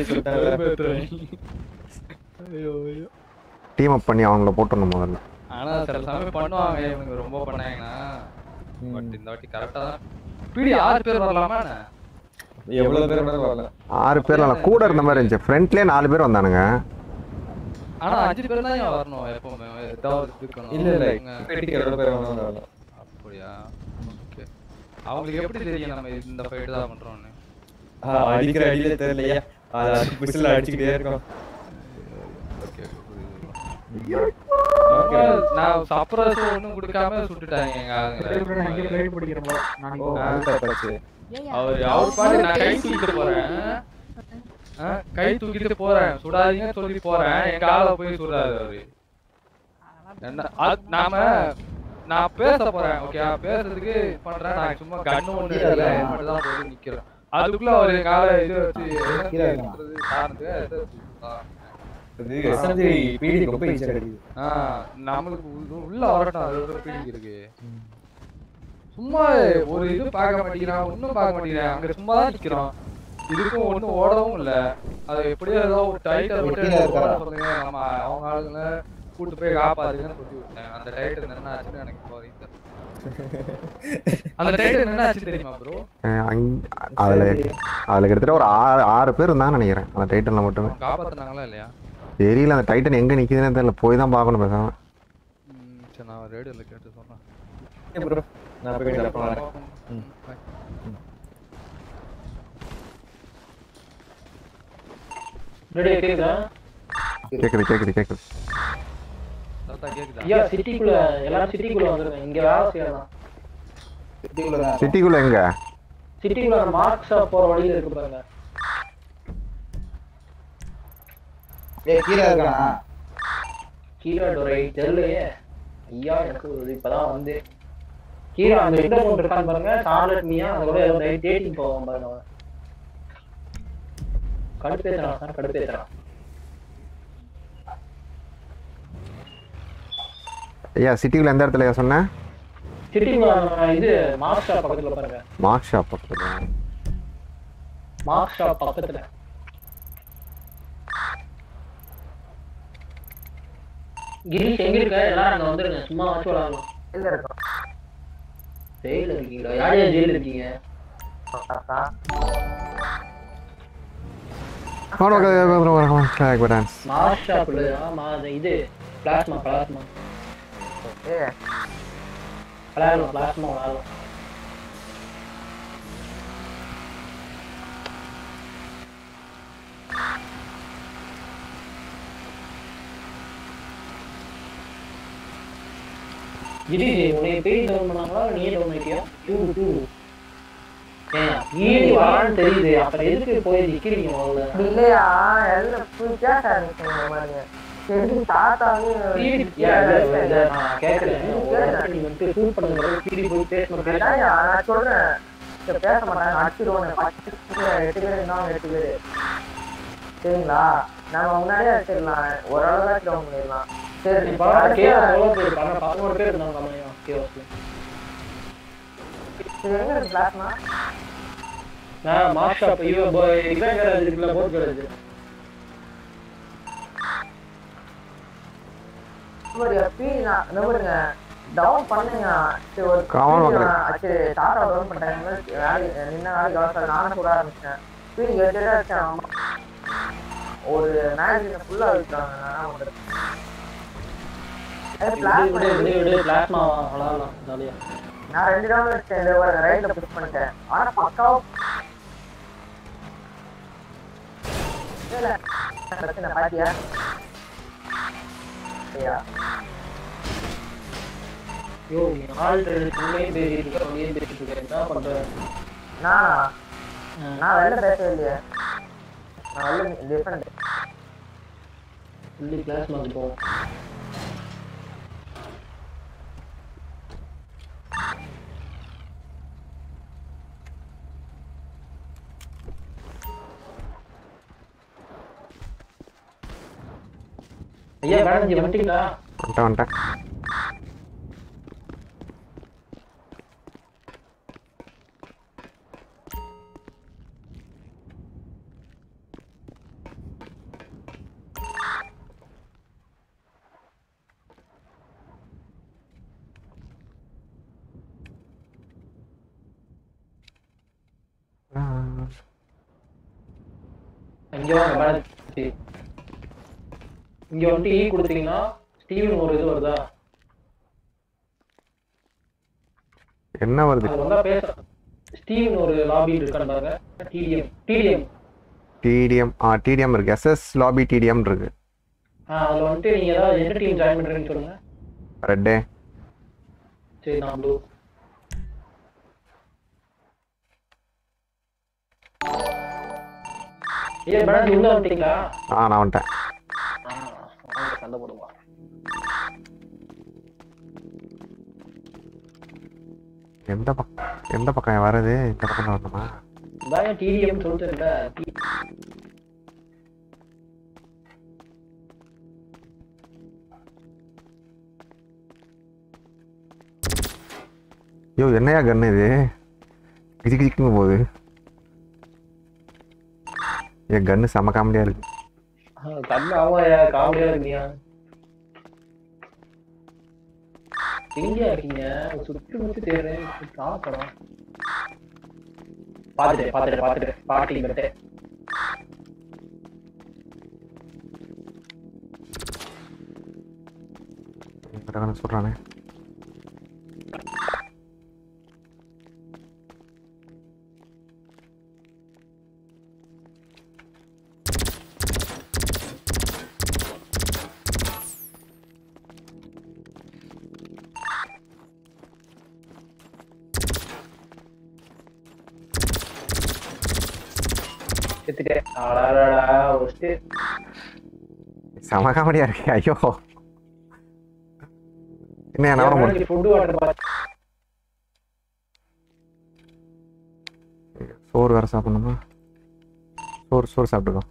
சொல்லிட்டாங்க டீம் அப் பண்ணி அவங்கள போட்டுடணும் முதல்ல ஆனா சில சமயம் பண்ணுவாங்க இவனுங்க ரொம்ப பண்ணாங்கன்னா பட் இந்த வாட்டி கரெக்டா தான் பிடி ஆறு பேர் வரலாமா என்ன? எவ்வளவு பேர் வேணாலும் வரலாம் ஆறு பேர் இல்ல, கூட இருந்த மாதிரி இருந்துச்சு ஃப்ரண்ட்லேயே நாலு பேர் வந்தானுங்க ஆனா அஞ்சு பேர் தான் ஏன் வரணும் எப்பவுமே ஏதாவது இருக்கணும் இல்ல இல்ல இவங்க- இப்படிக்கு எவ்வளவு பேர் வேணாலும் வரலாம் அப்படியா ஓகே அவங்களுக்கு எப்படி தெரியும் நம்ம இந்த ஃபைட் தான் பண்றோம்னு ஆ, அடிக்கிற அடியில தெரியலையா அது பிசில் அடிச்சுக்கிட்டே இருக்கோம் ஓகே நான் சப்ரஸ் ஒண்ணும் கொடுக்காம சுட்டுட்டாங்க எங்க நான் இங்கே ஆளுங்க பிளைட் படிக்கிறேன் bro. நான் ஓ, இப்போ அது தப்பாச்சு. அவர் அவர் பாட்டு நான் கை தூக்கிட்டு போறேன் ஆ, கை தூக்கிட்டு போறேன் சுடாதீங்கன்னு சொல்லி போறேன் எங்க ஆளை போய் சுடாது அவரு என்ன அது நாம நான் பேச போறேன் ஓகே பேசுறதுக்கு பண்றேன் நான் சும்மா கண்ணு ஒண்ணு இல்ல மட்டும் தான் போட்டு நிக்கிறேன் அதுக்குள்ள அவர் எங்க ஆளை இது வச்சு கீழே இருக்கான். காரணத்துக்கு இதை வச்சு சுட்டா. இது SMG PD ரொம்ப easy ஆ கிடைக்குது. ஆ, நம்மளுக்கு உ- உள்ள வரட்டும் அது ஒரு பீடிங் இருக்கு சும்மா ஒரு இது பார்க்க மாட்டேங்கிறான் ஒன்றும் பார்க்க மாட்டேங்கிறான் அங்க சும்மா தான் நிக்கிறோம் இதுக்கும் ஒன்றும் ஓடவும் இல்ல அது எப்படியோ ஏதோ ஒரு டைட்டை விட்டு கீழே இருக்கா? ஓட சொல்லுங்க நம்ம அவங்க ஆளுங்களை கூட்டு போய் காப்பாத்துங்கன்னு சொல்லி விட்டேன் அந்த டைட்டில் என்ன ஆச்சுன்னு எனக்கு இப்போ வரைக்கும் தெரியல. அந்த டைட்டில் என்ன ஆச்சு தெரியுமா ப்ரோ அஹ் அங்க- அதுல அதுல கிட்டத்தட்ட ஒரு ஆறு ஆறு பேர் இருந்தான்னு நினைக்கிறேன் அந்த டைட்டன்ல மட்டுமே காப்பாத்துனாங்களா இல்லையா தெரியல அந்த டைட்டன் எங்க நிக்குதுன்னு தெரியல போய் தான் பார்க்கணும் பேசாம ம், சரி நான் ரேடியோல கேட்டு சொல்றேன் Okay bro. நான் போய் கிட்ட அப்புறம் வரேன். ம். ரெடியா கேக்குதா கேக்குது கேக்குது கேக்குது தாத்தா கேக்குதா ஐயா சிட்டிக்குள்ள எல்லாரும் சிட்டிக்குள்ள வந்துருங்க இங்க வேலை செய்யலாம் சிட்டிக்குள்ள எங்க சிட்டிக்குள்ள மார்க் ஷாப் போற வழியில இருக்கு பாருங்க ஏய் கீழே இருக்கானா கீழே டொரை தெரியலையே ஐயா எனக்கு ஒரு இப்பதான் வந்து கீழே அந்த எந்த பொண்ணு இருக்கான்னு பாருங்க சார்லட் மியா அதோட ஏதோ டேட்டிங் போவோம் பாருங்க அவன். கடுப்பேத்துறான் சார் கடுப்பேத்துறான் ஐயா சிட்டியில் எந்த இடத்துல சொன்னேன் சிட்டி இது மார்க் ஷாப் பக்கத்துல பாருங்க மார்க் ஷாப் பக்கத்துல மார்க் ஷாப் பக்கத்துல கிரீஷ் எங்க இருக்க எல்லாரும் அங்க வந்துருங்க சும்மா வச்சு விளாடலாம் இல்ல இருக்கும் ஜெயில இருக்கீங்களா யார் யார் ஜெயில இருக்கீங்க டான்ஸ் மார்க் ஷாப்ல ஆமா அது இது பிளாஸ்மா பிளாஸ்மா ஏ விளாடலாம் பிளாஸ்மா விளாடலாம் கிரீஷ் உன்னை பேய் டவுன் பண்ணாங்களா நீயே டவுன் பண்ணிட்டியா டூ டூ ஏன் ஈடி வரான்னு தெரியுது அப்புறம் எதுக்கு போய் நிக்கிறீங்க முதல்ல இல்லையா எல்லாம் full கேஸ் ஆரம்பிச்சீங்க மாதிரி சரி தாத்தாவே ஈடி ஏன் இல்ல, இல்ல, நான் கேட்கறேன் ஒரு இடத்துல நீ வந்துட்டு shoot பண்ணுங்க பிறகு ஈடி போய் பேசணும் பேசணும். அதான்யா, நான் சொல்றேன் சரி, பேச மாட்டாங்க அடிச்சிடுவோம் பத்து பேர் எட்டு பேர் இருந்தாலும் எட்டு பேர் சரிங்களா நம்ம முன்னாடியே அடிச்சிடலாம் ஓரளவு தான் டவுன் பண்ணிடலாம் சரி இப்ப கேவஸ் எவ்வளவு பேர் இருக்காங்க? பதினோரு பேர் இருந்தாங்க கம்மியா கேவஸ்ல. சரி எங்க இருக்கு பிளாஸ்மா நான் மார்க் ஷாப் இவ போய் இவன் garage இருக்குல்ல, போட் garage. ஒரு பி நான் இந்த பாருங்க டவுன் பண்ணுங்க சரி ஒரு Come on, speed மக்களே. நான் சரி டாட்டா டவுன் பண்ணிட்டாங்க வேலை நின்ன நாளைக்கு அவசரம் நானும் கூட ஆரம்பிச்சேன் ஸ்பீடு கேட்டுட்டே வச்சேன் ஆமா. ஒரு மேகசினை ஃபுல்லா வச்சுட்டாங்க நான் பண்றது ஏய், விடு, plasma விடு, விடு, விடு, plasma விளையாடலாம், jolly-ஆ. நான் ரெண்டு ரவுண்ட் வச்சேன் இந்த ஒரு ரைட்ல புஷ் பண்ணிட்டேன் ஆனா பக்காவா இல்ல பிரச்சனை பாத்தியா ஐயா ஐயோ, நீ ஆள் ரெண்டு உள்ளேயும் பேசிட்டு இருக்க, வெளியேயும் பேசிட்டு இருக்க, என்ன பண்ற? நானா நான் வெளில பேசவே இல்லையே நான் வெளில டிஃபரெண்ட் உள்ளே plasma க்கு போ. ஐயா பேனர்ஜி வந்துட்டீங்களா வந்துட்டேன் வந்துட்டேன் இங்க வாங்க பேனர்ஜி இங்க வந்துட்டு ஈ கொடுத்தீங்கன்னா ஸ்டீவன் ஒரு இது வருதா என்ன வருது அது வந்தா பேச ஸ்டீவன் ஒரு லாபி இருக்கான்னு பாருங்க டிடிஎம் டிடிஎம் டிடிஎம் ஆ டிடிஎம் இருக்கு எஸ்எஸ் லாபி டிடிஎம் இருக்கு ஆ அதுல வந்துட்டு நீங்க ஏதாவது எந்த டீம் ஜாயின் பண்றீங்கன்னு சொல்லுங்க ரெட்டே சரி நான் ப்ளூ ஏய் பேனர்ஜி உள்ள வந்துட்டீங்களா ஆ நான் வந்துட்டேன் ஆ, வாங்க சண்டை போடுவா எந்த பக்கம் எந்த பக்கம் வருது இந்த பக்கம் தான் வரணுமா இதான் டிடிஎம் சொல்லிட்டு ஐயோ என்னையா கன்னு இது கிச்சு கிச்சுக்குங்க போகுது என் கன்னு செம காமெடியா இருக்கு கண்ணு ஆமா காமெடியா இருக்கீங்க எங்கயா இருக்கீங்க சுத்தி முத்தி தேடுறேன் காணப்படம் பாத்துட்டு பாத்துட்டு பாத்துட்டு பாட்டி பட்டு கரெக்டாக சொல்றானே செத்துட்டேன் அடாடாடா ஒஸ்ட் செம காமெடியா இருக்கு ஐயோ என்ன நவர முடியும் ஃபுட் வாட்டர் பாத் சோறு வேற சாப்பிடணுமா சோறு சோறு சாப்பிட்டுக்கோ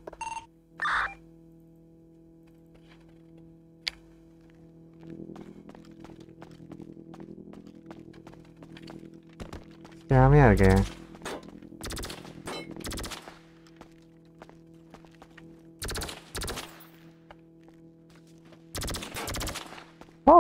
செமையா இருக்கே ஓ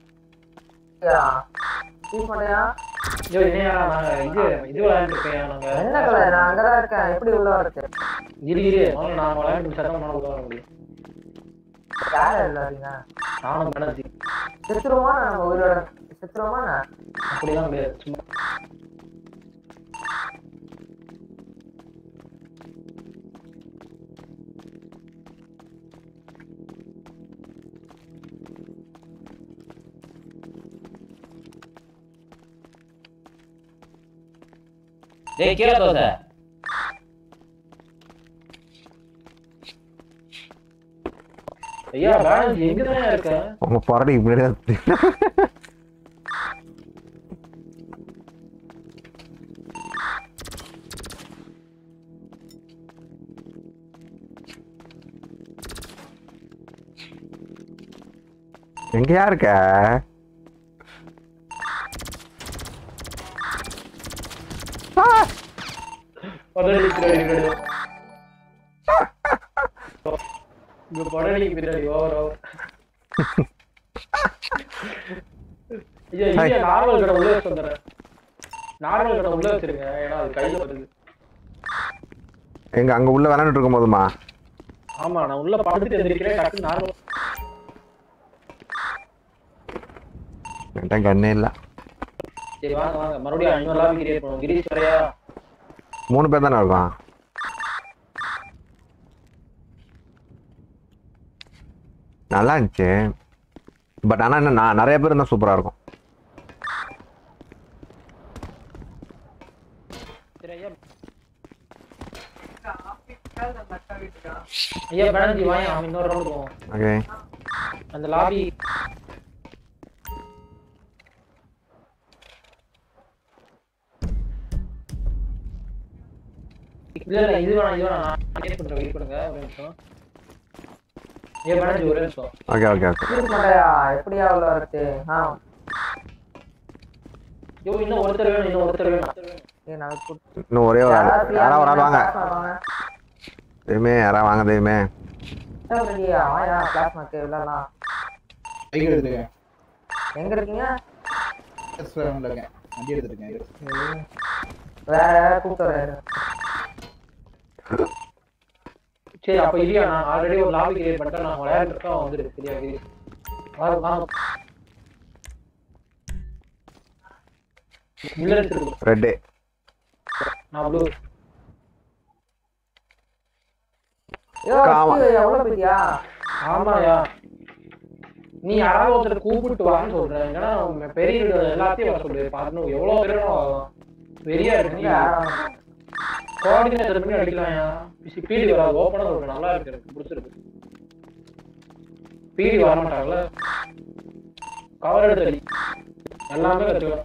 சீஸ் மாட்டியா ஐயோ என்னையா நாங்க இது இது விளையாண்டுருக்கேன் நாங்க என்ன கலர் நான் அங்கதான் இருக்கேன் எப்படி உள்ள வரது இரு இரு முதல்ல நான் விளையாண்டு சட்டம் பண்ண உள்ள வர முடியும் யார் இல்லாதீங்க நானும் பண்ணி செத்துருமா நம்ம உயிரோட செத்துருமா அப்படிலாம் முடியாது சும்மா டேய் கீழே தோசை ஐயா பேலன்ஸ் எங்க தான் இருக்க உங்க பொறடி இப்படி தான் எங்கயா இருக்க படலி பின்னாடி கிடையாது இங்க படலிக்கு பின்னாடி ஓவர் ஓவர் ஐயா இங்க நார்மல் கடை உள்ள வச்சு வந்துடுறேன் நார்மல் கடை உள்ள வச்சிருங்க ஏன்னா அது கையில வருது எங்க அங்க உள்ள விளையாண்டுட்டு இருக்கும் போதுமா ஆமா நான் உள்ள படுத்துட்டு எந்திரிக்கிறேன் டக்கு நார்மல் என்கிட்ட கண்ணே இல்ல சரி வாங்க வாங்க மறுபடியும் ஐநூறு லாபி கிரியேட் பண்ணுவோம் கிரீஷ் வரையா மூணு பேர் தானே இருக்கோம் நல்லா இருந்துச்சு பட் ஆனா என்ன நான் நிறைய பேர் இருந்தா சூப்பரா இருக்கும் சரி ஐயா ஐயா பேனர்ஜி வாங்க அவன் இன்னொரு ரவுண்ட் போவோம் ஓகே அந்த லாபி இல்ல இல்ல இது வேணாம் இது வேணாம் நான் வெயிட் பண்றேன் வெயிட் பண்ணுங்க ஒரு நிமிஷம் ஏ பேனர்ஜி ஒரு நிமிஷம் ஓகே ஓகே ஓகே சீஸ் மாட்டியா எப்படியா உள்ள வரது ஆ ஐயோ இன்னும் ஒருத்தர் வேணும் இன்னும் ஒருத்தர் வேணும் ஏய் நான் கூட்டு- இன்னும் ஒரே ஒரு ஆள் யாராவது யாரா ஒரு ஆள் வாங்க வாங்க தெய்வமே யாரா வாங்க தெய்வமே ரெடியா வாயா பிளாஸ்மாக்கு விளையாடலாம் பைக் எடுத்துருக்கேன் எங்க இருக்கீங்க ரெஸ்டாரண்ட்ல இருக்கேன் வண்டி எடுத்துருக்கேன் வேற யாராவது கூப்பிட்டு வர்றாரு சரி அப்ப இல்லையா நான் ஆல்ரெடி ஒரு லாபி கிரியேட் பண்ணிட்டேன் நான் விளையாண்டுருக்கேன் வந்துருக்கு சரியா கிரீஷ் வாங்க வாங்க உள்ள எடுத்துருக்கு ரெட்டு நான் ப்ளூ ஐயோ காமா. ஸ்டீவ், எவ்வளவு பெரியா ஆமாயா நீ யாராவது ஒருத்தர் கூப்பிட்டு வான்னு சொல்றேன் ஏன்னா உங்க பெரிய வீடு எல்லாத்தையும் வர சொல்லு பாருங்க எவ்வளவு பேர் ஆகும் பெரிய இருக்கு கோஆர்டினேட்டர் பண்ணி அடிக்கலாம்யா பிடி வராது ஓப்பனா சொல்றேன் நல்லா இருக்கு எனக்கு பிடிச்சிருக்கு பிடி வர மாட்டாங்கல்ல கவர் எடுத்து அடி எல்லாமே கத்துக்கலாம்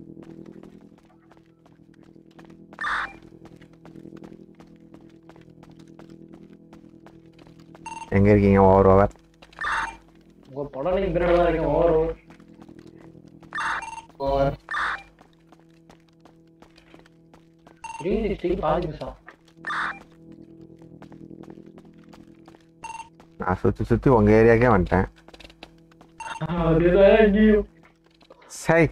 எங்க இருக்கீங்க ஓவர் ஓவர் உங்க படம் நீங்க பின்னாடி தான் இருக்கீங்க over over over three sixty பாஞ்சு நிமிஷம் நான் சுத்தி சுத்தி உங்க ஏரியாக்கே வந்துட்டேன் அதுதான் எங்கேயும் சை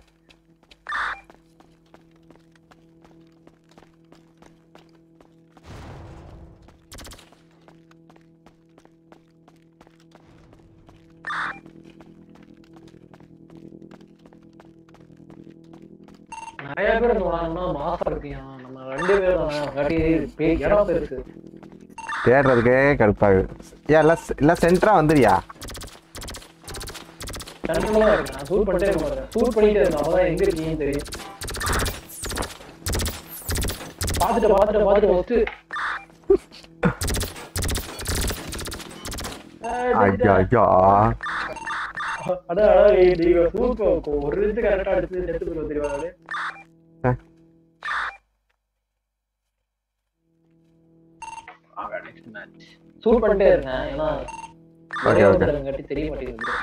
நிறைய பேர் சொன்னாங்கன்னா மாசம் இருக்கியா நம்ம ரெண்டு பேரும் தானே இல்லாட்டி பே- இடம் பெருசு தேடுறதுக்கே கடுப்பாகுது ஏன் எல்லாம் எல்லாம் சென்டரா வந்துறியா கண்டிப்பா இருக்கு நான் சூட் பண்ணிட்டே இருக்க மாட்டேன் சூட் பண்ணிட்டே இருக்கேன் அப்பதான் எங்க இருக்கீங்கன்னு தெரியும் பாத்துட்டு பாத்துட்டு பாத்துட்டு ஃபர்ஸ்ட் ஐயா ஐயா அதான் அதான் நீங்க சூட் ஒரு இது கரெக்டா எடுத்து செத்து போய் தெரியுமா சூட் பண்ணிட்டே இருக்கேன் ஏன்னா Okay, okay. கட்டி தெரிய மாட்டேங்குது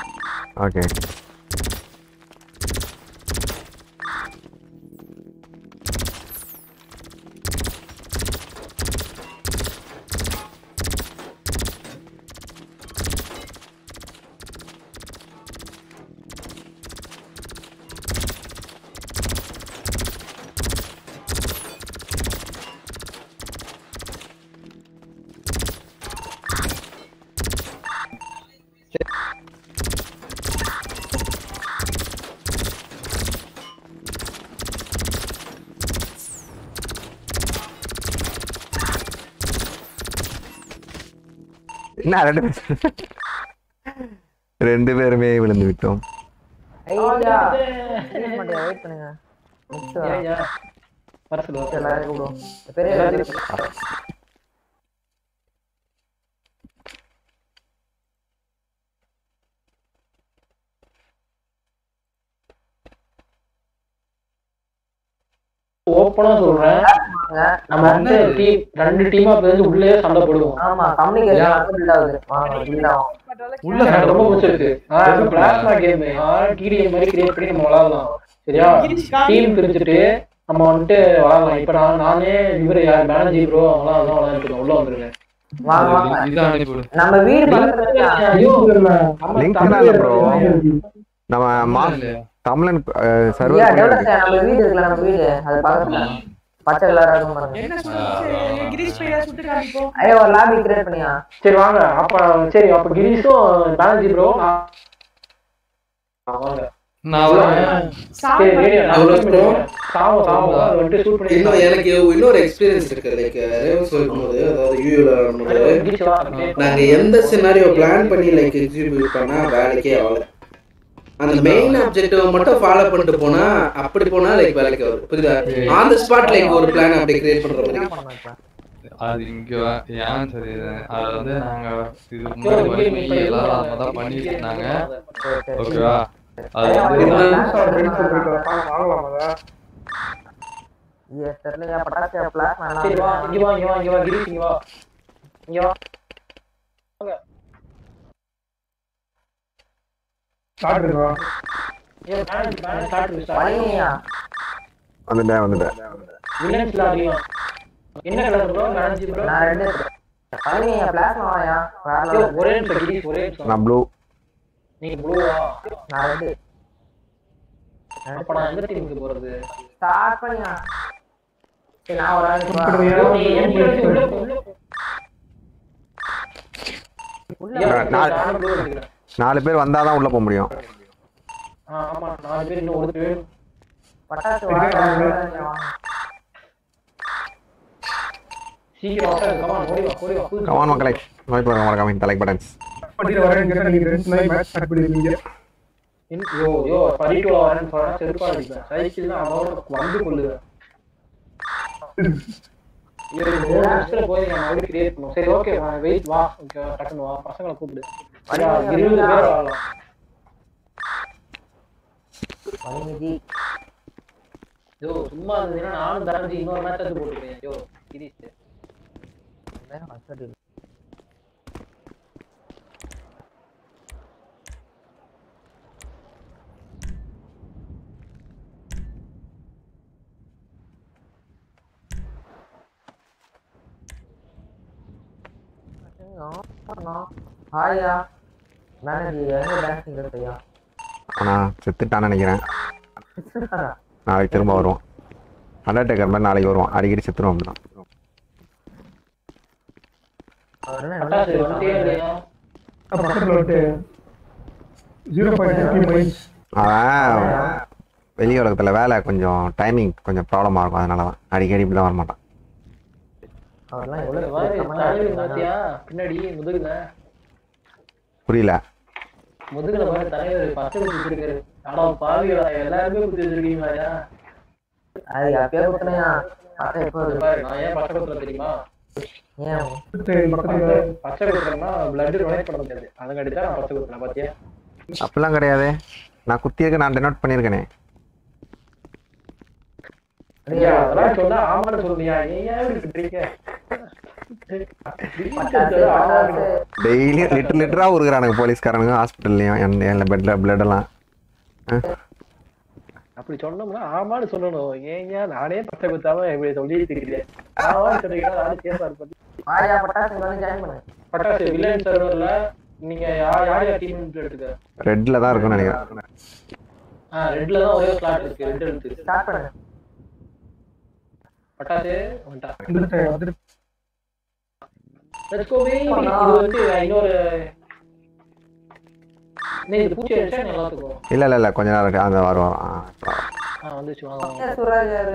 என்ன ரெண்டு பேரும் ரெண்டு பேருமே விழுந்து விட்டோம் ஐயா வெயிட் பண்ணுங்க Next வா. ஏய்யா, வர சொல்லு, வர சொல்லு. எல்லாரையும் கூப்பிடுவோம். பெரிய எல்லாரையும் ஓப்பனா சொல்றேன் நம்ம வந்து டீம் ரெண்டு டீமா பிரிஞ்சு உள்ளே சண்டை போடுவோம் ஆமா கம்யூனிகேஷன் வந்து பில்ட் ஆகுது வாங்க பில்ட் ஆகும் உள்ள எனக்கு ரொம்ப பிடிச்சிருக்கு பிளாஸ்மா கேம் டிடிஎம் மாதிரி கிரியேட் பண்ணி நம்ம விளாடலாம் சரியா டீம் பிரிச்சுட்டு நம்ம வந்துட்டு விளாடலாம் இப்ப நான் நானே இவரு யார் மேனேஜர் ப்ரோ அவங்களாம் அதெல்லாம் விளாண்டுருக்கோம் உள்ள வந்துருங்க வாங்க வாங்க இதான் அனுப்பிவிடு நம்ம வீடு பக்கத்துல இருக்கா? ஐயோ லிங்க் தான் இல்ல ப்ரோ நம்ம மா தமிழன் ஐயா சர்வர் டெவலப் நம்ம வீடு இருக்குல்ல நம்ம வீடு அது பக்கத்துல பச்சை கலர் இருக்கும் பாருங்க என்ன சொல்லுச்சு கிரீஷ் பையா சுட்டு காமிப்போம் ஐயா ஒரு லாபி கிரியேட் பண்ணியா சரி வாங்க அப்ப சரி அப்ப கிரீஷும் மேனேஜர் ப்ரோ வாங்க நான் வரேன். சரி ரேடியோ அவ்வளோ bro. சாவம் சாவம் வந்துட்டு ஷூட் பண்ணி இன்னும் எனக்கு இன்னொரு எக்ஸ்பீரியன்ஸ் இருக்கு லைக் ரேவன்ஸ் இருக்கும்போது அதாவது யூல வரும்போது நாங்க எந்த சினாரியோ பிளான் பண்ணி லைக் எக்ஸிக்யூட் பண்ணா வேலைக்கே ஆகல அந்த மெயின் ஆப்ஜெக்டிவ் மட்டும் ஃபாலோ பண்ணிட்டு போனா அப்படி போனா லைக் வேலைக்கு வரும் புரியுதா ஆன் த ஸ்பாட் லைக் ஒரு பிளான் அப்படி கிரியேட் பண்ற மாதிரி அது இங்க வ- ஏன் சரி அது வந்து நாங்க இது முன்னாடி வரைக்கும் எல்லாரும் அதை தான் பண்ணிட்டு இருந்தாங்க ஓகேவா அது வந்து எஸ் தெரியலையா பட்டாசு பிளாஸ் சரி வா இங்க வா இங்க வா இங்க வா கிரீஷ் இங்க வா இங்க வா ஸ்டார்ட் இருக்கா ஏ மேனேஜ் மேனேஜ் ஸ்டார்ட் ஸ்டார்ட் பண்ணியா வந்துட்டேன் வந்துட்டேன் வில்லன்ஸ்ல அதிகம் என்ன கலர் ப்ரோ மேனேஜ் ப்ரோ நான் ரெண்டு பண்ணியா பிளாஸ் வாயா வேற ஐயோ, level. ஒரே நிமிஷம் கிரீஷ் ஒரே நிமிஷம் நான் ப்ளூ நீங்க ப்ளூவா நான் ரெண்டு அப்ப நான் எந்த டீமுக்கு போறது ஸ்டார்ட் பண்ணியா சரி நான் ஒரு ஆள் இப்ப ஐயோ, நீ எங்க இருந்து உள்ள போ, உள்ள போ. உள்ள ஐயா, நாலு- நானும் blue எடுத்துக்கிறேன். நாலு பேர் வந்தாதான் உள்ள போக முடியும் ஆ, ஆமா நாலு பேர் இன்னும் ஒரு பேர் பட்டாசு வாங்க வாங்க சீக்கிரம் வாங்க கமான் ஓடி வா ஓடி வா புது- கமான் மக்களே நோய் போகிற மறக்காம தலைக் பட்டன்ஸ் படியில் வரேன்னு கேட்டா நீங்க ரெண்டு நாள் மேட்ச் ஸ்டார்ட் பண்ணிருக்கீங்க இன்- யோ யோ படிட்டு வரேன்னு சொன்னா செருப்பா அடிப்பேன் சைக்கிள் தான் அதோட வந்து கொள்ளுவேன் இது மூணு நிமிஷத்துல போய் நான் மறுபடியும் கிரியேட் பண்ணுவோம் சரி ஓகே வெயிட் வா ஓகே டக்குன்னு வா பசங்களை கூப்பிடு ஐயா, இருபது பேர் ஆகலாம் மணிஜி யோ சும்மா இருந்ததுன்னா நானும் தரஞ்சி இன்னொரு மேட்ச் அது போட்டுக்கிறேன் யோ கிரீஷ் ஹாய்யா மேனேஜர் எங்க டான்சிங் இருக்கையா ஆனா செத்துட்டான்னு நினைக்கிறேன் நாளைக்கு திரும்ப வருவோம் அண்டர்டேக்கர் மாதிரி நாளைக்கு வருவோம் அடிக்கடி செத்துருவோம் அப்படிதான் பட்டாசு வந்துட்டே இல்லையா பக்கத்தில் விட்டு ஜீரோ பாயிண்ட் ஃபிஃப்டி மைல்ஸ் அவன் வெளி உலகத்துல வேலை கொஞ்சம் டைமிங் கொஞ்சம் ப்ராப்ளமாக இருக்கும் அதனால தான் அடிக்கடி இப்படி வர மாட்டான் அதெல்லாம் இந்த எவ்வளவு மாதிரி சமயம் தலைவர் இருக்காங்க. பாத்தியா பின்னாடி முதுகுல புரியல முதுகுல மாதிரி தலைவர் பச்சை குத்தி வச்சிருக்காரு ஆனா பாவிகளா எல்லாருமே குத்தி வச்சிருக்கீங்களா அது அப்பயே குத்துனையா பார்த்தா எப்போ வருது? பாரு நான் ஏன் பச்சை குத்துறேன் தெரியுமா ஏன் பக்கத்தில் பச்சை குத்துறேன்னா பிளட் டொனேட் பண்ண முடியாது அதை கடிச்சா நான் பச்சை குத்துறேன் பாத்தியா அப்படிலாம் கிடையாது நான் குத்தியிருக்க நான் டெனோட் பண்ணியிருக்கேனே ஐயா அதெல்லாம் சொன்னா ஆமான்னு சொல்லுவியா ஏன் ஏன் இப்படி திட்டுறீங்க? ஆமான்னு. டெய்லி லிட்டர் லிட்டராக உருக்குறானுங்க போலீஸ்காரனுங்க ஹாஸ்பிட்டல்லையும் என் என் பெட்டில் பிளட் எல்லாம் அப்படி சொன்னோம்னா ஆமான்னு சொல்லணும் ஏன்யா நானே பச்சை குத்தாம இப்படி சொல்லி தெரியல ஆமான்னு சொன்னீங்கன்னா நானும் சேஃபா இருப்பேன் வாயா பட்டாசு வந்து ஜாயின் பண்ணு பட்டாசு வில்லன் சர்வர்ல நீங்க யார் யார் யார் டீம் எடுத்துக்க ரெட்டில் தான் இருக்கும்னு நினைக்கிறேன் ஆ ரெட்ல தான் ஒரே ஸ்லாட் இருக்கு ரெட் எடுத்து ஸ்டார்ட் பண்ணு பட்டாசு வந்துட்டா வந்துட்டு வந்துட்டு லெட்ஸ் கோ பே இது வந்து இன்னொரு நீ இது பூச்சி அடிச்சா எல்லாத்துக்கும் இல்லை இல்லை இல்லை கொஞ்ச நேரம் இருக்கு அந்த வரும் வரும் ஆ, ஆ வந்துச்சு வாங்க வாங்க. ஏன் சுராஜ் யாரு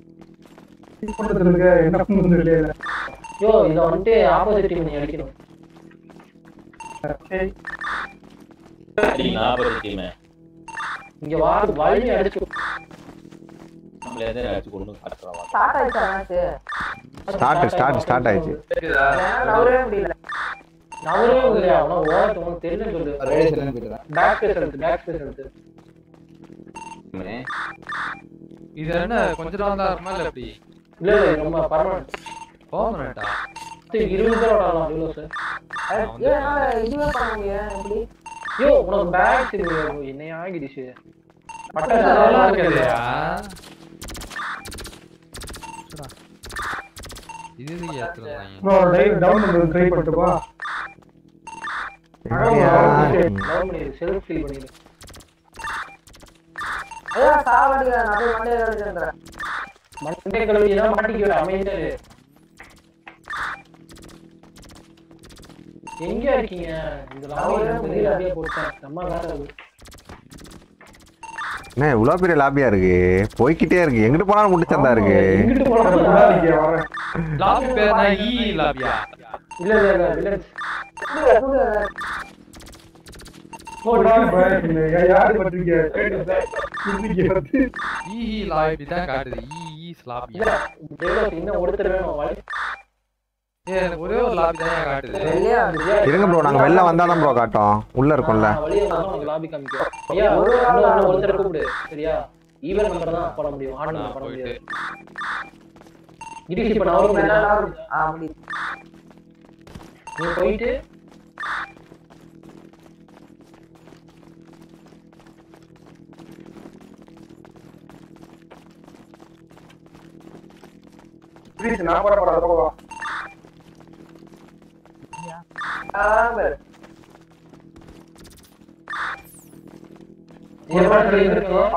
பக்கத்தில் இருக்க என்ன பண்ணுறது இல்லையா யோ இத வந்துட்டு ஆப்போசிட் டீம் நீ அடிக்கணும் நாற்பது டீமே இங்க வாரு வழி அடிச்சு நம்மள எதை அடிச்சு கொண்டு காட்டுறோம் ஸ்டார்ட் ஆயிடுச்சா மேட்ச் ஸ்டார்ட் ஸ்டார்ட் ஸ்டார்ட் ஆயிடுச்சு நவரவே முடியல நவரவே இல்லையா அவன ஓரத்து உனக்கு தெரியும் சொல்லு ரேடியோ சைலண்ட் போயிடுறேன் பேக் ஸ்பேஸ் எடுத்து பேக் ஸ்பேஸ் எடுத்து இது என்ன கொஞ்ச நாள் தான் இருக்குமா இல்ல எப்படி இல்ல இல்ல இது ரொம்ப பர்மனன்ட் பர்மனண்டா இருபது பேர் விளாடலாம் இவ்வளோ சார் ஏன் இதுவே பண்ண முடியும் எப்படி ஐயோ உனக்கு பேக் தெரியும் என்னைய ஆகிடுச்சு நல்லா இருக்குதுயா இது எதுக்கு ஏத்துறாங்க ப்ரோ லைவ் டவுன் பண்றது ட்ரை பண்ணிட்டு போ டவுன் பண்ணிடு செல்ஃப் ஃபீல் பண்ணிடு ஐயா சாவடிங்க நான் போய் மண்டே கழிச்சுன்றேன் மண்டே கழுவி தான் மாட்டிக்குவேன் அமைதியா இரு. எங்க இருக்கீங்க இந்த லாபி பெரிய லாபியா போட்டேன் நம்ம வேற அது. என்ன இவ்வளோ பெரிய லாபியா இருக்கு போய்க்கிட்டே இருக்கு எங்கிட்டு போனாலும் முடிச்சந்தா இருக்கு எங்கிட்டு போனாலும் லாபி பேர் நான் ஈ லாபியா இல்ல இல்ல இல்ல வில்லன்ஸ் யாரு பண்றீங்க ஈ ஈ லாபி தான் காட்டுது ஈ ஈ லாபி இல்ல டேவிட் இன்னும் ஒருத்தர் வேணும் வழி ஏ எனக்கு ஒரே ஒரு லாபி தான் காட்டுது இருங்க ப்ரோ நாங்க வெளில வந்தா தான் ப்ரோ காட்டும் உள்ள இருக்கும்ல வழிய வந்தா உனக்கு லாபி காமிக்கும் ஐயா ஒரு இன்னும் இன்னும் ஒருத்தர் கூப்பிடு சரியா ஈவன் நம்பர் தான் போட முடியும் ஆன் நம்பர் போட முடியாது இது இப்ப நான் வரும் ஆ முடியுது நீ போயிட்டு நான் போட போறேன் அதை போ. ஒரு பாட்டு இருக்கணும்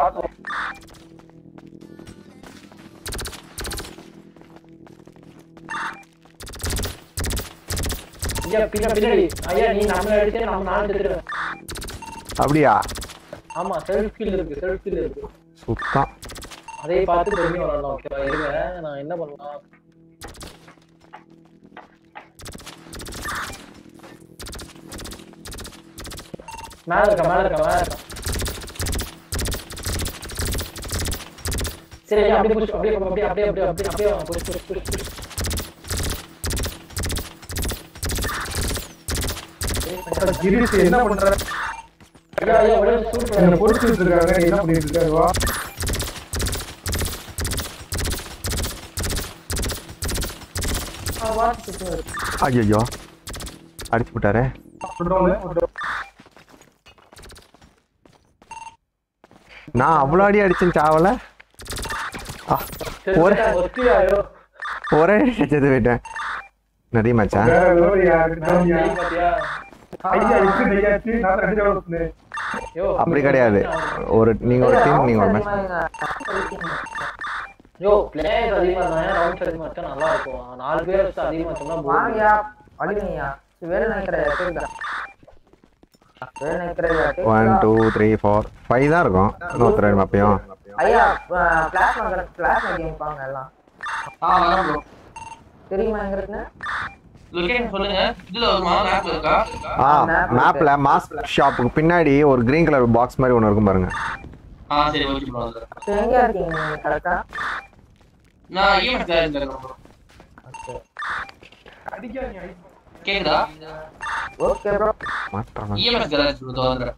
ஐயா பின்ன பின்னாடி ஐயா நீ நம்ம அடிச்சே நம்ம நாலு எடுத்துருவேன் அப்படியா ஆமா செல்ஃப் கில் இருக்கு செல்ஃப் கில் இருக்கு சுத்தம் அதை பார்த்து தெரிஞ்சு விளாடலாம் ஓகேவா இருங்க நான் என்ன பண்ணலாம் மேல இருக்க மேல இருக்க மேல இருக்க சரி ஐயா, அப்படியே push, அப்படியே அப்படியே அப்படியே அப்படியே அப்படியே அப்படியே வாங்க, push, push, push, push. Girish என்ன பண்ற ஐயா, ஐயா, ஒரே ஒரு shoot என்ன பண்ணுங்க. பொறுத்துட்டு இருக்காங்க நீ என்ன பண்ணிட்டு இருக்க வா ஆ, watch சுத்துது. ஐயோ அடிச்சு விட்டாரே விடுறோம் விடுறோம் நான் அவ்வளோ அடி அடிச்சேன் சாவல ஆ, ஒரே ஒத்தியா, ஐயோ. ஒரே செத்து போயிட்டேன் நிறைய மச்சான் வேற லோரி யாரு டவுனியா நீ பாத்தியா? ஐயா இக்கு தையாச்சு நான் ரெண்டு ஜோடி சொன்னேன் ஐயோ, அப்படி கிடையாது ஒரு நீங்க ஒரு டீம் நீங்க ஒரு மேட்ச் ஐயோ, players அதிகமா இருந்தாங்க, rounds அதிகமா வச்சா நல்லா இருக்கும். நாலு பேர் வச்சு அதிகமா வச்சோம்னா bore வாங்கயா அடிங்கய்யா வேலை நினைக்கிறேன் கேக்குதா வேலை நினைக்கிறேன் one two three four five தான் இருக்கும் இன்னொருத்தர் ரெண்டு அப்பயும் ஐயா பிளாஸ்மா பிளாஸ்மா கேம் பாங்க எல்லாம் ஆ வரேன் ப்ரோ தெரியுமா எங்க இருக்குன்னு லொகேஷன் சொல்லுங்க இதுல வருமா மேப்ல இருக்கா ஆ மேப்ல மாஸ்க் ஷாப்புக்கு பின்னாடி ஒரு கிரீன் கலர் பாக்ஸ் மாதிரி ஒன்று இருக்கும் பாருங்க ஆ சரி ஓகே ப்ரோ வந்துடுறேன். இப்ப எங்க இருக்கீங்க நீங்க கரெக்டா நான் ஈவென்ட் கேரேஜ்ல இருக்கேன் ப்ரோ கேக்குதா ஓகே ப்ரோ மாற்றாம ஈவென்ட் கேரேஜ் ப்ரோ வந்துடுறேன்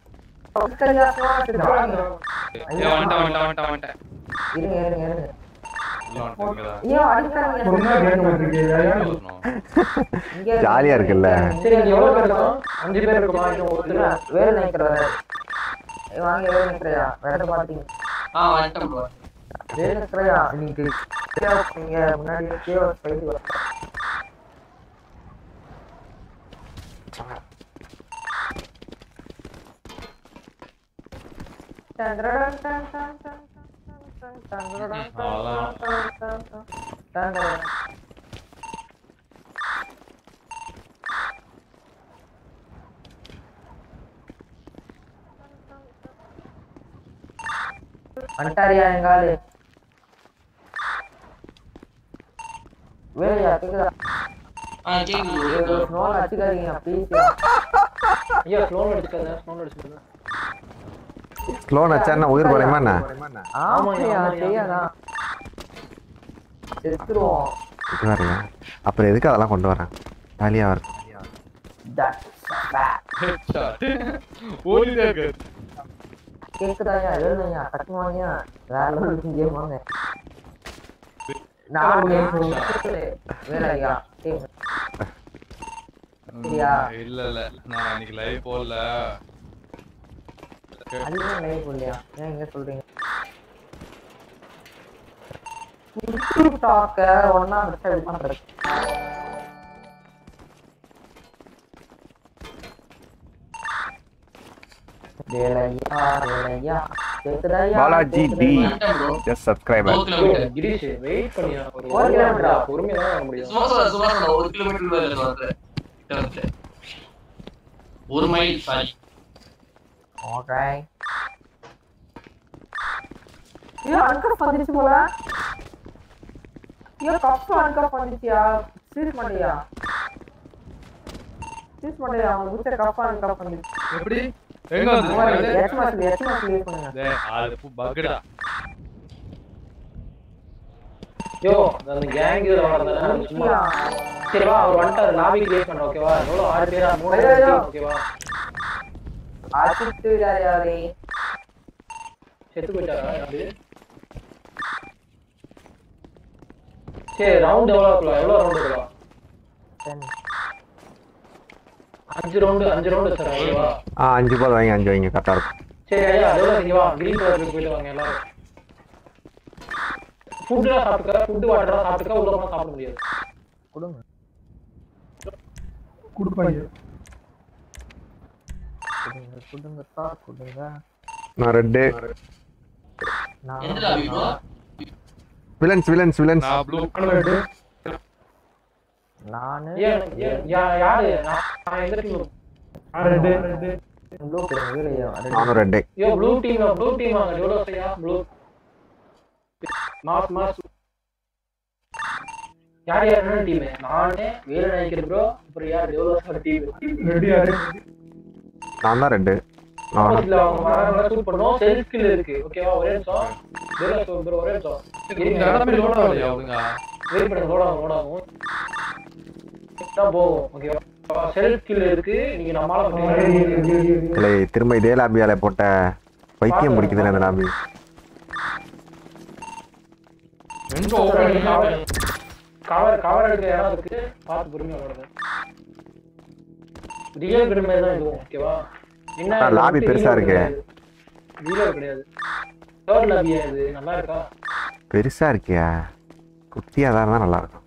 ஏ வந்துட்டேன் வந்துட்டேன் வந்துட்டேன் வந்துட்டேன் இருங்க இருங்க இருங்க உள்ள வந்துட்டீங்களா ஐயோ அடிக்காதீங்க சொன்னா கேட்க மாட்டேங்கிறீங்க இங்க ஜாலியா இருக்குல்ல சரி, இங்க எவ்வளவு பேர் இருக்கோம்? அஞ்சு பேர் இருக்குமா? இன்னும் ஒருத்தர் வேலை நினைக்கிறேன் வாங்க வேலை நினைக்கிறியா வேலை பாத்தீங்க ஆ வந்துட்டேன் ப்ரோ வேலை நினைக்கிறியா நீங்க நீங்க முன்னாடி கீழே போயிட்டு வர வந்துட்டாரியா எங்க ஆளு வேலையா கேக்குதா ஆ கேக்குது ப்ரோ ஸ்னோல அடிச்சுக்காதீங்க ப்ளீஸ் ஐயா ஸ்லோன் அடிச்சுக்காத ஸ்லோன் அடிச்சுக்காத ஸ்லோன் வச்சா என்ன உயிர் குறையுமா என்ன ஆமாய்யா தெரியாதா செத்துருவோம் இது வரல அப்புறம் எதுக்கு அதெல்லாம் கொண்டு வரேன் ஜாலியாக இருக்கும் ஓடிட்டே இருக்கு கேக்குதாயா எழுதுங்க டக்குவாங்க வேற லெவலுக்கு கேம் வாங்க நான் வேலையா கேக்குது சரியா இல்ல இல்ல நான் அன்னைக்கு லைவ் போடல அதுதான் லைவ் இல்லையா ஏன் இங்க சொல்றீங்க டாக்க ஒன்னா வச்சா இது பண்றது வேலையா வேலையா கேக்குதாயா பாலாஜி டி ஜஸ்ட் சப்ஸ்கிரைபர் கிரீஷ் வெயிட் பண்ணியா ஒரு ஒரு கிலோமீட்டரா? பொறுமையா தான் வர முடியும் சும்மா சொல்ல சும்மா சொல்ல ஒரு கிலோமீட்டர் வேலை வந்து கிட்ட வந்து ஒரு மைல் சாரி ஓகே ஐயோ அன்கப் வந்துருச்சு போல ஐயோ கப் அன்கப் வந்துச்சியா சீரிஸ் மாட்டியா சீரிஸ் மாட்டியா அவங்க குச்ச கப் அன்கப் வந்துச்சு எப்படி எங்க வந்து எச்மாஸ் எச்மாஸ் யூஸ் பண்ணுங்க டேய் அது பக்கடா யோ அந்த கேங் இதுல வரதானே சும்மா சரி வா அவர் வந்துட்டாரு லாபி கிரியேட் பண்ண ஓகேவா எவ்வளவு ஆறு பேரா மூணு ஐயோ, ஐயோ. பேர் ஓகேவா அசிட்டு யார் யாரே செத்து போயிட்டாரா யாரு சரி ரவுண்ட் எவ்வளவு இருக்கலாம் எவ்வளவு ரவுண்ட் இருக்கலாம் அஞ்சு ரவுண்டு அஞ்சு ரவுண்டு வச்சுறேன் ஓகேவா ஆ அஞ்சு பால் வாங்கி அஞ்சு வைங்க கரெக்டாக இருக்கும் சரி ஐயா அதோட இங்க வா கிரீன் கலருக்கு போயிட்டு வாங்க எல்லாரும் ஃபுட்டுலாம் சாப்பிட்டுக்க ஃபுட்டு வாட்டர்லாம் சாப்பிட்டுக்க உள்ள போனா சாப்பிட முடியாது கொடுங்க கொடுப்பாங்க கொடுங்க கொடுங்க தான் கொடுங்க நான் ரெட்டு நான் எந்த lobby bro villains villains villains நான் ப்ளூ நானு ஏன் ஏன் யா- யாரு நான் நான் எந்த டீம் ப்ளூ கொடுங்க வீரையா நானும் red yo blue team blue team வாங்க டெவலப் செய்யா ப்ளூ மாஸ் மாஸ் யார் யார் என்ன டீம் நானே வீர நாயக்கர் ப்ரோ அப்புறம் யார் டெவலப் டீம் நான் தான் ரெட்டு நான் ஆப்போசிட்ல அவங்க வராங்க ஷூட் பண்ணோம் செல்ஃப் ஸ்கில் இருக்கு ஓகேவா ஒரே நிமிஷம் டெவலப் ப்ரோ ஒரே நிமிஷம் இந்த இடமே லோட் ஆகலையா ஒழுங்கா வெயிட் பண்ணுங்க லோட் ஆகும் லோட் ஆகும் தான் போகும் ஓகேவா செல்ஃப் ஸ்கில் இருக்கு நீங்க நம்மால பண்ணுவீங்க இல்லை திரும்ப இதே லாபியால போட்ட பைத்தியம் பிடிக்குதுன்னு அந்த லாபி எங்க ஓபன் கவர் கவர் எடுக்கிற இடம் இருக்கு பார்த்து பொறுமையா வருது ரியல் கிரிட் மாதிரி தான் இதுவும் ஓகேவா என்ன ஆ, lobby பெருசா இருக்கு. ரியல் கிடையாது தேர்ட் லாபியா இது நல்லா இருக்கா பெருசா இருக்கியா குட்டியா தான் இருந்தா நல்லா இருக்கும்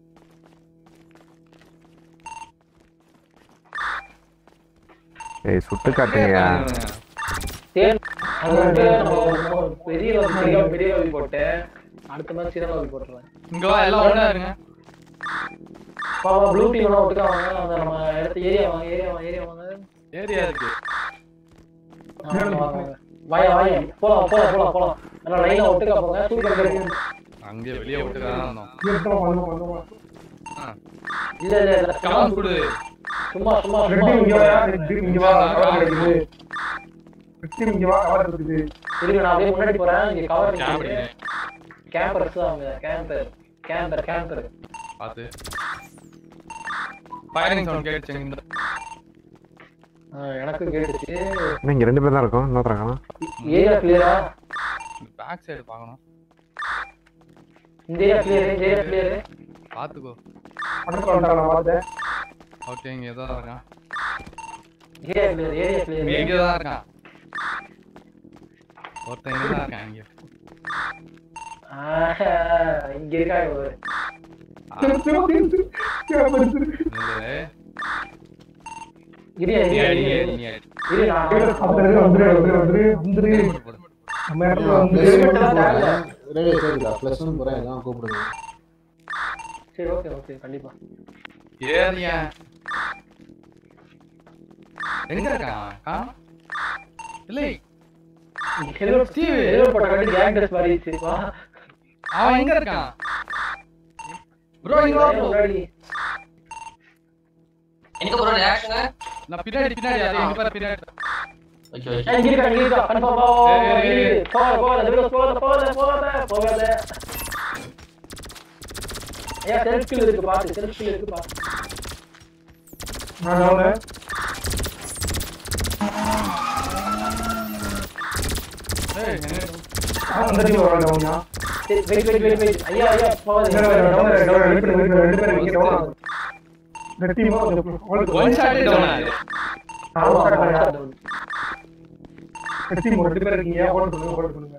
ஏய் சுட்டு காட்டுங்கயா தேர் அது வந்து நம்ம ஒரு பெரிய lobby, பெரிய பெரிய lobby போட்டேன் அடுத்த மாதிரி சின்ன lobby போட்டுருவேன் இங்க வா எல்லாம் ஒண்ணா இருங்க பாவா ப்ளூ டீம் எல்லாம் ஒட்டுக்கா வாங்க அந்த நம்ம இடத்த ஏரியா வாங்க ஏரியா வாங்க ஏரியா வாங்க ஏரியா இருக்கு ஆ, வாங்க, வாங்க. வாயா வாயா போலாம் போலாம் போலாம் போலாம் நல்லா லைனா ஒட்டுக்கா போங்க சூப்பர் கிடைக்கும் அங்கே வெளியே விட்டுதான் இருந்தோம் இல்ல இல்ல இல்ல கலாம் கொடு சும்மா சும்மா ரெட்டி சும்மா இங்க வா ரெட்டி இங்க வா கவர் கிடைக்குது ரெட்டி இங்க வா கவர் இருக்குது இருங்க நான் அப்படியே முன்னாடி போறேன் இங்க கவர் Camp நிக்குது கேம்பர்ஸ் தான் அவங்க கேம்பர் கேம்பர் கேம்பர் பாத்து ஃபயரிங் சவுண்ட் கேட்டுச்சு இந்த எனக்கும் கேட்டுச்சு இன்னும் இங்க ரெண்டு பேர் தான் இருக்கோம் இன்னொருத்தர காணோம் ஏரியா கிளியரா பேக் சைடு பார்க்கணும் இந்த ஏரியா கிளியர் இந்த ஏரியா கிளியர் பாத்துக்கோ பக்கத்துல வந்துட்டான் நான் பார்த்தேன் ஓகே இங்க ஏதோ இருக்கான் ஏரியா கிளியர் ஏரியா கிளியர் இங்க தான் இருக்கான் ஒருத்தன் இங்க தான் இருக்கான் இங்க இங்க இருக்காங்க ஒரு நில்லு. இரியா நீ இரியா அடி, இரியா நீ அடி. இரு நான் வந்துரு வந்துரு வந்துரு வந்துரு வந்துரு நம்ம இடத்துல வந்து ரேடியோ கேட்குதா ப்ளஸ் ஒன் போகிறேன் எல்லாம் கூப்பிடுங்க சரி ஓகே ஓகே கண்டிப்பா ஏரியா எங்க இருக்கான் ஆ? இல்லை ஹெல்மெட் ஹெல்மெட் போட்ட கட்டி கேங் ட்ரெஸ் மாறிடுச்சு வா அவன் எங்க இருக்கான் ப்ரோ இங்க வா bro. முன்னாடி எனக்கு ப்ரோ ரியாக்ஷன் நான் பின்னாடி பின்னாடி அதே இங்க பாரு பின்னாடி ஓகே ஏய், இங்க இருக்கா, இங்க இருக்கா, confirm ஆ, ஓ, ஏய், ஏய், இரு, ஏய். இரு. போகாத, போகாத, வினோத், போகாத, போகாத, போகாத, போகாத. ஐயா, self kill இருக்கு, பாத்து, self kill இருக்கு, பாத்து. நான் down. ஆ, அந்த team ஒரு ஆள் down தான். சரி, wait, wait, wait, wait. ஐயா, ஐயா, போகாதீங்க. இங்க வர, down ஆயிரு, down ஆயிரு, wait பண்ணு, wait பண்ணு, ரெண்டு பேரும் இங்க down ஆகுது. இந்த team உம் கொஞ்சம் hold One shot ஏ down ஆகுது. ஆ, one shot one down. shot down. இந்த team ஒரு ரெண்டு பேர் இருக்கீங்க hold பண்ணுங்க hold பண்ணுங்க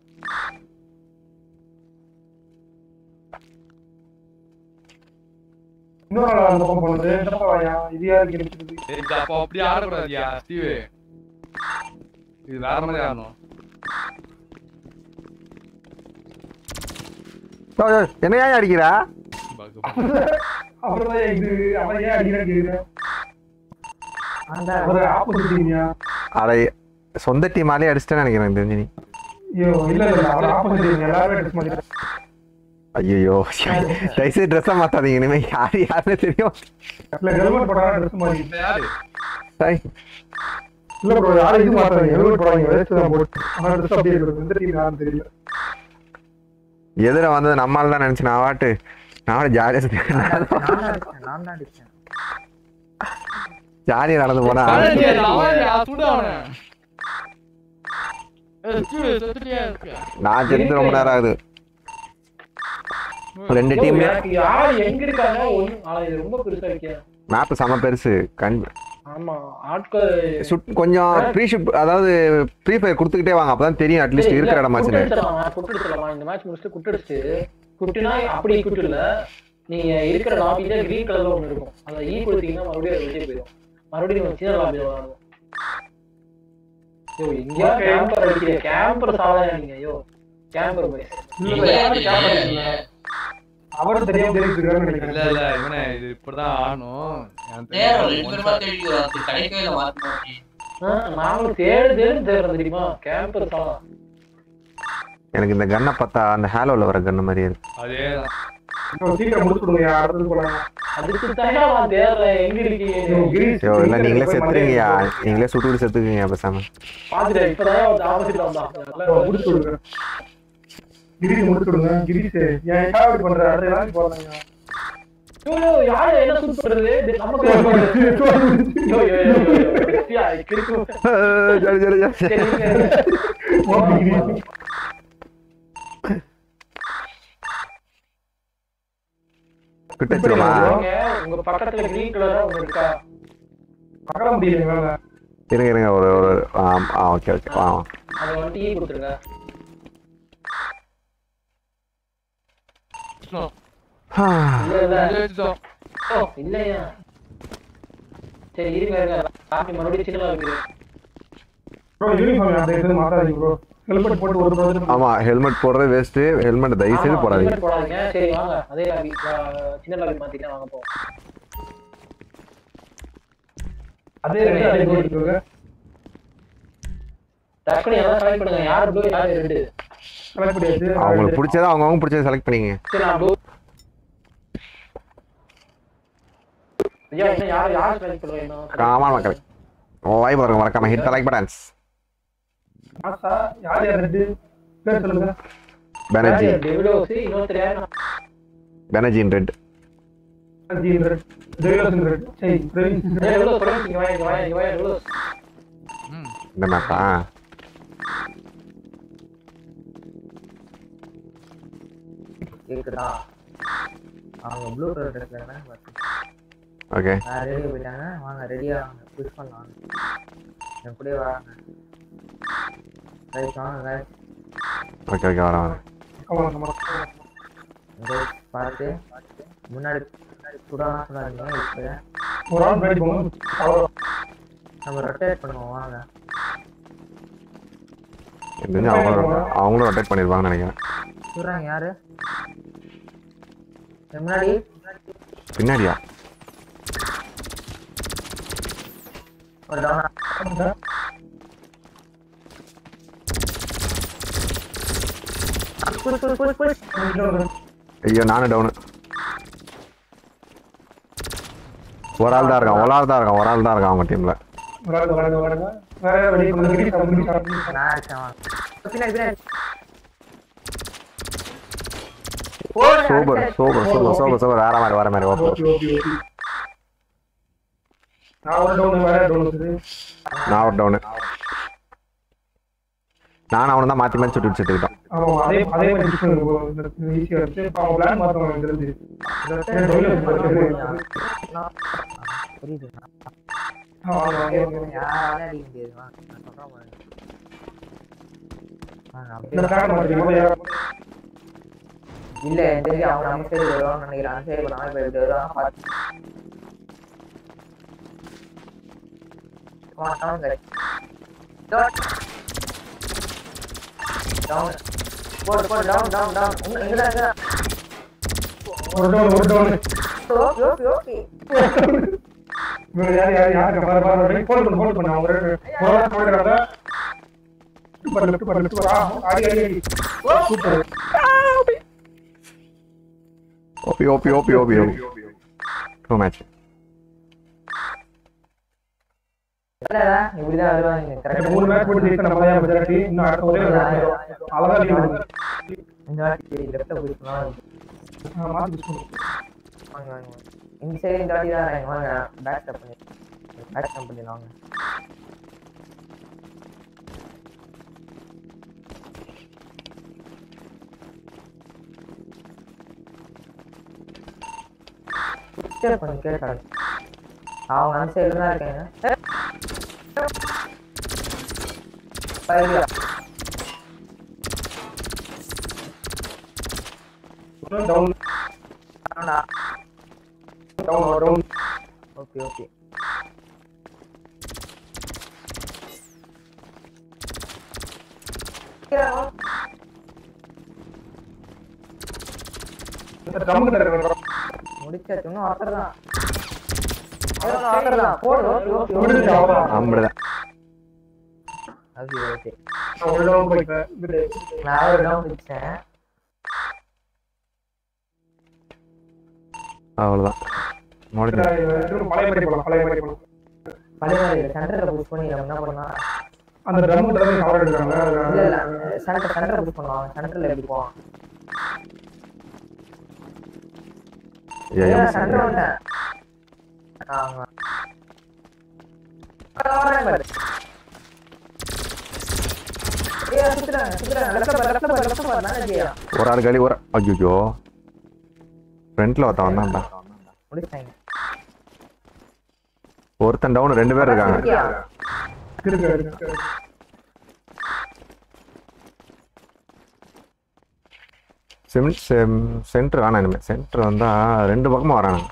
இன்னொரு ஆள் அந்த பக்கம் போனது இந்த பக்கம் வாயா இது யாருக்கு இருக்குது ஏய், இது அப்போ அப்படி ஆடக்கூடாதுயா ஸ்டீவ் இது வேற மாதிரி ஆடணும் ஏய், ஏய், என்ன ஏன் அடிக்கிறா அப்புறம் இது அவன் ஏன் அடிக்கிறான்னு கேக்குறேன் அந்த ஒரு ஆப்போசிட் டீம்யா அட சொந்த டீமாலே அடிச்சிட்டேன்னு நினைக்கிறேன் எனக்கு தெரிஞ்சு நீ ஐயோ இல்ல இல்ல அவர் ஆப்போசிட் டீம் எல்லாரும் ட்ரெஸ் மாத்திட்டாங்க ஐயோ தயவுசெய்து ட்ரெஸ்ஸை மாத்தாதீங்க இனிமே யார் யாருன்னு தெரியும் இல்ல ஹெல்மெட் போடாம ட்ரெஸ் மாத்தி யாரு டேய், இல்ல ப்ரோ யாரும் இது மாத்தாங்க ஹெல்மெட் போடாங்க வேஸ்ட் தான் போட்டு ஆனா ட்ரெஸ் அப்படியே இருக்குது இந்த டீம் யாரும் தெரியல எதிர வந்தது நம்மால தான் நினைச்சு நான் வாட்டு நான் ஜாலியா நான் தான் அடிச்சேன் நான் தான் அடிச்சேன் ஜாலியா நடந்து போனா காலேஜ் அவன்யா சுடு அவனை ஏய், ஸ்டீவ் செத்துட்டியா இருக்க நான் செத்து ரொம்ப நேரம் ஆகுது ரெண்டு ஐயோ, டீம் எனக்கு யார் எங்க இருக்காங்க ஒண்ணு ஆனா இது ரொம்ப பெருசா இருக்கே மேப் செம பெருசு கண் ஆமா ஆட்கள் சுட் கொஞ்சம் ப்ரீ ஷிப் அதாவது ஃப்ரீ ஃபயர் கொடுத்துக்கிட்டே வாங்க அப்பதான் தெரியும் அட்லீஸ்ட் இருக்கிற இடமாச்சுன்னு குட்டடிச்சிடலாமா குட்டடிச்சிடலாமா இந்த மேட்ச் முடிச்சுட்டு குட்டடிச்சு குட்டுனா அப்படி குட்டு இல்ல நீங்க இருக்கிற லாபில கிரீன் கலர்ல ஒண்ணு இருக்கும் அதை ஈ கொடுத்தீங்கன்னா மறுபடியும் அது வெளியே போயிடும் மறுபடியும் நம்ம சின்ன லாபில விளாடுவோம் ஐயோ எங்கேயா கேம்பர் அடிக்கிறீங்க கேம்பர் சாவலையா நீங்க ஐயோ கேம்பர் போய் அவரும் தெரியாம தெரிவித்து இருக்காருன்னு நினைக்கிறேன் இல்ல இல்ல இவனே இது இப்படிதான் ஆடணும் எனக்கு நேரம் தெரியும். ரெண்டு பேருமா தேடி வராது கிடைக்கவே இல்லை மாத்தி மாத்தி நாங்களும் தேடு தேடு தேடுறோம் தெரியுமா கேம்பர் சாவா எனக்கு இந்த கன்னை பார்த்தா அந்த ஹேலோல வர கன்னு மாதிரியே இருக்கு அதேதான் இன்னும் சீக்கிரம் முடிச்சு கொடுங்க அடுத்தது போலாம் அதுக்கு தான் நான் தேடுறேன் எங்க இருக்கீங்க ஐயோ இல்ல நீங்களே செத்துருங்கய்யா நீங்களே சுட்டு செத்துக்குங்க பேசாம பாத்துட்டேன் இப்பதான் ஆப்போசிட்ல வந்தான் நல்லா முடிச்சு கொடுங்க கிரீஸ் முடிச்சு கொடுங்க கிரீஸ் ஏன் என்ன அப்படி பண்ற அடுத்த நாள் போறாங்க ஐயோ, யாரு என்ன சூட் பண்றது இது நமக்கு ஐயோ, ஐயோ, ஐயோ, ஐயோ. யா, கிறுக்கு. சரி சரி சரி சரி, இருங்க. கிட்டச்சிருமா இருங்க, உங்க பக்கத்துல கிரீன் கலரா ஒண்ணு இருக்கா பார்க்க முடியல எங்களால இருங்க இருங்க ஒரு ஒரு ஆ ஓகே ஓகே ஆ அதை வந்துட்டு ஈ கொடுத்துருங்க இல்ல இல்ல ஓ இல்லையா சரி இருங்க இருங்க காப்பி மறுபடியும் சின்ன லாபி ப்ரோ யூனிஃபார்ம் அந்த இது மாத்தாதீங்க ப்ரோ ஹெல்மெட் போட்டு ஒரு பிரதர் ஆமா ஹெல்மெட் போடுறது வேஸ்ட் ஹெல்மெட் தயவு செய்து போடாதீங்க ஹெல்மெட் போடாதீங்க சரி வாங்க அதே லாபி சின்ன லாபி மாத்திட்டு வாங்க போ அதே ரெண்டு அதே போட்டு இருக்குங்க டக்குனு எல்லாம் செலக்ட் பண்ணுங்க யார் ப்ளூ யார் ரெட் செலக்ட் பண்ணியாச்சு அவங்களுக்கு பிடிச்சதை அவங்கவுங்க பிடிச்சதை செலக்ட் பண்ணிங்க சரி நான் ப்ளூ ஐயா இன்னும் யார் யார் செலக்ட் பண்ணுங்க இன்னும் காமான மக்கள் வாய் பாருங்க மறக்காம ஹிட் லைக் பட்டன்ஸ் ஆசா யார் யார் ரெண்டு பேர் சொல்லுங்க பேனர்ஜி டெவிலோஸ் இன்னொருத்தர் யாரு பேனர்ஜி இன் ரெட் ஜீன் ரெட் டெவிலோஸ் ரெட் சரி பிரவீன் டெவிலோஸ் சொல்லுங்க இங்க வாங்க இங்க வாங்க இங்க வாங்க டெவிலோஸ் இந்த மேப்பா கேக்குதா அவங்க ப்ளூ கலர் ட்ரெஸ்ல இருந்தாங்க ஓகே ரெடி போயிட்டாங்க வாங்க ரெடியா வாங்க புஷ் பண்ணலாம் என் கூட வாங்க ரைட் வாங்க guys. ஓகே ஓகே வரேன் வரேன் கமான் கமான் guys, பார்த்து முன்னாடி சுடாம சொல்லாதீங்க இப்போ ஒரு ஆள் முன்னாடி போங்க அவ்வளோ நம்ம ரொட்டேட் பண்ணுவோம் வாங்க எனக்கு தெரிஞ்சு அவங்களும் அவங்களும் ரொட்டேட் பண்ணிருப்பாங்கன்னு நினைக்கிறேன் சுடுறாங்க யாரு என் முன்னாடி பின்னாடியா ஒரு டவுனா புஷ் புஷ் புஷ் புஷ் ஐயோ நானும் டவுனு ஒரு ஆள் தான் இருக்கான் ஒரு ஆள் தான் இருக்கான் ஒரு ஆள் தான் இருக்கான் அவங்க டீம்ல விளையாடுங்க விளையாடுங்க விளையாடுங்க வேற யாராவது வெளியே போங்க கிரி சாப்பிடு கிரி சாப்பிடு நான் அடிச்சேன் வா. பின்னாடி பின்னாடி super super super super super வேற மாதிரி வர மாதிரி ஓகே ஓகே ஓகே ஓகே நான் ஒரு டவுன் வேற டவுன் இருக்குது நான் ஒரு டவுனு நான் அவனை தான் மாற்றி மாற்றி சுட்டு வச்சுட்டுக்கிட்டோம் ஆமா அதே அதே மாதிரி டிஷ் பண்ணுங்க ஈஸியா இருக்கு இப்ப அவன் பிளான் மாத்தவங்க இதுல இருந்து புரியுது ஆமா, ஆமா, ஆமா. யாராலே அடிக்க முடியாது வா. நான் சொல்றேன் பாரு. வாங்க, அப்படியே இந்த பிளான் மாத்துறீங்க யாரா இல்ல எனக்கு தெரிஞ்சு அவங்க நம்ம சைடு வருவான்னு நினைக்கிறேன் அந்த சைடு நான் இப்ப இப்படி வருவாங்க பார்த்து Come on, down, guys. Down. Down. போடு போடு down, down, down. இங்க- இங்கதான், இங்கதான். ஒரு டவுன் ஒரு டவுன் ஓகே ஓகே ஓகே இவங்க யார் யார் யாருக்கு பாரு பாரு பாரு ஃபோன் பண்ணு ஃபோன் பண்ணு அவங்க ரெண்டு ஒரு ஆள் போடுறாங்க பாரு லெஃப்ட் பாரு லெஃப்ட் பாரு ஆ, அடி அடி அடி super OP OP OP OP OP டூ மேட்ச் இல்லடா, இப்படிதான் வருவாங்க கரெக்ட் மூணு மேட்ச் போட்டு ஜெயிச்சா நம்ம தான் மெஜாரிட்டி இன்னும் அடுத்த ஒரே ஒரு match. அவ்வளவுதான் லீவ் இந்த வாட்டி லெஃப்ட்ல போயிக்கலாம் மாத்தி புஷ் பண்ணு வாங்க வாங்க இந்த சைடு இந்த வாட்டி தான் வாங்க பேக் ஸ்டெப் பண்ணி பேக் ஸ்டெப் பண்ணிடலாம் வாங்க ஸ்டெப் பண்ணி கேட்டாங்க அவங்க அந்த சைடு தான் இருக்காங்க பையா down down down okay okay drum கிட்ட இருக்கு முடிச்சாச்சு இன்னும் ஒருத்தர் தான் ஒருத்தர் தான் போடு ஓகே ஓகே முடிஞ்சு அவ்வளவுதான் அப்படிதான் அது ஓகே நான் ஒரு டவுன் போயிட்டேன் இது நான் ஒரு டவுன் வச்சேன் அவ்வளோதான் முடிஞ்சு இது பழைய மாதிரி போலாம் பழைய மாதிரி போலாம் பழைய மாதிரி சென்டர்ல புஷ் பண்ணி நம்ம என்ன பண்ணலாம் அந்த ட்ரம் ட்ரம் கவர் எடுக்கிறாங்க இல்ல இல்ல சென்டர் சென்டர் புஷ் பண்ணுவாங்க சென்டர்ல எப்படி போவான் ஏன் சென்டர் வந்துட்டேன் ஆமா வரேன் பாரு. ஏய், சுத்துறாங்க, சுத்துறாங்க. left ல பாரு, left ல பாரு, left ல பாரு. நானே ஜெயிக்கிறேன். ஒரு ஆள் களி ஒரு ஐயோ ஃப்ரண்ட்ல ஒருத்தன் வந்தான்டா முடிச்சிட்டாங்க. ஒருத்தன் டவுன் ரெண்டு பேர் இருக்காங்க இருக்கியா? இருக்கு இருக்கு சிமெண்ட் சென்டர் வேணாம் இனிமேல் சென்டர் வந்தா ரெண்டு பக்கமும் வரானுங்க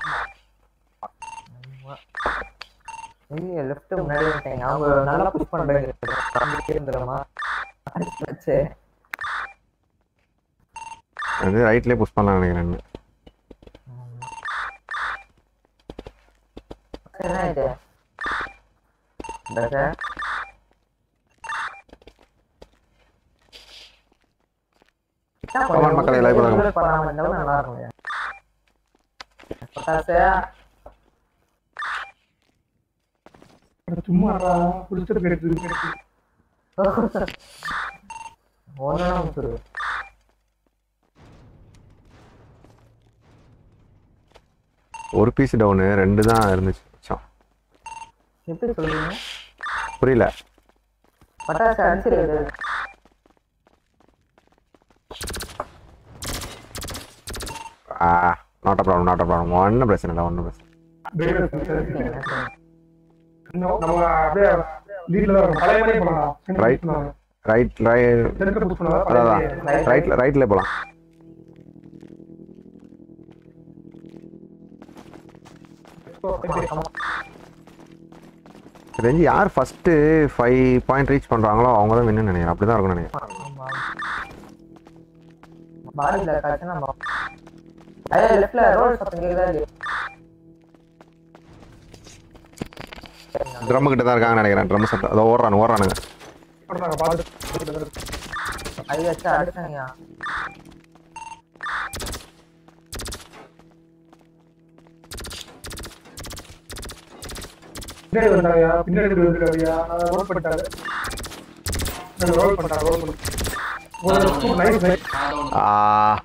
ஏய், left முன்னாடி வந்துட்டாங்க. அவங்க நல்லா புஷ் பண்றாங்க இருந்துடுமா சரி அது ரைட்லயே புஷ் பண்ணலாம் நினைக்கிறேன் என்ன இது இந்த கமெண்ட் மக்களை லைக் பண்ணுங்க பண்ணாம இருந்தாலும் நல்லா இருக்கும் பட்டாசு சும்மா குளிச்சுட்டு போயிருக்கு ஒன்னு முடிச்சிரு ஒரு பீஸ் டவுனு ரெண்டு தான் இருந்துச்சு மிச்சம். எப்படி சொல்றீங்க புரியல பட்டாசு அடிச்சிருக்குது ஆ not a problem not a problem ஒன்றும் பிரச்சனை இல்லை ஒன்றும் பிரச்சனை நம்ம அப்படியே லீட்ல தான் இருக்கும் பழைய மாதிரி போலாம் right right right center push பண்ணா அதான் ரைட்ல ரைட்ல போலாம் தெரிஞ்சு யார் ஃபர்ஸ்ட் ஃபைவ் பாயிண்ட் ரீச் பண்றாங்களோ அவங்க தான் வின்னு நினைக்கிறேன் அப்படிதான் இருக்கும்னு நினைக்கிறேன் பாடியில காய்ச்சல் நம்ம அதே லெஃப்ட்ல ரோல் சத்தம் கேக்குதா இல்லையா ட்ரம் கிட்ட தான் இருக்காங்கன்னு நினைக்கிறேன் ட்ரம் சத்தம் அதோ ஓடுறானு ஓடுறானுங்க அது வச்சா அடிச்சாங்க பின்னாடி வந்தாங்கயா பின்னாடி வந்துருக்காங்கயா ரோல் பண்ணிட்டாங்க ரோல் பண்ணிட்டாங்க ரோல் பண்ணி நைஸ் நைஸ் ஆ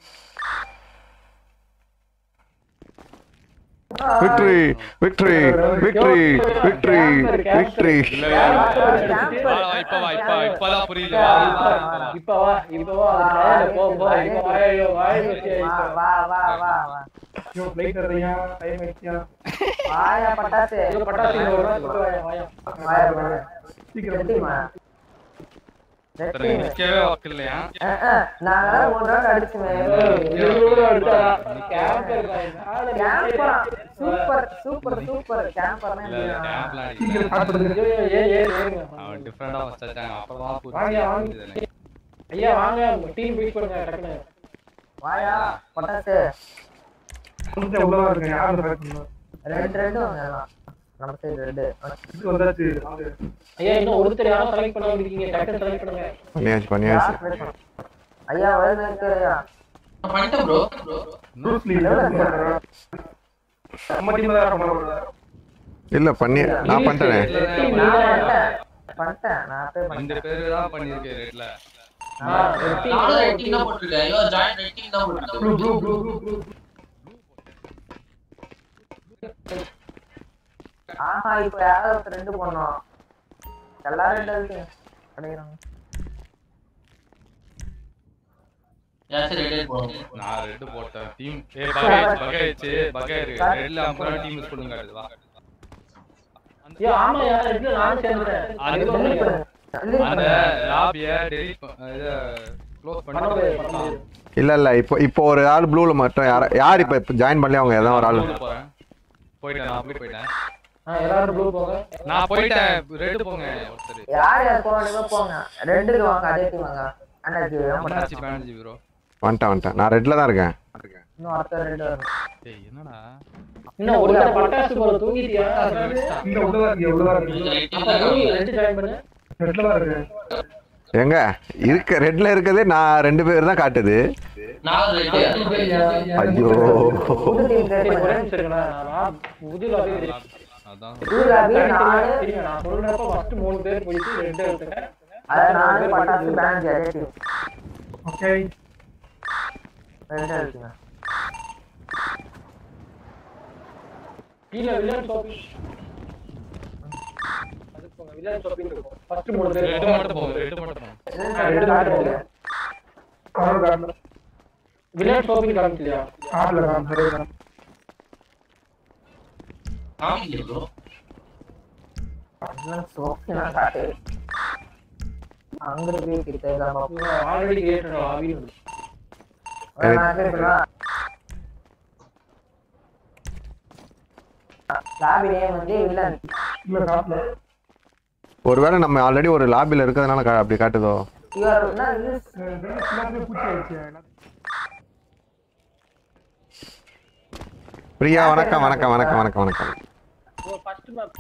victory victory victory victory victory இப்ப வா இப்ப இப்பதான் புரியுது வா, வா, வா. இப்ப வா இப்ப வா அது trial போ போ இப்ப வா ஐயோ வாய் வச்சு வா வா வா வா வா ஐயோ பிளைட் தரையா டைம் ஆயிடுச்சியா வாயா பட்டாசு ஐயோ, பட்டாசு இங்க ஒரு நாள் வாயா, வாயா. வாயா வாயா சீக்கிரம் வெட்டிமா சரி, நிக்கவே வக்கில்லையா நாங்க ஒரு ரவுண்ட் அடிச்சுமே சூப்பர் சூப்பர் சூப்பர் கேம்பர் இல்ல கேம்ப்லாம் சீக்கிரம் அடிக்கல. ஸ்டார்ட் பண்ணுங்க ஏ ஏ ஏறுங்க அவன் டிஃபரெண்டா வச்சாச்சாங்க அப்புறமா வாங்க, வாங்க. புரிஞ்சுது ஐயா வாங்க டீம் பிக் பண்ணுங்க டக்குனு வாயா பட்டாசு கொஞ்சம் உள்ளவா இருக்கேன் யாரும் பேக் பண்ணுங்க ரெண்டு ரெண்டு வாங்க எல்லாம் நம்ம சைடு ரெண்டு இது வந்தாச்சு ஐயா இன்னும் ஒருத்தர் யாரும் செலக்ட் பண்ண இருக்கீங்க டக்குனு செலக்ட் பண்ணுங்க பண்ணியாச்சு பண்ணியாச்சு ஐயா வருது இருக்கிறையா பண்ணிட்டேன் ப்ரோ ப்ரூஸ் லீ நம்ம டீம் தான் பண்ணுவோம் இல்ல பண்ணி நான் பண்ணிட்டேனே நான் பண்ணிட்டேன் பண்ணிட்டேன் நான் அப்பவே இந்த பண்ணிட்டேன் பேரு தான் பண்ணிருக்கேன் ரேட்ல நானும் ரேட்டிங் தான் போட்டிருக்கேன் ஐயோ ஜாயின் ரேட்டிங் தான் போட்டிருக்கேன் ஆஹா இப்ப யாராவது ஒருத்தர் ரெண்டு பண்ணோம் எல்லாரும் ரெண்டு இருக்கு கிடைக்கிறாங்க யாச்சும் ரெடி போகணும் நான் ரெட் போட்டேன் டீம் ஏ பகேஜ் பகேஜ் பகேஜ் ரெட்ல அப்புறம் டீம் யூஸ் பண்ணுங்க அது வா ஐயா ஆமா யா ரெண்டு நானும் சேர்ந்துட்டேன் அது delete பண்ணுங்க. delete அந்த பண்ணுங்க. லாபிய டெலீட் இத க்ளோஸ் பண்ண முடியாது, பண்ண பண்ணி முடியாது. இல்ல இல்ல இப்போ இப்போ ஒரு ஆள் ப்ளூல மட்டும் யார் யார் இப்போ ஜாயின் பண்ணல அவங்க ஏதாவது ஒரு ஆள் போறேன் போயிட்டேன் நான் அப்படி போயிட்டேன் ஆ எல்லாரும் ப்ளூ போங்க நான் போயிட்டேன் ரெட் போங்க ஒருத்தர் யார் யார் போகணுமோ போங்க ரெண்டுக்கு வாங்க அதே டீம் வாங்க அண்ணாச்சி அண்ணாச்சி பேனர்ஜி ப்ரோ வந்துட்டேன் வந்துட்டேன் நான் ரெட்ல தான் இருக்கேன் இன்னும் அடுத்த ரெண்டு வரும் ஏய் என்னடா இன்னும் ஒருத்தர் பட்டாசு போல தூங்கிட்டியா இங்க உள்ளதா இருக்கு உள்ளதா இருக்கு அப்ப தூங்கி ரெண்டு ஜாயின் பண்ணு ரெட்ல தான் இருக்கு எங்க இருக்க ரெட்ல இருக்கதே நான் ரெண்டு பேர் தான் காட்டுது நான் ரெடி ஐயோ புது டீம் சரி, கிரியேட் ஒரே பண்ணுங்க நிமிஷம் இருங்கண்ணா. நான் புது lobby create அதான் புது lobby நானு இருங்க, நான் சொல்றப்ப first மூணு பேர் போயிட்டு ரெண்டு எடுத்துங்க. அதான் நானு பட்டாசு பேனர்ஜி அதே டீம் ஓகே ரெண்டு இருக்குங்க கீழே villain shopping. அதுக்கு போங்க, villain shopping இருக்கும். First மூணு பேர் ரெட் போங்க. மட்டும் போங்க ரெட் மட்டும் போங்க ஆ, ரெண்டு காட்டுங்க. கார் கார் villain shopping காமிக்கலையா? கார்ல கார் சரி காமிங்க ப்ரோ அதெல்லாம் சோக்கினா காட்டு அங்க போய் கிட்ட இல்லாம இவங்க already created lobby இருக்கு. லாபி நேம் வந்து வில்லன் இல்ல கார்ல ஒருவேளை நம்ம ஆல்ரெடி ஒரு லாபில இருக்கிறதுனால கா- அப்படி காட்டுதோ யுவர் என்ன இது எல்லாத்தையும் பூச்சி ஆயிடுச்சு பிரியா வணக்கம் வணக்கம் வணக்கம் வணக்கம் வணக்கம் ஓ, first map.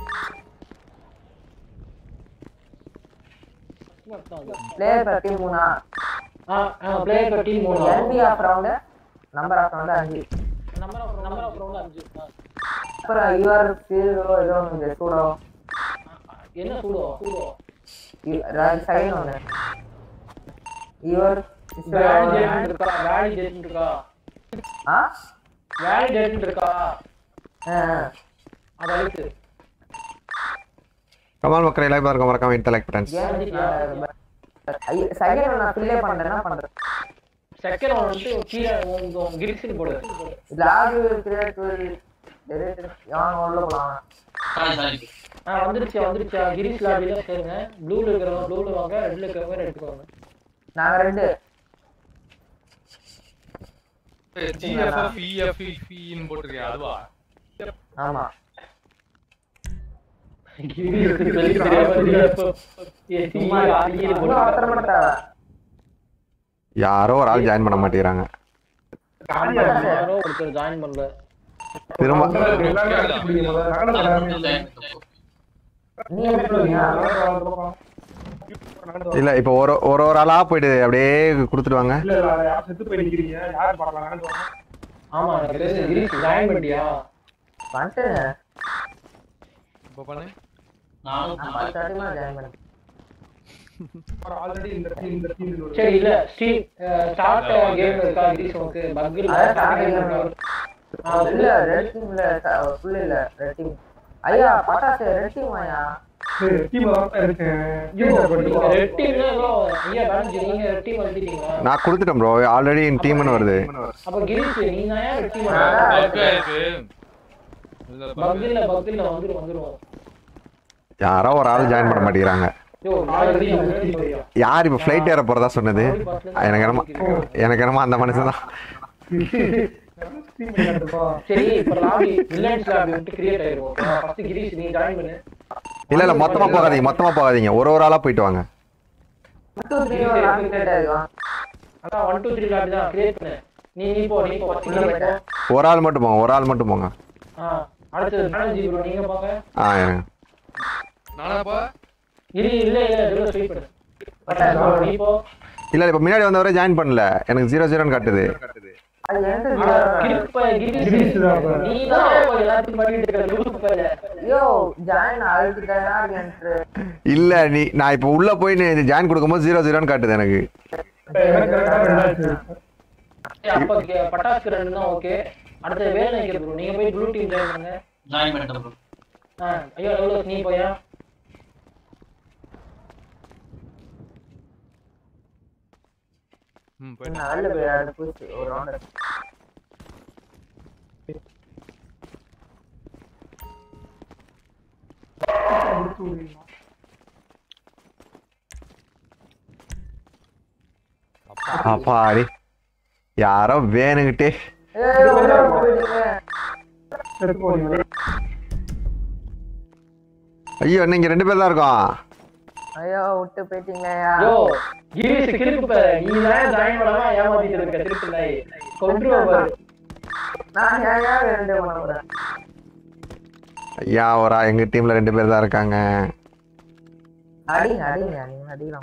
First map தான் அது. பிளேயர் பத்தி மூணா ஆ, ஆ, player per team மூணு. எல்பி of round number of round அஞ்சு Number of- number of round அஞ்சு. ஆ. அப்புறம் யுவர் ஃபீல்டோ ஏதோ ஒன்று சூடோ என்ன சூடோ சூடோ செகண்ட் ஒன்று யுவர் வேலிடேட் இருக்கா வேலிடேட் இருக்கா ஆ வேலிடேட் இருக்கா ஆ, ஆ. அது அழுத்து கமால் மக்கள் லைவ் இருக்கும் மறக்காம இன்ட் லைக் பட்டன்ஸ் செகண்ட் ஒன்று நான் ஃபில்லே பண்ணுறேன் என்ன பண்ணுறேன் செகண்ட் ஒன் வந்து கீழே உங்க கிரிக்ஸில் போடு லாகு கிரியேட் எவன் உள்ள போலாம் சாரி சாரி ஆ வந்துருச்சு வந்துருச்சா கிரிஸ் லாபில சேருங்க ப்ளூல இருக்கிறவங்க ப்ளூல வாங்க ரெட்ல இருக்கிறவங்க ரெட்டுக்கு வாங்க நாங்க ரெண்டு ஜிஎஃப்எஃப் இஎஃப் இன்னு போட்டிருக்கேன் அதுவா ஆமா கிரிஸ் சொல்லி தெரியாம GFF, சும்மா SE, RE இன்னும் ஒருத்தர் போட்டு மட்டும் தேவை யாரோ ஒரு ஆள் ஜாயின் பண்ண மாட்டேங்கிறாங்க யாரோ ஒருத்தர் ஜாயின் பண்ணல திரும்ப எல்லாமே அடிச்சு பிடிக்கும் போது நகல எல்லாமே நீ என்ன பண்ணுவீங்க இல்ல இப்போ ஒரு ஒரு ஒரு ஆளா போயிட்டு அப்படியே கொடுத்துடுவாங்க இல்ல இல்ல யார் செத்து போய் நிக்கிறீங்க யார் பார்க்கலாம் நகல் வாங்க. ஆமா எனக்கு தெரிஞ்சு கிரிஸ் ஜாயின் பண்ணிட்டியா வந்துட்டேங்க இப்போ பண்ணு நானும் நான் பத்து வாட்டி மேல join பண்ணேன். ஆல்ரெடி இந்த டீம் இந்த டீம் சரி இல்ல ஸ்டீம் ஸ்டார்ட் கேம் இருக்கா கிரீஸ் உனக்கு பக் இல்ல அதான் start game ஆ, இல்ல ரெட் டீம்ல ஃபுல் இல்ல ரெட் டீம் ஐயா பட்டாசு ரெட் டீம் ஐயா டீம் இருக்கேன் ரெட் டீம்ல ஏதோ ஐயா பேலன்ஸ் நீங்க ரெட் டீம் வந்துட்டீங்களா நான் கொடுத்துட்டேன் ப்ரோ ஆல்ரெடி என் டீம்னு வருது அப்ப கிரீஸ் நீ தான் ஏன் ரெட் டீம் Okay, இருக்கு. இதுல பக் பாருங்க. இல்ல பக் இல்ல வந்துரும் வந்துரும் யாரோ ஒரு ஆள் ஜாயின் பண்ண மாட்டேங்கிறாங்க யோ நாளைக்கு முன்னாடி போறியா யார் இப்போ ஃப்ளைட் ஏற போறதா சொன்னது எனக்கு என்னமோ எனக்கு என்னமோ அந்த மனுஷன் தான் சரி இப்ப லாபி வில்லன்ஸ் லாபி வந்து கிரியேட் ஆயிரும் ஃபர்ஸ்ட் கிரீஸ் நீ ஜாயின் பண்ணு இல்ல இல்ல மொத்தமா போகாதீங்க மொத்தமா போகாதீங்க ஒரு ஒரு ஆளா போயிட்டு வாங்க டூ த்ரீ ஒரு லாபி கிரியேட் ஆயிருக்கும் அதான் ஒன் டூ த்ரீ லாபி தான் கிரியேட் பண்ணு நீ நீ போ நீ போ first create போ. ஒரு ஆள் மட்டும் போங்க ஒரு ஆள் மட்டும் போங்க ஆ அடுத்தது மேனேஜ் ப்ரோ நீங்க போங்க ஆ இருங்க நானாப்பா இல்ல இல்ல இல்ல இதுல ஸ்வீப் பண்ணு பட்டாசு bro, நீ போ இல்ல இப்ப முன்னாடி வந்தவரை ஜாயின் பண்ணல எனக்கு ஜீரோ ஜீரோன்னு காட்டுது அது எனக்கு கிரிப்ப கிரிஸ் நீ தான் போ எல்லாத்தையும் பண்ணிட்டு இருக்க லூசு பையல யோ ஜாயின் அழுதுட்டேனா என்று இல்ல நீ நான் இப்ப உள்ள போய் நீ ஜாயின் கொடுக்கும்போது ஜீரோ ஜீரோன்னு காட்டுது எனக்கு ஏய், அப்ப கே- பட்டாசு ரெண்டு தான் ஓகே அடுத்தது வேலை நிக்கிறது ப்ரோ நீங்க போய் ப்ளூ டீம் ஜாயின் பண்ணுங்க ஜாயின் பண்ணிட்டேன் ப்ரோ ஆ ஐயோ எவ்வளோ நீ போயா ம் போயிட்டு நல்ல போய் அது புதுசு ஒரு ரவுண்ட் அப்பாடி யாரோ வேணுங்கிட்டே ஏய் உள்ள போயிட்டீங்க ஐயோ இன்னும் இங்க ரெண்டு பேர் தான் இருக்கோம் ஐயோ விட்டு போயிட்டீங்கய்யா யோ கிரீஸ் கிரிப்பு பாரு நீ தான் ஜாயின் பண்ணாம ஏமாத்திட்டு இருக்க திருப்பி நாய் கொன்றுவா பாரு நான் ஏன் ரெண்டு பண்ண போறேன் ஐயா ஒரு ஆ- எங்க டீம்ல ரெண்டு பேர் தான் இருக்காங்க அடிங்க அடிங்க நீங்க அடிக்கலாம்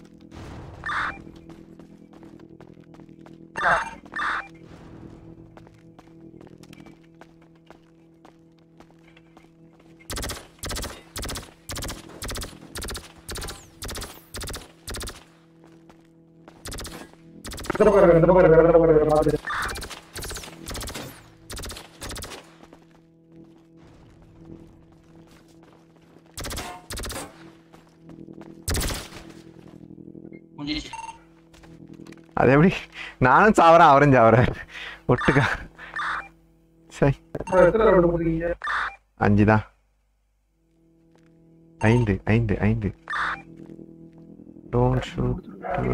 முடிஞ்சிச்சு அது எப்படி நானும் சாவறேன் அவரும் சாவறேன் ஒட்டுக்கா சரி எத்தனை ரவுண்ட் போடுறீங்க அஞ்சு தான் ஐந்து ஐந்து ஐந்து டோன்ட் ஷூட்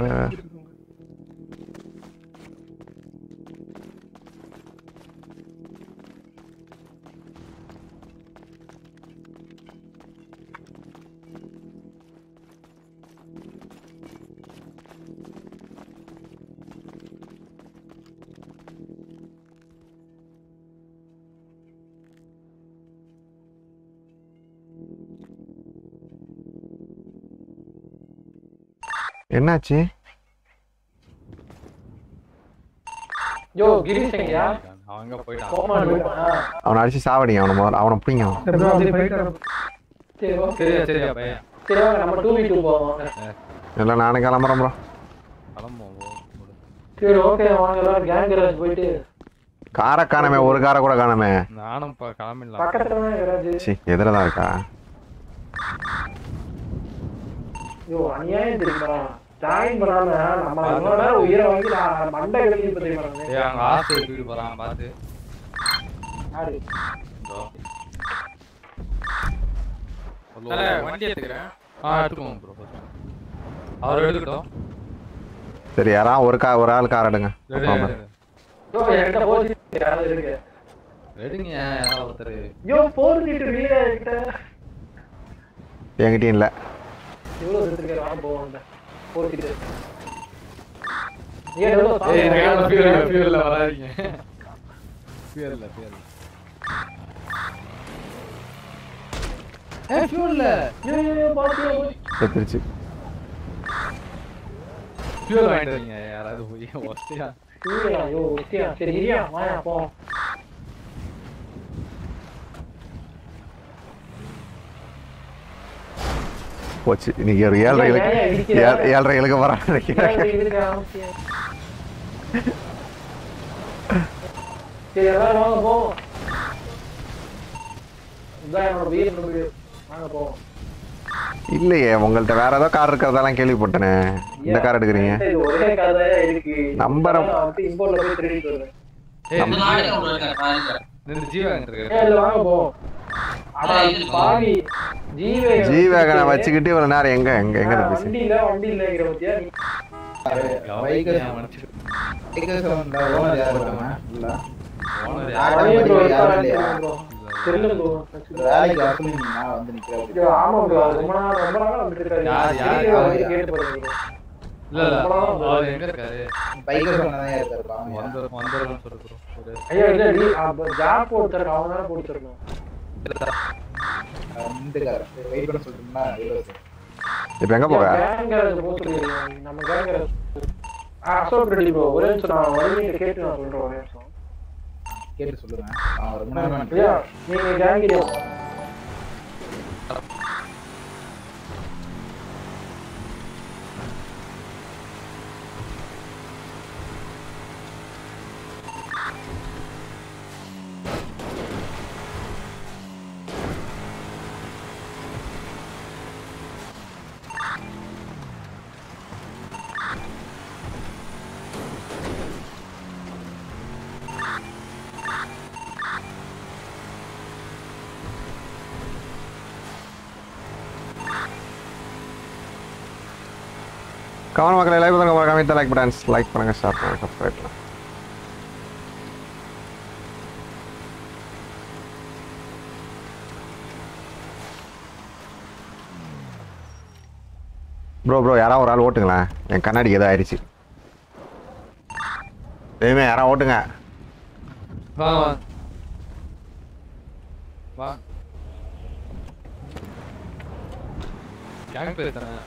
என்னாச்சு யோ கிரீஸ் எங்கயா அவங்க போயிட்டான் போமா அவனை அடிச்சு சாவடிங்க அவனை முதல்ல அவனை பிடிங்க சரி ஓகே சரியா சரியா பையன் சரி வாங்க நம்ம டூ வி டூ போவோம் இல்லை நானே கிளம்புறேன் ப்ரோ கிளம்புவோம் சரி ஓகே வாங்க எல்லாரும் கேங் கராஜ் போயிட்டு காரை காணமே ஒரு காரை கூட காணமே நானும் இப்போ கிளம்பிடலாம் பக்கத்துல தான் கராஜ் சி எதிர தான் இருக்கா யோ அநியாயம் தெரியுமா ஜாயின் பண்ணாம நம்ம அதோட உயிரை வாங்கி நான் மண்டை எழுதி பத்தி பாருங்க ஏய் அங்க ஆசை தூக்கிட்டு போறான் பாத்து யாரு இதோ. தல, வண்டி எடுத்துக்கிறேன் ஆ எடுத்துக்கோங்க ப்ரோ அவர் எடுத்துக்கிட்டோம் சரி யாரா ஒரு கா ஒரு ஆள் கார் எடுங்க ரெடி, ஆமா. ரெடி. யோ என்கிட்ட போச்சு யாராவது இருக்கு எடுங்க யாராவது ஒருத்தர் யோ போர் சீட்டு வீடியோ என்கிட்ட என்கிட்டயும் இல்லை எவ்வளவு எடுத்துருக்காரு வாங்க போவோம் போர் சீட்டு ஏன் எவ்வளவு ஏய் எனக்கு சாப்பிடுறீங்க? ஃபியூல் ஃபியூல்ல வராதீங்க ஃபியூல்ல ஃபியூல் ஏய் ஃபியூல்ல யோ யோ யோ பாத்தியா செத்துருச்சு ஃபியூல் வாங்கிட்டு வரீங்க யாராவது போய் ஒஸ்டியா இல்லையா யோ ஒத்தியா சரி இரியா வாயா போவோம் போச்சு இன்னைக்கு ஒரு ஏழரை ஏன் இழுக்க ஏன் இடிக்கிற? ஏழ- ஏழரை இழுக்க போறாங்க ஏன் இதுக்கு அவசியம்? சரி எல்லாரும் வாங்க போவோம் இதான் என்னோட வீடு வீடு வாங்க போவோம் இல்லையே உங்கள்ட்ட வேற ஏதோ கார் இருக்கிறதெல்லாம் கேள்விப்பட்டேனே இந்த கார் எடுக்கிறீங்க இது ஒரே கதை இருக்கு நம்பரை நான் வந்து இம்போர்ட்ல போய் திருடிட்டு வருவேன் இந்த ஜீவாங்க ஏய், இதுல வாங்க போவோம் அட பாவி ஜீவே ஜி வேகனை வச்சுக்கிட்டு இவ்வளவு நேரம் எங்க எங்க எங்க பேசி வண்டி இல்ல வண்டி இல்லங்கிற பத்தியா நீ அவனே bro இருக்காரான்னு தெரியல bro. தெரியல bro. வேலைக்கு வர சொல்லி நான் வந்து நிக்கிறேன் ஐயோ, ஆமா bro ரொம்ப நாள் ரொம்ப நாளா வந்துட்டு இருக்காரு யார், யார், ஜீவே யார், வந்து யார்? கேட்டு பாருங்க bro. இல்ல இல்ல ரொம்ப நாளா அவர் வந்தாரு. எங்க இருக்காரு பைக்கர் சொன்னதான் இருக்காரு பாவம். வந்துரும் வந்துரும் சொல்றோம் ஒரு ஐயோ இல்ல நீ ஜாப் போட்டுருக்க அவன் தானே போட்டுருக்கணும் நின்றுக்காரன் வெயிட் பண்ண சொல்லிட்டோம்னா இப்ப எங்க போக கேங் கேரேஜ் போக சொல்லிருக்கேன் நம்ம gang garage Ashok ready bro ஒரே நிமிஷம் நான் வலிமையிட்ட கேட்டு நான் சொல்றேன் ஒரே நிமிஷம் கேட்டு சொல்லுங்க நான் ரொம்ப நேரம் ஐயா நீங்க கேங் கிட்ட கவன மக்களை லைக் பண்ணுங்க மறக்காம லைக் பட்டன்ஸ் லைக் பண்ணுங்க ஷேர் பண்ணுங்க சப்ஸ்கிரைப் பண்ணுங்க ப்ரோ ப்ரோ யாராவது ஒரு ஆள் ஓட்டுங்களேன் என் கண்ணாடி ஏதோ ஆயிடுச்சு தெய்வமே யாராவது ஓட்டுங்க வா வா வா கேங் பேர் தானே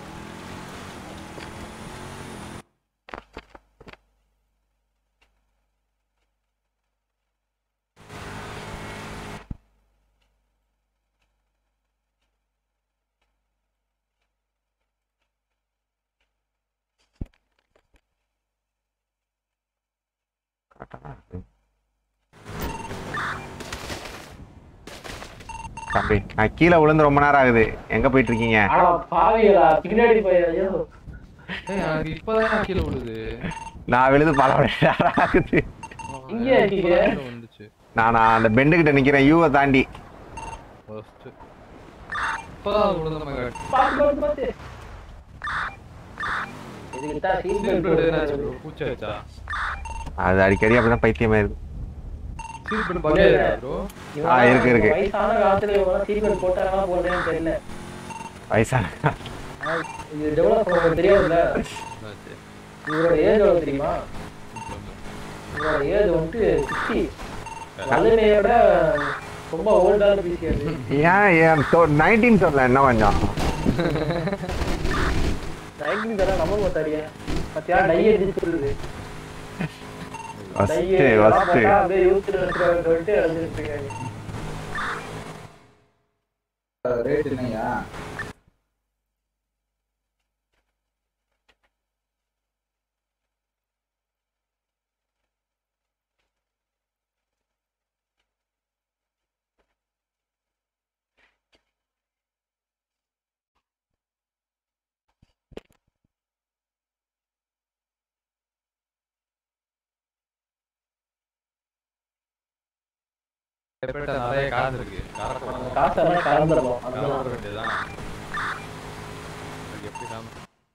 தம்பி நான் கீழே விழுந்து ரொம்ப நேரம் ஆகுது எங்க போயிட்டு இருக்கீங்க ஆனா பாவிகளா பின்னாடி போய் ஐயோ ஏய் எனக்கு இப்பதான் கீழே விழுது நான் விழுந்து பல மணி நேரம் ஆகுது இங்க இருக்கீங்க வந்துச்சு நான் அந்த பெண்டு கிட்ட நிக்கிறேன் யூவை தாண்டி ஃபர்ஸ்ட் இப்பதான் விழுந்த மாதிரி பாத்து பாத்து பாத்து இதுக்கு தான் சீட் பெல்ட் போடுறது. பூச்சி வச்சா அது அடிக்கடி அப்படிதான் பைத்தியமாயிருது சீட் பண்ணி பாத்தியா ப்ரோ ஆ இருக்கு இருக்கு வயசான காலத்துல இவங்க சீட் பெல்ட் போட்டாங்களா போடுறேன்னு தெரியல வயசான ஆ, இது டெவலப் பண்ண தெரியாதுல்ல இவரோட ஏஜ் எவ்வளவு தெரியுமா இவரோட ஏஜ் வந்துட்டு சிக்ஸ்டி வலிமையோட ரொம்ப ஓல்டான பிசி அது ஏன் ஏன் நைன்டீன் சொல்ல என்ன கொஞ்சம் நைன்டீன் தர நம்ம பார்த்தாடியா பத்தியா டை அடிச்சு சொல்லுது First, டை first. அப்படியே யூத் சொல்லிட்டு அடிச்சிட்டு இருக்காங்க ரேட் என்னையா செப்பரேட்டா நிறைய காசு இருக்கு காசை போடணும். காசு எல்லாம் கலந்துடணும். காசை அதுதான். போட வேண்டியதுதான். அது எப்படி காமி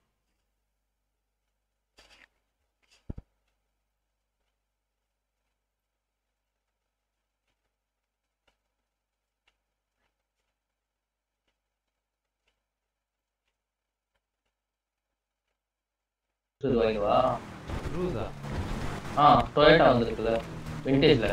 இது வாங்கிவா லூசா ஆ டொயோட்டா வந்திருக்குல்ல விண்டேஜ்ல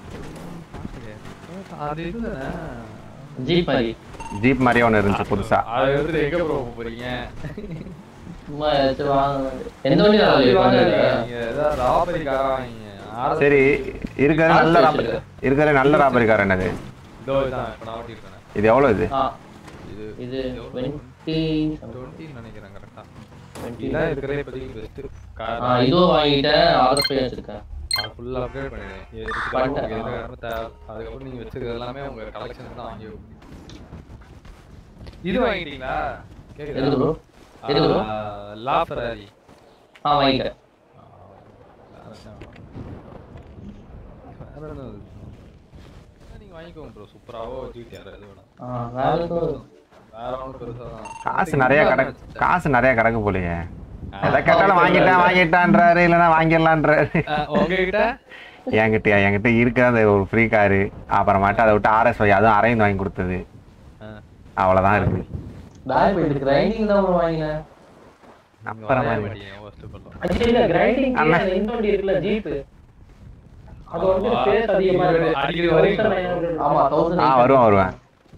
அது இதுதானே ஜீப் மாதிரி ஜீப் மாதிரியே ஒன்று இருந்துச்சு புதுசா அதை எடுத்துட்டு எங்க ப்ரோ போறீங்க சும்மா ஏதாச்சும் வாங்க எந்த வண்டி தான் அப்படி வாங்க, வாங்க நீங்க ஏதாவது ராபரி காரா வாங்கிங்க ஆறு- சரி இருக்கிற நல்ல ஆறு ராபரி வச்சிருக்கேன். இருக்கிற நல்ல ராபரி கார் என்னது இதோ இதான் இப்ப நான் ஓட்டிருக்கேன் இது எவ்வளோ இது ஆ இது இது வென்- டுவெண்ட்டி டுவெண்ட்டின்னு நினைக்கிறேன் கரெக்டா 20 இதான் இருக்கிறதே இப்போதைக்கு பெஸ்ட் ஆ இதுவும் வாங்கிட்டேன் ஆர்எஸ்பி வச்சிருக்கேன் அது ஃபுல்லா அப்கிரேட் பண்ணிடுறேன் பண்ணிட்டேன். அதுக்கப்புறம் நீங்க வச்சிருக்கிறது எல்லாமே உங்க கலெக்ஷன் தான் வாங்கி வைப்பீங்க. இது வாங்கிட்டீங்களா எது bro? எது bro? லா ஃபெராரி ஆ வாங்கிட்டேன் வேற என்ன நீங்க வாங்கிக்கோங்க ப்ரோ சூப்பராவோ ஜிடிஆர் அது வேணாம் ஆ, வேற எதுவும் வேற ஒன்றும் பெருசா தான் காசு நிறைய கிடக்கு காசு நிறைய கிடக்கு போலயே எதை கேட்டாலும் வாங்கிட்டேன் வாங்கிட்டான்றாரு இல்லைன்னா வாங்கிடலான்றாரு உங்ககிட்ட என்கிட்டயா என்கிட்ட இருக்கிற அந்த ஒரு ஃப்ரீ காரு அப்புறமாட்டு அதை விட்டு ஆர்எஸ் வை அதுவும் அரேஞ்ச் வாங்கி கொடுத்தது அவ்வளோதான் இருக்கு பேக் போயிட்டு கிரைண்டிங் தான் bro வாங்கினேன் அப்புறமா அது இல்ல கிரைண்டிங் அண்ணா. அந்த இன்னொன்று இருக்குல்ல ஜீப் அது வந்து ஸ்பேஸ் அதிகமா இருக்கு அடிக்கடி வரீங்களா? 1900 ஆமா தௌசண்ட் ஆ வருவேன் வருவேன்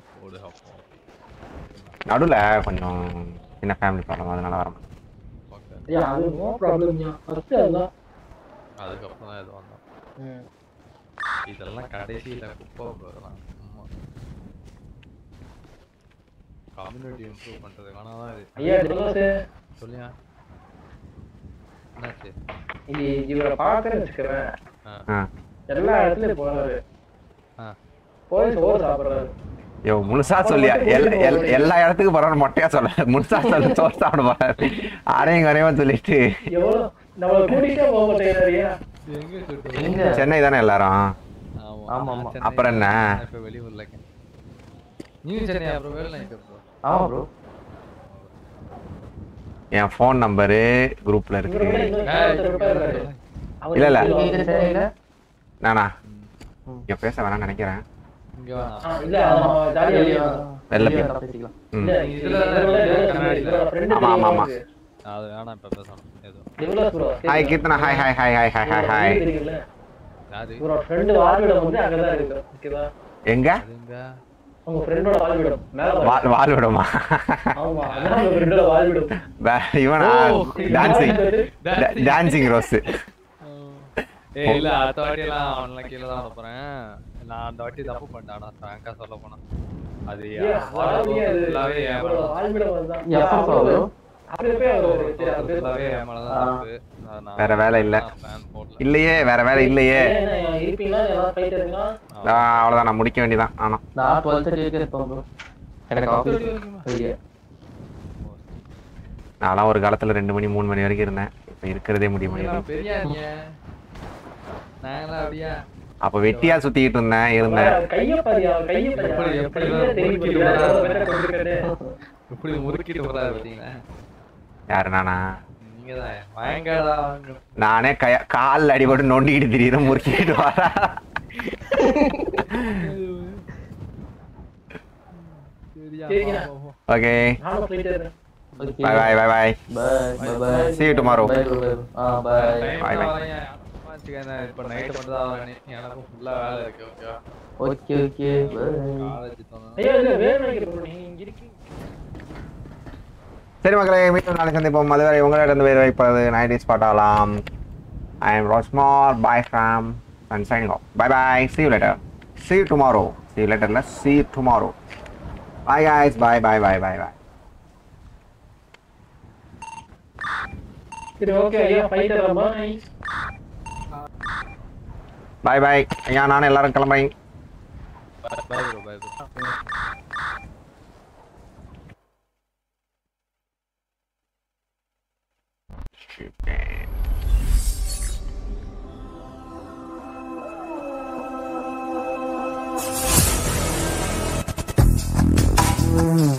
நடுவில் கொஞ்சம் சின்ன ஃபேமிலி ப்ராப்ளம் அதனால வர மாட்டேன் ஐயா அது நோ ப்ராப்ளம் ஃபர்ஸ்ட் அதுதான் அதுக்கப்புறம் தான் இது வந்தோம் இதெல்லாம் கடைசியில குப்பை bro இதெல்லாம் சும்மா கம்யூனிட்டி இம்ப்ரூவ் பண்றதுக்கான தான் இது ஐயா தினோஸ் சொல்லியா என்னாச்சு இது இவரை பார்க்கறேன்னு வச்சுக்கிறேன் ஆ எல்லா இடத்துலயும் போறாரு ஆ. போய் சோறு சாப்பிடுறாரு யோ முழுசா சொல்லியா எல்- எல்- எல்லா இடத்துக்கும் போறோம் மொட்டையா சொல்ல முழுசா சொல்ல சோறு சாப்பிட போறாரு அரையும் குறையும் சொல்லிட்டு எவ்வளவு நம்மள கூட்டிட்டே போக மாட்டேங்கிறாரியா எங்க சென்னை தானே எல்லாரும் ஆமா ஆமா அப்புறம் என்ன இப்ப வெளியூர்ல இருக்கேன் நீ சென்னை அப்புறம் வேலை நினைக்க ப்ரோ ஆமா ப்ரோ என் ஃபோன் நம்பரு குரூப்ல இருக்கு இல்ல இல்ல நீங்க சென்னையில நானா இங்க பேச வேணாம்னு நினைக்கிறேன் இங்க வேணாம் ஆ, இல்ல நம்ம ஜாலியா வெளில வெளிய போய் வந்தா பேசிக்கலாம். ம். இல்ல இதுல தான் கண்ணாடியில ஆமா ஆமா ஆமா அது வேணாம் இப்ப பேசணும் ஏதோ develop bro hi Keerthana hi hi hi hi hi hi hi தெரியல யாரு இவரோட ஃப்ரெண்டு வாழ்விடம் வந்து அங்கதான் இருக்கு ஓகேவா எங்க எங்க உங்க ஃப்ரெண்டோட வாழ்விடம் மேல பாரு. வாழ் வாழ் விடுமா ஆமா அதான் உங்க ஃப்ரெண்டோட வாழ்விடம் வே- இவனா ஓ, டான்சிங் dancing. டான்சிங் ரோஸ் ஏய் இல்ல அடுத்த வாட்டி எல்லாம் அவன்லாம் கீழே தான் அனுப்புறேன் நான் அந்த வாட்டி தப்பு பண்ணிட்டேன் ஆனா ஃப்ராங்கா சொல்ல போனா அது ஏய், வாழ்வியே அது. ஃபுல்லாவே என் இவரோட வாழ்விடம் அதுதான். எப்ப bro? அப்படி போய் அவர் சரி, அது பேர் ஃபுல்லாவே என் மேல தான் தப்பு அது நான் வேற வேலை இல்ல plan போடல இல்லையே வேற வேலை இல்லையே என்ன, இருப்பீங்களா ஏதாவது ஃபைட் இருக்குங்களா ஆ, அவ்வளவுதான் நான் முடிக்க வேண்டியதான் ஆனா நான் டுவெல் தேர்ட்டி இருப்பேன் ப்ரோ எனக்கு ஆஃபீஸ் வெளியே நான்லாம் ஒரு காலத்துல ரெண்டு மணி மூணு மணி வரைக்கும் இருந்தேன் இப்ப இருக்கிறதே முடிய நீங்களாம் முடியாது பெரிய நீங்க நாங்களாம் அப்படியா அப்ப வெட்டியா சுத்திக்கிட்டு இருந்தேன் இருந்தேன் கைய பாரியா கைய எப்படி பாரியா எப்படி கையில தெரியும் முறுக்கிட்டு பாரியா, வராரு. வெட்ட கொண்டுக்கிட்டு. இப்படி முறுக்கிட்டு வராது பாத்தீங்களா யாரு நானா நீங்க தான் வாங்காடா நானே கைய கால்ல அடிபட்டு நொண்டிக்கிட்டு திடீர்னு முறுக்கிட்டு வரா சரிங்க. ஓகே நானும் போயிட்டு இருக்கேன். Okay. Bye bye bye bye Bye, bye, bye. See you tomorrow. Bye, bro, bye. ஆ, bye. Bye, bye. இப்ப நைட்டு மட்டும் தான் வரேன் எனக்கும் ஃபுல்லா வேலை இருக்கு ஓகேவா Okay, okay, bye. காலேஜ் தோணும் ஐயா இல்ல வேறு நினைக்கிறேன் bro, நீங்க இங்க இருக்கீங்க சரி மக்களே மீண்டும் நாளை சந்திப்போம் அதுவரை உங்களிடம் வேறு வைப்பது நைன்டிஸ் பாட்டாலாம் ஐ எம் ரோஸ்மார் boy from and signing off bye bye see you later see you tomorrow see you later let's see you tomorrow bye guys bye bye bye bye bye சரி ஓகே ஐயா fighter bye bye bye ஐயா நானும் எல்லாரும் கிளம்புறேன் bye bro bye bro Mm.